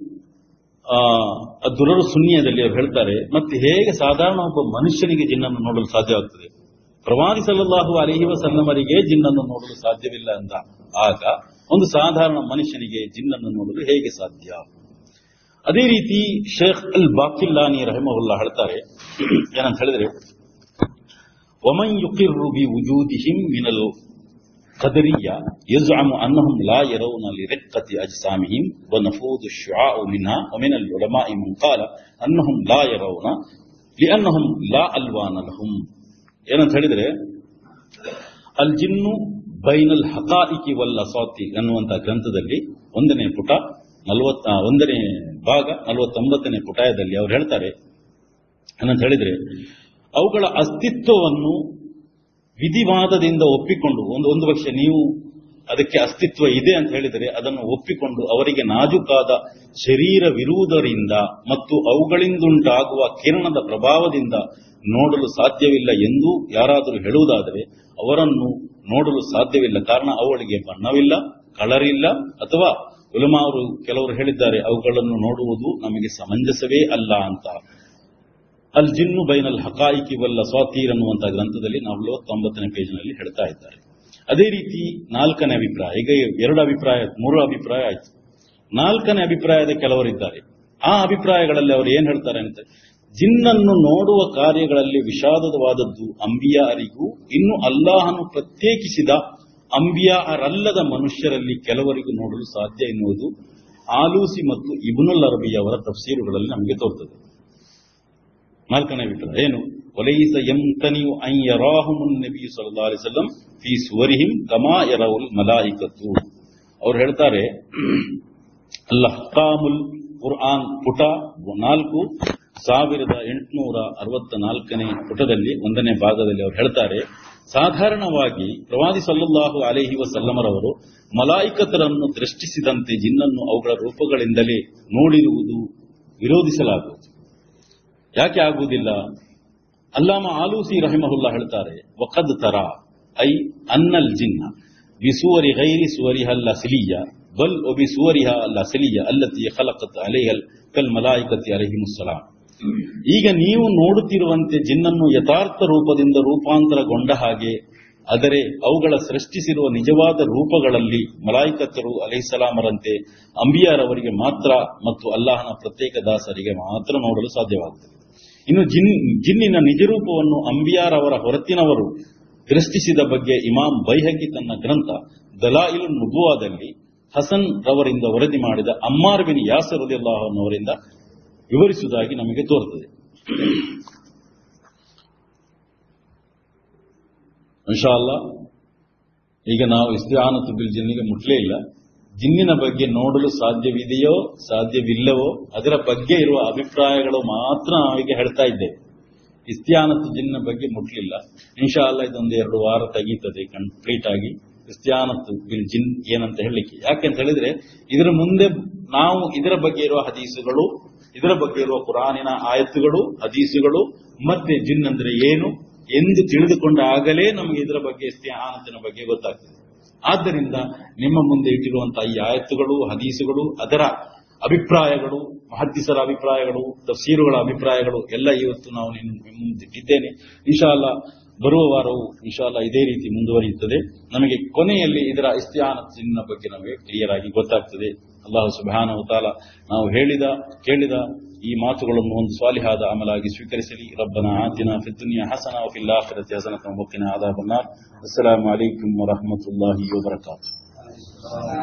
ಆ ದುರರು ಸುನ್ನಿಯದಲ್ಲಿ ಅವರು ಹೇಳ್ತಾರೆ ಮತ್ತೆ ಹೇಗೆ ಸಾಧಾರಣ ಒಬ್ಬ ಮನುಷ್ಯನಿಗೆ ಜಿನ್ನನ್ನು ನೋಡಲು ಸಾಧ್ಯವಾಗ್ತದೆ ಪ್ರವಾದಿ ಸಲ್ಲಲ್ಲಾಹು ಅಲಿಹಿ ವಸಲ್ಲಮರಿಗೆ ಜಿನ್ನನ್ನು ನೋಡಲು ಸಾಧ್ಯವಿಲ್ಲ ಅಂದ ಆಗ ಒಂದು ಸಾಧಾರಣ ಮನುಷ್ಯನಿಗೆ ಜಿನ್ನನ್ನು ನೋಡಲು ಹೇಗೆ ಸಾಧ್ಯ ಅದೇ ರೀತಿ ಶೇಖ್ ಅಲ್ ಬಾಕಿಲ್ಲಾನಿ ರಹಮಹುಲ್ಲಾ ಹೇಳ್ತಾರೆ ಏನಂತ ಹೇಳಿದ್ರೆ ಒಮನ್ ಯುಕಿರ್ರು ಬಿ ವುಜೂದಿಹಿಂ ಮಿನಲ್ قدرية يزعم أنهم لا يرون لرقة أجسامهم ونفوذ الشعاع منها ومن العلماء من قال أنهم لا يرون لأنهم لا ألوان لهم ಏನಂತ ಹೇಳಿದ್ರೆ ಅಲ್ ಜಿನ್ನು ಬೈನಲ್ ಹಕಾಯಿಕಿ ವಲ್ಲ ಸಾತಿ ಅನ್ನುವಂಥ ಗ್ರಂಥದಲ್ಲಿ ಒಂದನೇ ಪುಟ ನಲವತ್ತ ಒಂದನೇ ಭಾಗ ನಲವತ್ತೊಂಬತ್ತನೇ ಪುಟಾಯದಲ್ಲಿ ಅವ್ರು ಹೇಳ್ತಾರೆ ಏನಂತ ಹೇಳಿದ್ರೆ ಅವುಗಳ ಅಸ್ತಿತ್ವವನ್ನು ವಿಧಿವಾದದಿಂದ ಒಪ್ಪಿಕೊಂಡು ಒಂದು ಒಂದು ಪಕ್ಷ ನೀವು ಅದಕ್ಕೆ ಅಸ್ತಿತ್ವ ಇದೆ ಅಂತ ಹೇಳಿದರೆ ಅದನ್ನು ಒಪ್ಪಿಕೊಂಡು ಅವರಿಗೆ ನಾಜುಕಾದ ಶರೀರವಿರುವುದರಿಂದ ಮತ್ತು ಅವುಗಳಿಂದುಂಟಾಗುವ ಕಿರಣದ ಪ್ರಭಾವದಿಂದ ನೋಡಲು ಸಾಧ್ಯವಿಲ್ಲ ಎಂದು ಯಾರಾದರೂ ಹೇಳುವುದಾದರೆ ಅವರನ್ನು ನೋಡಲು ಸಾಧ್ಯವಿಲ್ಲ ಕಾರಣ ಅವುಗಳಿಗೆ ಬಣ್ಣವಿಲ್ಲ ಕಲರ್ ಇಲ್ಲ ಅಥವಾ ಉಲಮಾ ಅವರು ಕೆಲವರು ಹೇಳಿದ್ದಾರೆ ಅವುಗಳನ್ನು ನೋಡುವುದು ನಮಗೆ ಸಮಂಜಸವೇ ಅಲ್ಲ ಅಂತ ಅಲ್ ಜಿನ್ನು ಬೈನಲ್ ಹಕಾಯಿಕಿ ವಲ್ಲ ಸ್ವಾತೀರ್ ಅನ್ನುವಂತಹ ಗ್ರಂಥದಲ್ಲಿ ನಲವತ್ತೊಂಬತ್ತನೇ ಪೇಜ್ನಲ್ಲಿ ಹೇಳ್ತಾ ಇದ್ದಾರೆ ಅದೇ ರೀತಿ ನಾಲ್ಕನೇ ಅಭಿಪ್ರಾಯ ಈಗ ಎರಡು ಅಭಿಪ್ರಾಯ ಮೂರು ಅಭಿಪ್ರಾಯ ಆಯ್ತು ನಾಲ್ಕನೇ ಅಭಿಪ್ರಾಯದ ಕೆಲವರಿದ್ದಾರೆ ಆ ಅಭಿಪ್ರಾಯಗಳಲ್ಲಿ ಅವರು ಏನ್ ಹೇಳ್ತಾರೆ ಅಂತ ಜಿನ್ನನ್ನು ನೋಡುವ ಕಾರ್ಯಗಳಲ್ಲಿ ವಿಷಾದವಾದದ್ದು ಅಂಬಿಯಾರಿಗೂ ಇನ್ನು ಅಲ್ಲಾಹನು ಪ್ರತ್ಯೇಕಿಸಿದ ಅಂಬಿಯಾರಲ್ಲದ ಮನುಷ್ಯರಲ್ಲಿ ಕೆಲವರಿಗೂ ನೋಡಲು ಸಾಧ್ಯ ಎನ್ನುವುದು ಆಲೂಸಿ ಮತ್ತು ಇಬ್ನುಲ್ ಅರಬಿ ಅವರ ತಫ್ಸೀರುಗಳಲ್ಲಿ ನಮಗೆ ತೋರ್ತದೆ ನಾಲ್ಕನೇ ಅಭಿಪ್ರಾಯ ಏನು ಒಲೈಸ ಎಂತನಿಯು ಅನ್ ಯರಾಹುಮುನ್ ನಬಿ ಸಲ್ಲಾ ಅಲಿಸಲ್ಲಂ ಫಿ ಸುವರಿಹಿಂ ಕಮಾ ಯರವುಲ್ ಮಲಾಯಿಕತ್ತು ಅವ್ರು ಹೇಳ್ತಾರೆ ಅಲ್ಲಹ್ಕಾಮುಲ್ ಕುರ್ಆನ್ ಪುಟ ನಾಲ್ಕು ಸಾವಿರದ ಎಂಟುನೂರ ಅರವತ್ತ ನಾಲ್ಕನೇ ಪುಟದಲ್ಲಿ ಒಂದನೇ ಭಾಗದಲ್ಲಿ ಅವರು ಹೇಳ್ತಾರೆ ಸಾಧಾರಣವಾಗಿ ಪ್ರವಾದಿ ಸಲ್ಲಲ್ಲಾಹು ಅಲೇಹಿ ವಸಲ್ಲಮರವರು ಮಲಾಯಿಕತರನ್ನು ದೃಷ್ಟಿಸಿದಂತೆ ಜಿನ್ನನ್ನು ಅವುಗಳ ರೂಪಗಳಿಂದಲೇ ನೋಡಿರುವುದು ವಿರೋಧಿಸಲಾಗುವುದು ಯಾಕೆ ಆಗುವುದಿಲ್ಲ ಅಲ್ಲಾಮ ಆಲೂಸಿ ರಹಿಮಹುಲ್ಲಾ ಹೇಳ್ತಾರೆ ವಕದ್ ತರ ಐ ಅನ್ನಲ್ ಜಿನ್ನ ಬಿಸುವರಿ ಗೈರಿ ಸುವರಿಹ ಅಲ್ಲ ಸಿಲಿಯ ಬಲ್ ಒಬಿ ಸುವರಿಹ ಅಲ್ಲ ಸಿಲಿಯ ಅಲ್ಲತಿ ಖಲಕತ್ ಅಲೇಹಲ್ ಕಲ್ ಮಲಾಯಿಕತಿ ಅಲಹಿಮುಸಲಾಂ ಈಗ ನೀವು ನೋಡುತ್ತಿರುವಂತೆ ಜಿನ್ನನ್ನು ಯಥಾರ್ಥ ರೂಪದಿಂದ ರೂಪಾಂತರಗೊಂಡ ಹಾಗೆ ಆದರೆ ಅವುಗಳ ಸೃಷ್ಟಿಸಿರುವ ನಿಜವಾದ ರೂಪಗಳಲ್ಲಿ ಮಲಾಯಿಕತ್ತರು ಅಲೈಸಲಾಮರಂತೆ ಅಂಬಿಯಾರವರಿಗೆ ಮಾತ್ರ ಮತ್ತು ಅಲ್ಲಾಹನ ಪ್ರತ್ಯೇಕ ದಾಸರಿಗೆ ಮಾತ್ರ ನೋಡಲು ಸಾಧ್ಯವಾಗುತ್ತದೆ ಇನ್ನು ಜಿನ್ ಜಿನ್ನಿನ ನಿಜರೂಪವನ್ನು ಅಂಬಿಯಾರವರ ಹೊರತಿನವರು ದೃಷ್ಟಿಸಿದ ಬಗ್ಗೆ ಇಮಾಮ್ ಬೈಹಕಿ ತನ್ನ ಗ್ರಂಥ ದಲಾಯಿಲು ನುಬುವಾದಲ್ಲಿ ಹಸನ್ ರವರಿಂದ ವರದಿ ಮಾಡಿದ ಅಮ್ಮಾರ್ ಬಿನ್ ಯಾಸರ್ ಅವರಿಂದ ವಿವರಿಸುವುದಾಗಿ ನಮಗೆ ತೋರುತ್ತದೆ ಅಲ್ಲ ಈಗ ನಾವು ಇಸ್ತಿಹಾನತು ಬಿಲ್ ಜಿನ್ನಿಗೆ ಮುಟ್ಲೇ ಇಲ್ಲ ಜಿನ್ನಿನ ಬಗ್ಗೆ ನೋಡಲು ಸಾಧ್ಯವಿದೆಯೋ ಸಾಧ್ಯವಿಲ್ಲವೋ ಅದರ ಬಗ್ಗೆ ಇರುವ ಅಭಿಪ್ರಾಯಗಳು ಮಾತ್ರ ನಾವೀಗ ಹೇಳ್ತಾ ಇದ್ದೇವೆ ಇಸ್ತಿಯಾನತ್ ಜಿನ್ನ ಬಗ್ಗೆ ಮುಟ್ಲಿಲ್ಲ ಇನ್ಶಾ ಅಲ್ಲ ಇದೊಂದು ಎರಡು ವಾರ ತೆಗೀತದೆ ಕಂಪ್ಲೀಟ್ ಆಗಿ ಇಸ್ತಿಯಾನತ್ ಬಿಲ್ ಜಿನ್ ಏನಂತ ಹೇಳಲಿಕ್ಕೆ ಯಾಕೆ ಅಂತ ಹೇಳಿದ್ರೆ ಇದರ ಮುಂದೆ ನಾವು ಇದರ ಬಗ್ಗೆ ಇರುವ ಹದೀಸುಗಳು ಇದರ ಬಗ್ಗೆ ಇರುವ ಕುರಾನಿನ ಆಯತ್ತುಗಳು ಹದೀಸುಗಳು ಮತ್ತೆ ಜಿನ್ ಅಂದ್ರೆ ಏನು ಎಂದು ತಿಳಿದುಕೊಂಡ ಆಗಲೇ ನಮಗೆ ಇದರ ಬಗ್ಗೆ ಇಸ್ತಿಯಾನತಿನ ಬಗ್ಗೆ ಗೊತ್ತಾಗ್ತದೆ ಆದ್ದರಿಂದ ನಿಮ್ಮ ಮುಂದೆ ಇಟ್ಟಿರುವಂತಹ ಈ ಆಯತ್ತುಗಳು ಹದೀಸುಗಳು ಅದರ ಅಭಿಪ್ರಾಯಗಳು ಮಹದ್ದಿಸರ ಅಭಿಪ್ರಾಯಗಳು ತಫ್ಸೀರುಗಳ ಅಭಿಪ್ರಾಯಗಳು ಎಲ್ಲ ಇವತ್ತು ನಾವು ನಿಮ್ಮ ಮುಂದೆ ಇಟ್ಟಿದ್ದೇನೆ ಇನ್ಶಾಲ್ಲ ಬರುವ ವಾರವು ಇನ್ಶಾಲ್ಲ ಇದೇ ರೀತಿ ಮುಂದುವರಿಯುತ್ತದೆ ನಮಗೆ ಕೊನೆಯಲ್ಲಿ ಇದರ ಇಸ್ತಿಯಾನತ್ತಿನ ಬಗ್ಗೆ ನಮಗೆ ಕ್ಲಿಯರ್ ಆಗಿ ಗೊತ್ತಾಗ್ತದೆ ಅಲ್ಲಾಹು ಸುಬಾನ ತಾಲ ನಾವು ಹೇಳಿದ ಕೇಳಿದ ಈ ಮಾತುಗಳನ್ನು ಒಂದು ಸ್ವಾಲಿಹಾದ ಅಮಲಾಗಿ ಸ್ವೀಕರಿಸಲಿ ರಬ್ಬನ ಆತಿನ ಫಿದ್ದುನಿಯ ಹಸನ ಫಿಲ್ ಆಖಿರತಿ ಹಸನತ ವಕಿನ ಆದಾಬನ್ನಾರ್ ಅಸ್ಸಲಾಮು ಅಲೈಕುಂ ವರಹಮತುಲ್ಲಾಹಿ ವಬರಕಾತು